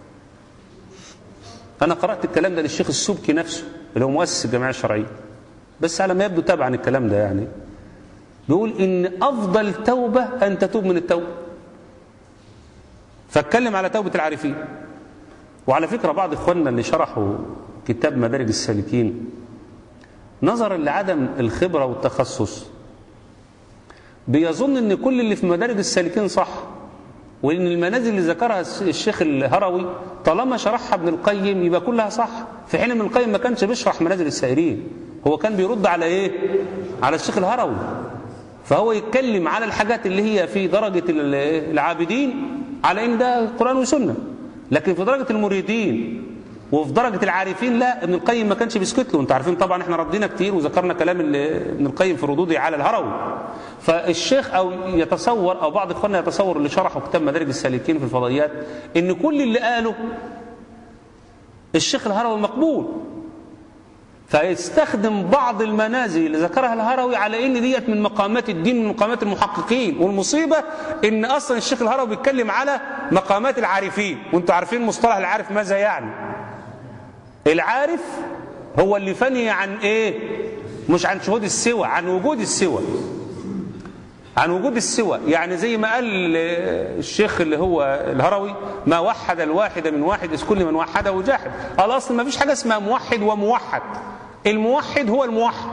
انا قرات الكلام ده للشيخ السبكي نفسه اللي هو مؤسس الجمعيه الشرعيه بس على ما يبدو تبعا الكلام ده يعني بيقول ان افضل توبه ان تتوب من التوبه فاتكلم على توبه العارفين وعلى فكرة بعض إخواننا اللي شرحوا كتاب مدارج السالكين نظرا لعدم الخبرة والتخصص بيظن ان كل اللي في مدارج السالكين صح وان المنازل اللي ذكرها الشيخ الهروي طالما شرحها ابن القيم يبقى كلها صح في حين ابن القيم ما كانش بيشرح منازل السائرين هو كان بيرد على ايه على الشيخ الهروي فهو يتكلم على الحاجات اللي هي في درجة العابدين على ان ده قرآن وسنة لكن في درجة المريدين وفي درجة العارفين لا ابن القيم ما كانش بيسكت له انتوا عارفين طبعا احنا ردينا كتير وذكرنا كلام ابن القيم في ردوده على الهروي فالشيخ او يتصور او بعض اخواننا يتصور اللي شرحوا كتاب مدارج السالكين في الفضائيات ان كل اللي قاله الشيخ الهروي مقبول فيستخدم بعض المنازل اللي ذكرها الهروي على ان ديت من مقامات الدين من مقامات المحققين والمصيبه ان اصلا الشيخ الهروي بيتكلم على مقامات العارفين وانتم عارفين مصطلح العارف ماذا يعني العارف هو اللي فني عن ايه مش عن شهود السوى عن وجود السوى عن وجود السوى يعني زي ما قال الشيخ اللي هو الهروي ما وحد الواحد من واحد إذ كل من وحده جاحد الاصل ما فيش حاجه اسمها موحد وموحد الموحد هو الموحد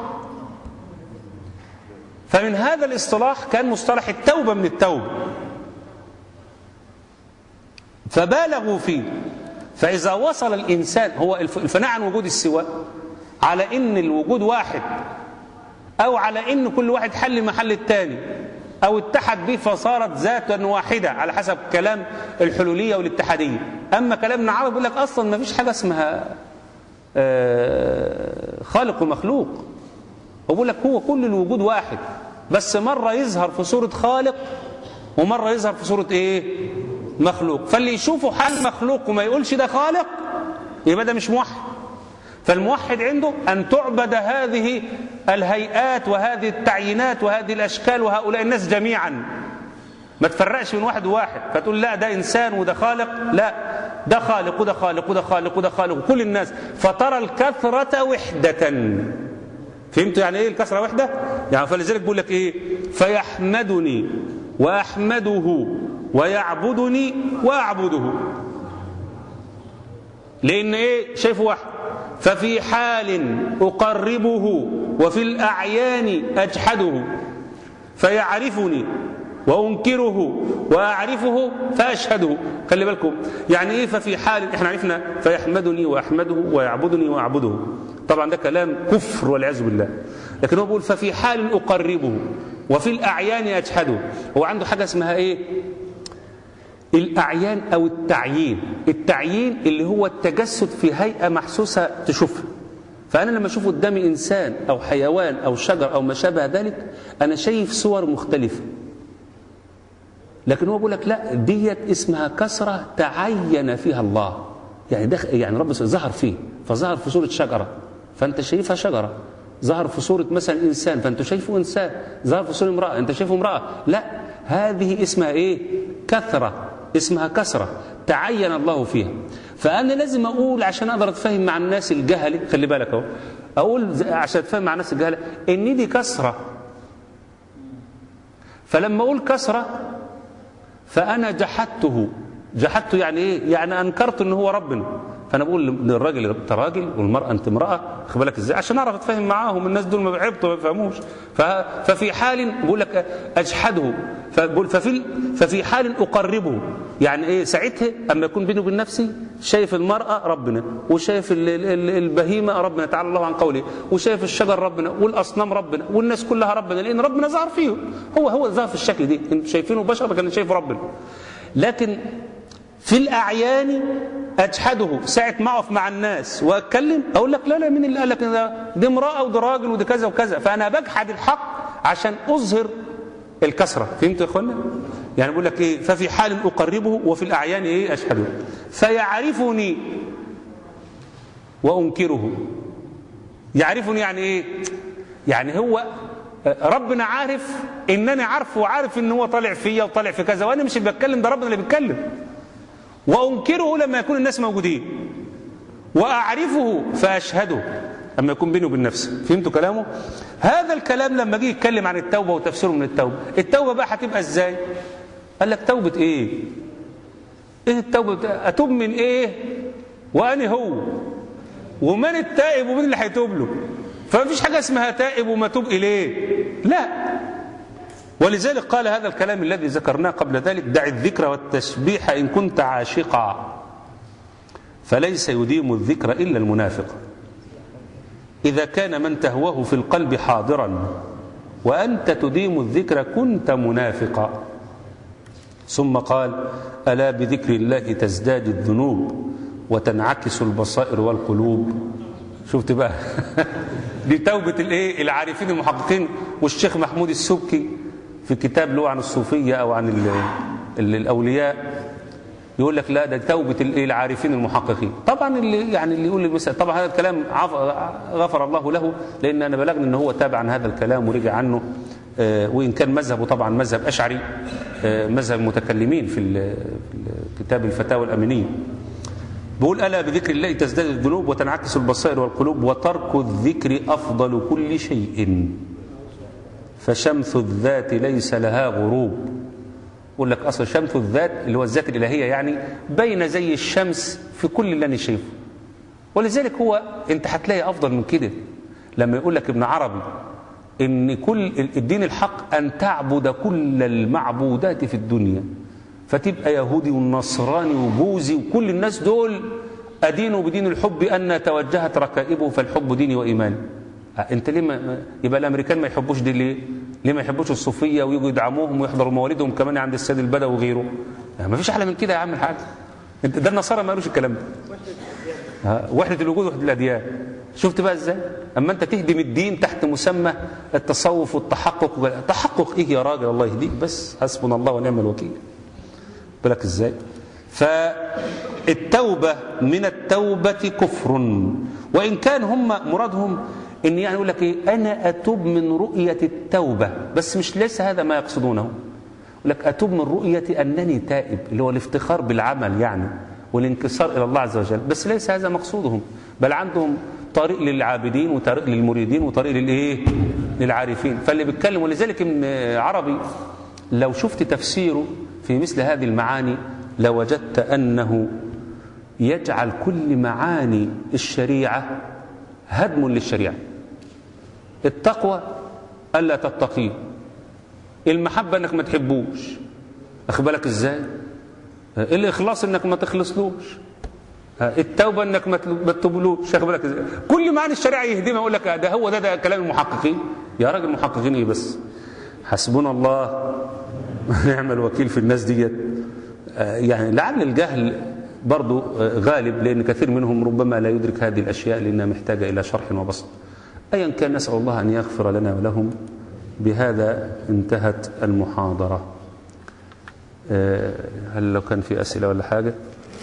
فمن هذا الاصطلاح كان مصطلح التوبه من التوبه فبالغوا فيه فإذا وصل الإنسان هو الفناء عن وجود السوى على إن الوجود واحد أو على إن كل واحد حل محل الثاني أو اتحد به فصارت ذاتا واحدة على حسب كلام الحلولية والاتحادية أما كلامنا عربي يقول لك أصلا ما فيش حاجة اسمها خالق ومخلوق هو بيقول لك هو كل الوجود واحد بس مرة يظهر في صورة خالق ومرة يظهر في صورة إيه مخلوق فاللي يشوفه حال مخلوق وما يقولش ده خالق يبقى ده مش موحد فالموحد عنده أن تعبد هذه الهيئات وهذه التعيينات وهذه الأشكال وهؤلاء الناس جميعا ما تفرقش من واحد وواحد فتقول لا ده إنسان وده خالق لا ده خالق وده خالق وده خالق وده خالق وكل الناس فترى الكثرة وحدة فهمتوا يعني ايه الكثرة وحدة يعني فلذلك بيقول لك ايه فيحمدني وأحمده ويعبدني واعبده لان ايه شايفه واحد ففي حال اقربه وفي الاعيان اجحده فيعرفني وانكره واعرفه فاشهده خلي بالكم يعني ايه ففي حال احنا عرفنا فيحمدني واحمده ويعبدني واعبده طبعا ده كلام كفر والعياذ بالله لكن هو بيقول ففي حال اقربه وفي الاعيان اجحده هو عنده حاجه اسمها ايه الأعيان أو التعيين التعيين اللي هو التجسد في هيئة محسوسة تشوفها فأنا لما أشوف قدامي إنسان أو حيوان أو شجر أو ما شابه ذلك أنا شايف صور مختلفة لكن هو بيقول لك لا ديت اسمها كسرة تعين فيها الله يعني دخل يعني رب ظهر فيه فظهر في صورة شجرة فأنت شايفها شجرة ظهر في صورة مثلا إنسان فأنت شايفه إنسان ظهر في صورة امرأة أنت شايفه امرأة لا هذه اسمها إيه كثرة اسمها كسرة تعين الله فيها فأنا لازم أقول عشان أقدر أتفاهم مع الناس الجهلة خلي بالك أهو أقول عشان أتفاهم مع الناس الجهلة إن دي كسرة فلما أقول كسرة فأنا جحدته جحدته يعني إيه؟ يعني أنكرت إن هو ربنا فأنا بقول للراجل أنت راجل والمرأة أنت امرأة خد بالك إزاي عشان أعرف أتفاهم معاهم الناس دول ما بيعبطوا ما بيفهموش ففي حال بقول لك أجحده فبقول ففي ففي حال أقربه يعني إيه ساعتها أما يكون بيني وبين نفسي شايف المرأة ربنا وشايف البهيمة ربنا تعالى الله عن قوله وشايف الشجر ربنا والأصنام ربنا والناس كلها ربنا لأن ربنا ظهر فيهم هو هو ظهر في الشكل دي انتوا شايفينه بشر كان شايف ربنا لكن في الأعيان أجحده ساعة ما أقف مع الناس وأتكلم أقول لك لا لا مين اللي قال لك ده دي امرأة وده راجل وده كذا وكذا فأنا بجحد الحق عشان أظهر الكسرة فهمتوا يا إخوانا؟ يعني بقول لك إيه ففي حال أقربه وفي الأعيان إيه أشهده فيعرفني وأنكره يعرفني يعني إيه يعني هو ربنا عارف ان انا عارفه وعارف ان هو طالع فيا وطالع في كذا وانا مش اللي بتكلم ده ربنا اللي بيتكلم وانكره لما يكون الناس موجودين واعرفه فاشهده اما يكون بيني وبين نفسي فهمتوا كلامه هذا الكلام لما جه يتكلم عن التوبه وتفسيره من التوبه التوبه بقى هتبقى ازاي قال لك توبه ايه ايه التوبه اتوب من ايه وانا هو ومن التائب ومين اللي هيتوب له فما فيش حاجة اسمها تائب ومتوب إليه لا ولذلك قال هذا الكلام الذي ذكرناه قبل ذلك دع الذكر والتسبيح إن كنت عاشقا فليس يديم الذكر إلا المنافق إذا كان من تهوه في القلب حاضرا وأنت تديم الذكر كنت منافقا ثم قال ألا بذكر الله تزداد الذنوب وتنعكس البصائر والقلوب شفت بقى دي توبة الايه العارفين المحققين والشيخ محمود السبكي في كتاب له عن الصوفية أو عن ال ال الأولياء يقول لك لا ده توبة الايه العارفين المحققين طبعا اللي يعني اللي يقول المسألة طبعا هذا الكلام غفر الله له لأن أنا بلغني أن هو تابع عن هذا الكلام ورجع عنه وإن كان مذهبه طبعا مذهب أشعري مذهب المتكلمين في كتاب الفتاوى الأمينية بيقول ألا بذكر الله تزداد الذنوب وتنعكس البصائر والقلوب وترك الذكر أفضل كل شيء فشمس الذات ليس لها غروب يقول لك أصل شمس الذات اللي هو الذات الإلهية يعني بين زي الشمس في كل اللي أنا شايفه ولذلك هو أنت هتلاقي أفضل من كده لما يقول لك ابن عربي ان كل الدين الحق ان تعبد كل المعبودات في الدنيا فتبقى يهودي ونصراني وبوذي وكل الناس دول ادينوا بدين الحب ان توجهت ركائبه فالحب ديني وايماني انت ليه ما يبقى الامريكان ما يحبوش دي ليه ليه ما يحبوش الصوفيه ويجوا يدعموهم ويحضروا موالدهم كمان عند السيد البدوي وغيره ما فيش احلى من كده يا عم الحاج انت ده النصارى ما قالوش الكلام ده وحده الوجود وحده الاديان شفت بقى ازاي اما انت تهدم الدين تحت مسمى التصوف والتحقق تحقق ايه يا راجل الله يهديك بس حسبنا الله ونعم الوكيل بالك ازاي فالتوبة من التوبة كفر وإن كان هم مرادهم إن يعني يقول لك إيه أنا أتوب من رؤية التوبة بس مش ليس هذا ما يقصدونه يقول لك أتوب من رؤية أنني تائب اللي هو الافتخار بالعمل يعني والانكسار إلى الله عز وجل بس ليس هذا مقصودهم بل عندهم طريق للعابدين وطريق للمريدين وطريق للايه للعارفين فاللي بيتكلم ولذلك ابن عربي لو شفت تفسيره في مثل هذه المعاني لوجدت انه يجعل كل معاني الشريعه هدم للشريعه التقوى الا تتقيه المحبه انك ما تحبوش اخد بالك ازاي الاخلاص انك ما تخلصلوش التوبه انك ما تتوبلوش واخد بالك ازاي كل معاني الشريعه يهدمها يقول لك ده هو ده ده كلام المحققين يا راجل المحققين ايه بس حسبنا الله ونعم الوكيل في الناس ديت يعني لعل الجهل برضو غالب لان كثير منهم ربما لا يدرك هذه الاشياء لانها محتاجه الى شرح وبسط ايا كان نسال الله ان يغفر لنا ولهم بهذا انتهت المحاضره هل لو كان في اسئله ولا حاجه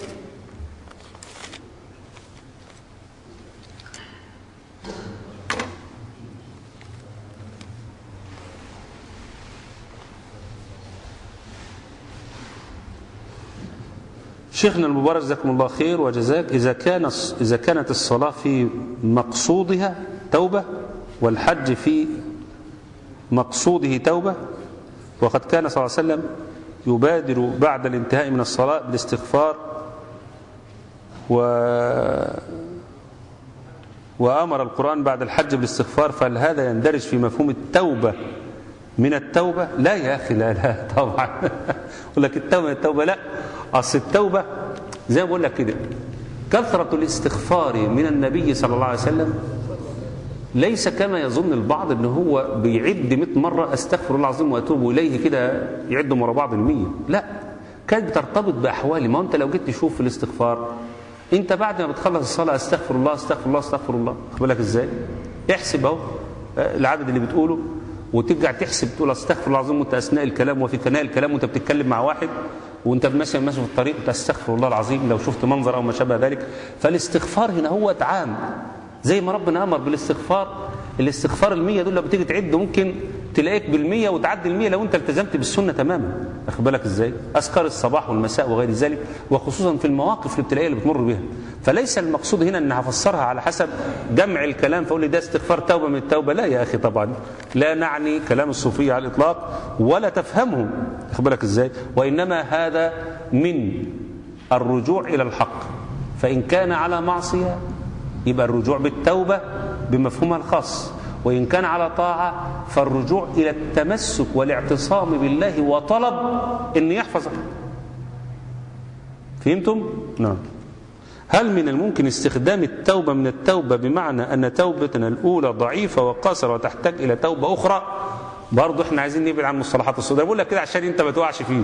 شيخنا المبارك جزاكم الله خير وجزاك إذا كان إذا كانت الصلاة في مقصودها توبة والحج في مقصوده توبة وقد كان صلى الله عليه وسلم يبادر بعد الانتهاء من الصلاة بالاستغفار و وأمر القرآن بعد الحج بالاستغفار فهل هذا يندرج في مفهوم التوبة من التوبة لا يا أخي لا لا طبعا يقول لك التوبة من التوبة لا أصل التوبة زي ما بقول لك كده كثرة الاستغفار من النبي صلى الله عليه وسلم ليس كما يظن البعض ان هو بيعد 100 مرة استغفر الله العظيم واتوب اليه كده يعدهم ورا بعض المية لا كانت بترتبط باحوالي ما انت لو جيت تشوف في الاستغفار انت بعد ما بتخلص الصلاة استغفر الله استغفر الله استغفر الله خد بالك ازاي احسب اهو العدد اللي بتقوله وترجع تحسب تقول استغفر الله العظيم وانت اثناء الكلام وفي ثناء الكلام وانت بتتكلم مع واحد وانت ماشي ماشي في الطريق تستغفر الله العظيم لو شفت منظر او ما شابه ذلك فالاستغفار هنا هو عام زي ما ربنا امر بالاستغفار الاستغفار المية دول لو بتيجي تعد ممكن تلاقيك بالمية وتعدي المية لو انت التزمت بالسنة تماما واخد بالك ازاي اذكار الصباح والمساء وغير ذلك وخصوصا في المواقف الابتلائيه اللي بتمر بها فليس المقصود هنا ان هفسرها على حسب جمع الكلام فاقول لي ده استغفار توبه من التوبه لا يا اخي طبعا لا نعني كلام الصوفيه على الاطلاق ولا تفهمهم واخد بالك ازاي وانما هذا من الرجوع الى الحق فان كان على معصيه يبقى الرجوع بالتوبه بمفهومها الخاص وإن كان على طاعة فالرجوع إلى التمسك والاعتصام بالله وطلب أن يحفظك فهمتم؟ نعم هل من الممكن استخدام التوبة من التوبة بمعنى أن توبتنا الأولى ضعيفة وقاصرة وتحتاج إلى توبة أخرى برضه احنا عايزين نبعد عن مصطلحات الصدق بقول لك كده عشان انت ما تقعش فيه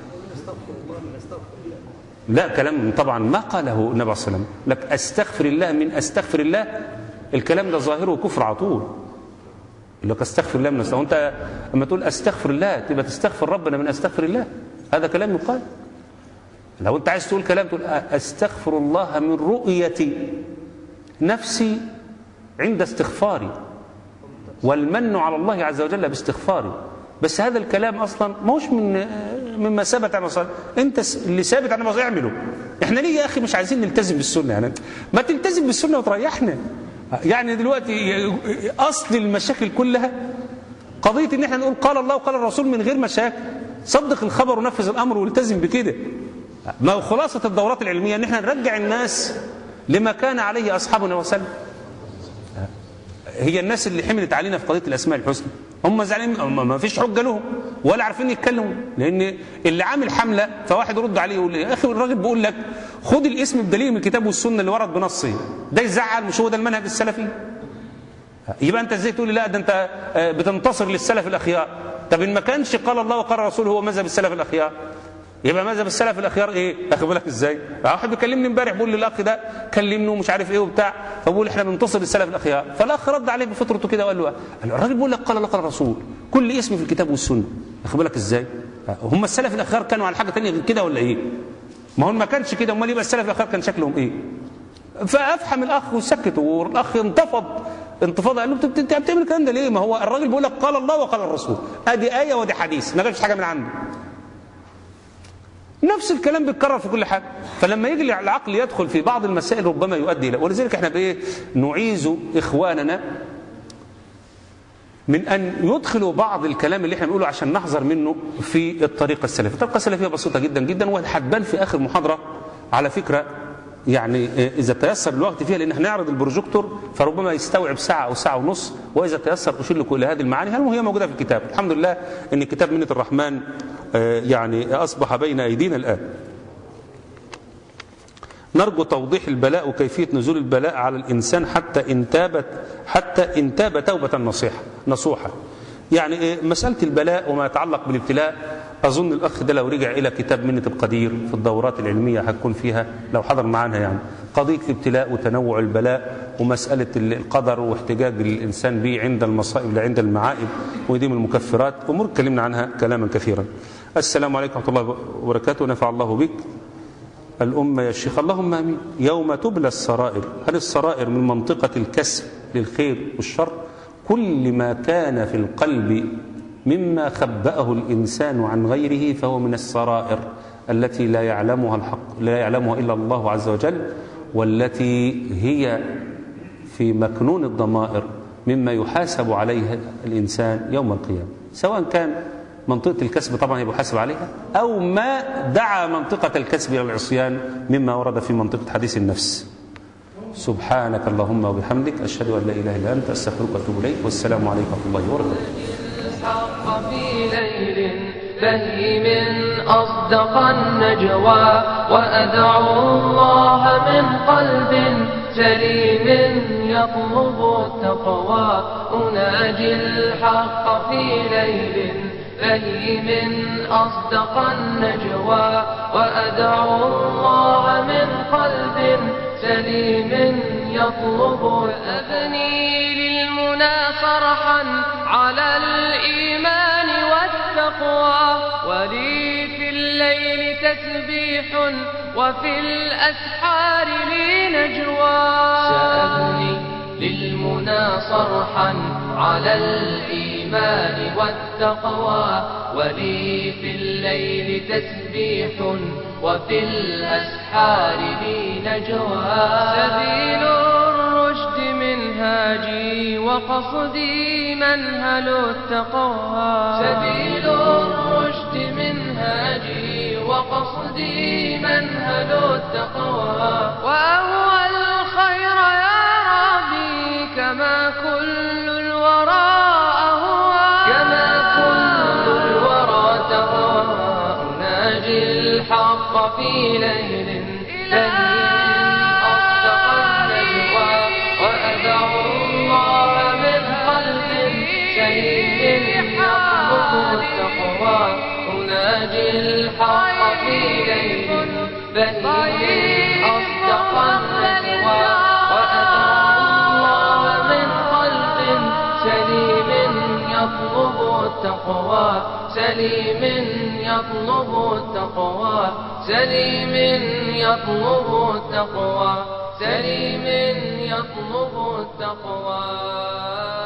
لا كلام طبعا ما قاله النبي صلى الله عليه وسلم لك استغفر الله من استغفر الله الكلام ده ظاهره كفر على طول لك استغفر الله من استغفر وانت لما تقول استغفر الله تبقى تستغفر ربنا من استغفر الله هذا كلام يقال لو انت عايز تقول كلام تقول استغفر الله من رؤية نفسي عند استغفاري والمن على الله عز وجل باستغفاري بس هذا الكلام اصلا ماهوش من مما ثبت عن الرسول انت اللي ثابت عن الرسول اعمله احنا ليه يا اخي مش عايزين نلتزم بالسنه يعني ما تلتزم بالسنه وتريحنا يعني دلوقتي اصل المشاكل كلها قضيه ان احنا نقول قال الله وقال الرسول من غير مشاكل صدق الخبر ونفذ الامر والتزم بكده ما هو خلاصه الدورات العلميه ان احنا نرجع الناس لما كان عليه اصحابنا وسلم هي الناس اللي حملت علينا في قضيه الاسماء الحسنى هم زعلانين ما فيش حجه لهم ولا عارفين يتكلموا لان اللي عامل حمله فواحد يرد عليه يقول يا اخي الراجل بيقول لك خد الاسم بدليل من الكتاب والسنه اللي ورد بنصه ده يزعل مش هو ده المنهج السلفي يبقى انت ازاي تقول لي لا ده انت بتنتصر للسلف الاخيار طب ان ما كانش قال الله وقال الرسول هو مذهب السلف الاخيار يبقى مذهب السلف الاخيار ايه اخد بالك ازاي واحد بيكلمني امبارح بيقول لي الاخ ده كلمني ومش عارف ايه وبتاع فبقول احنا بننتصر للسلف الاخيار فالاخ رد عليه بفطرته كده وقال له قال له الراجل بيقول لك قال الله قال الرسول كل اسم في الكتاب والسنه اخد بالك ازاي هم السلف الاخيار كانوا على حاجه ثانيه غير كده ولا ايه ما هو ما كانش كده امال يبقى السلف الاخيار كان شكلهم ايه فافحم الاخ وسكت والاخ انتفض انتفاضه قال له انت بتعمل الكلام ده ليه ما هو الراجل بيقول لك قال الله وقال الرسول ادي ايه ودي حديث ما جابش حاجه من عنده نفس الكلام بيتكرر في كل حاجه فلما يجي العقل يدخل في بعض المسائل ربما يؤدي الى ولذلك احنا بايه نعيز اخواننا من ان يدخلوا بعض الكلام اللي احنا بنقوله عشان نحذر منه في الطريقه السلفيه الطريقه السلفيه بسيطه جدا جدا وهتبان في اخر محاضره على فكره يعني اذا تيسر الوقت فيها لان هنعرض البروجيكتور فربما يستوعب ساعه او ساعه ونص واذا تيسر اشير لكم الى هذه المعاني هل هي موجوده في الكتاب الحمد لله ان كتاب منه الرحمن يعني اصبح بين ايدينا الان نرجو توضيح البلاء وكيفيه نزول البلاء على الانسان حتى ان تابت حتى ان تاب توبه نصيحه نصوحه يعني مساله البلاء وما يتعلق بالابتلاء أظن الأخ ده لو رجع إلى كتاب منة القدير في الدورات العلمية هتكون فيها لو حضر معانا يعني قضية الابتلاء وتنوع البلاء ومسألة القدر واحتجاج الإنسان به عند المصائب لا عند المعائب وديم المكفرات أمور اتكلمنا عنها كلاما كثيرا السلام عليكم ورحمة الله وبركاته نفع الله بك الأمة يا شيخ اللهم آمين يوم تبلى السرائر هل السرائر من منطقة الكسب للخير والشر كل ما كان في القلب مما خبأه الإنسان عن غيره فهو من السرائر التي لا يعلمها الحق لا يعلمها إلا الله عز وجل والتي هي في مكنون الضمائر مما يحاسب عليها الإنسان يوم القيامة سواء كان منطقة الكسب طبعا يبقى يحاسب عليها أو ما دعا منطقة الكسب إلى العصيان مما ورد في منطقة حديث النفس سبحانك اللهم وبحمدك أشهد أن لا إله إلا أنت أستغفرك وأتوب إليك والسلام عليكم ورحمة الله وبركاته الحق في ليل بهيم أصدق النجوى وأدعو الله من قلب سليم يطلب التقوى أناجي الحق في ليل بهيم أصدق النجوى وأدعو الله من قلب سليم يطلب أبني للمنى فرحا على الإيمان والتقوى ولي في الليل تسبيح وفي الأسحار لي نجوى سأبني للمنى صرحا على الإيمان والتقوى ولي في الليل تسبيح وفي الأسحار لي نجوى سبيل الرشد منهاجي وقصدي منهل التقوى سبيل الرشد منهاجي وقصدي منهل التقوى وأهوى الخير يا ربي كما كل الورى الحق في ليل بهيم أصدق النجوى وأدعو الله من قلب سليم يطلب التقوى أناجي الحق في ليل بهيم أصدق النجوى وأدعو الله من قلب سليم يطلب التقوى سليم يطلب التقوى سليم يطلب التقوى سليم يطلب التقوى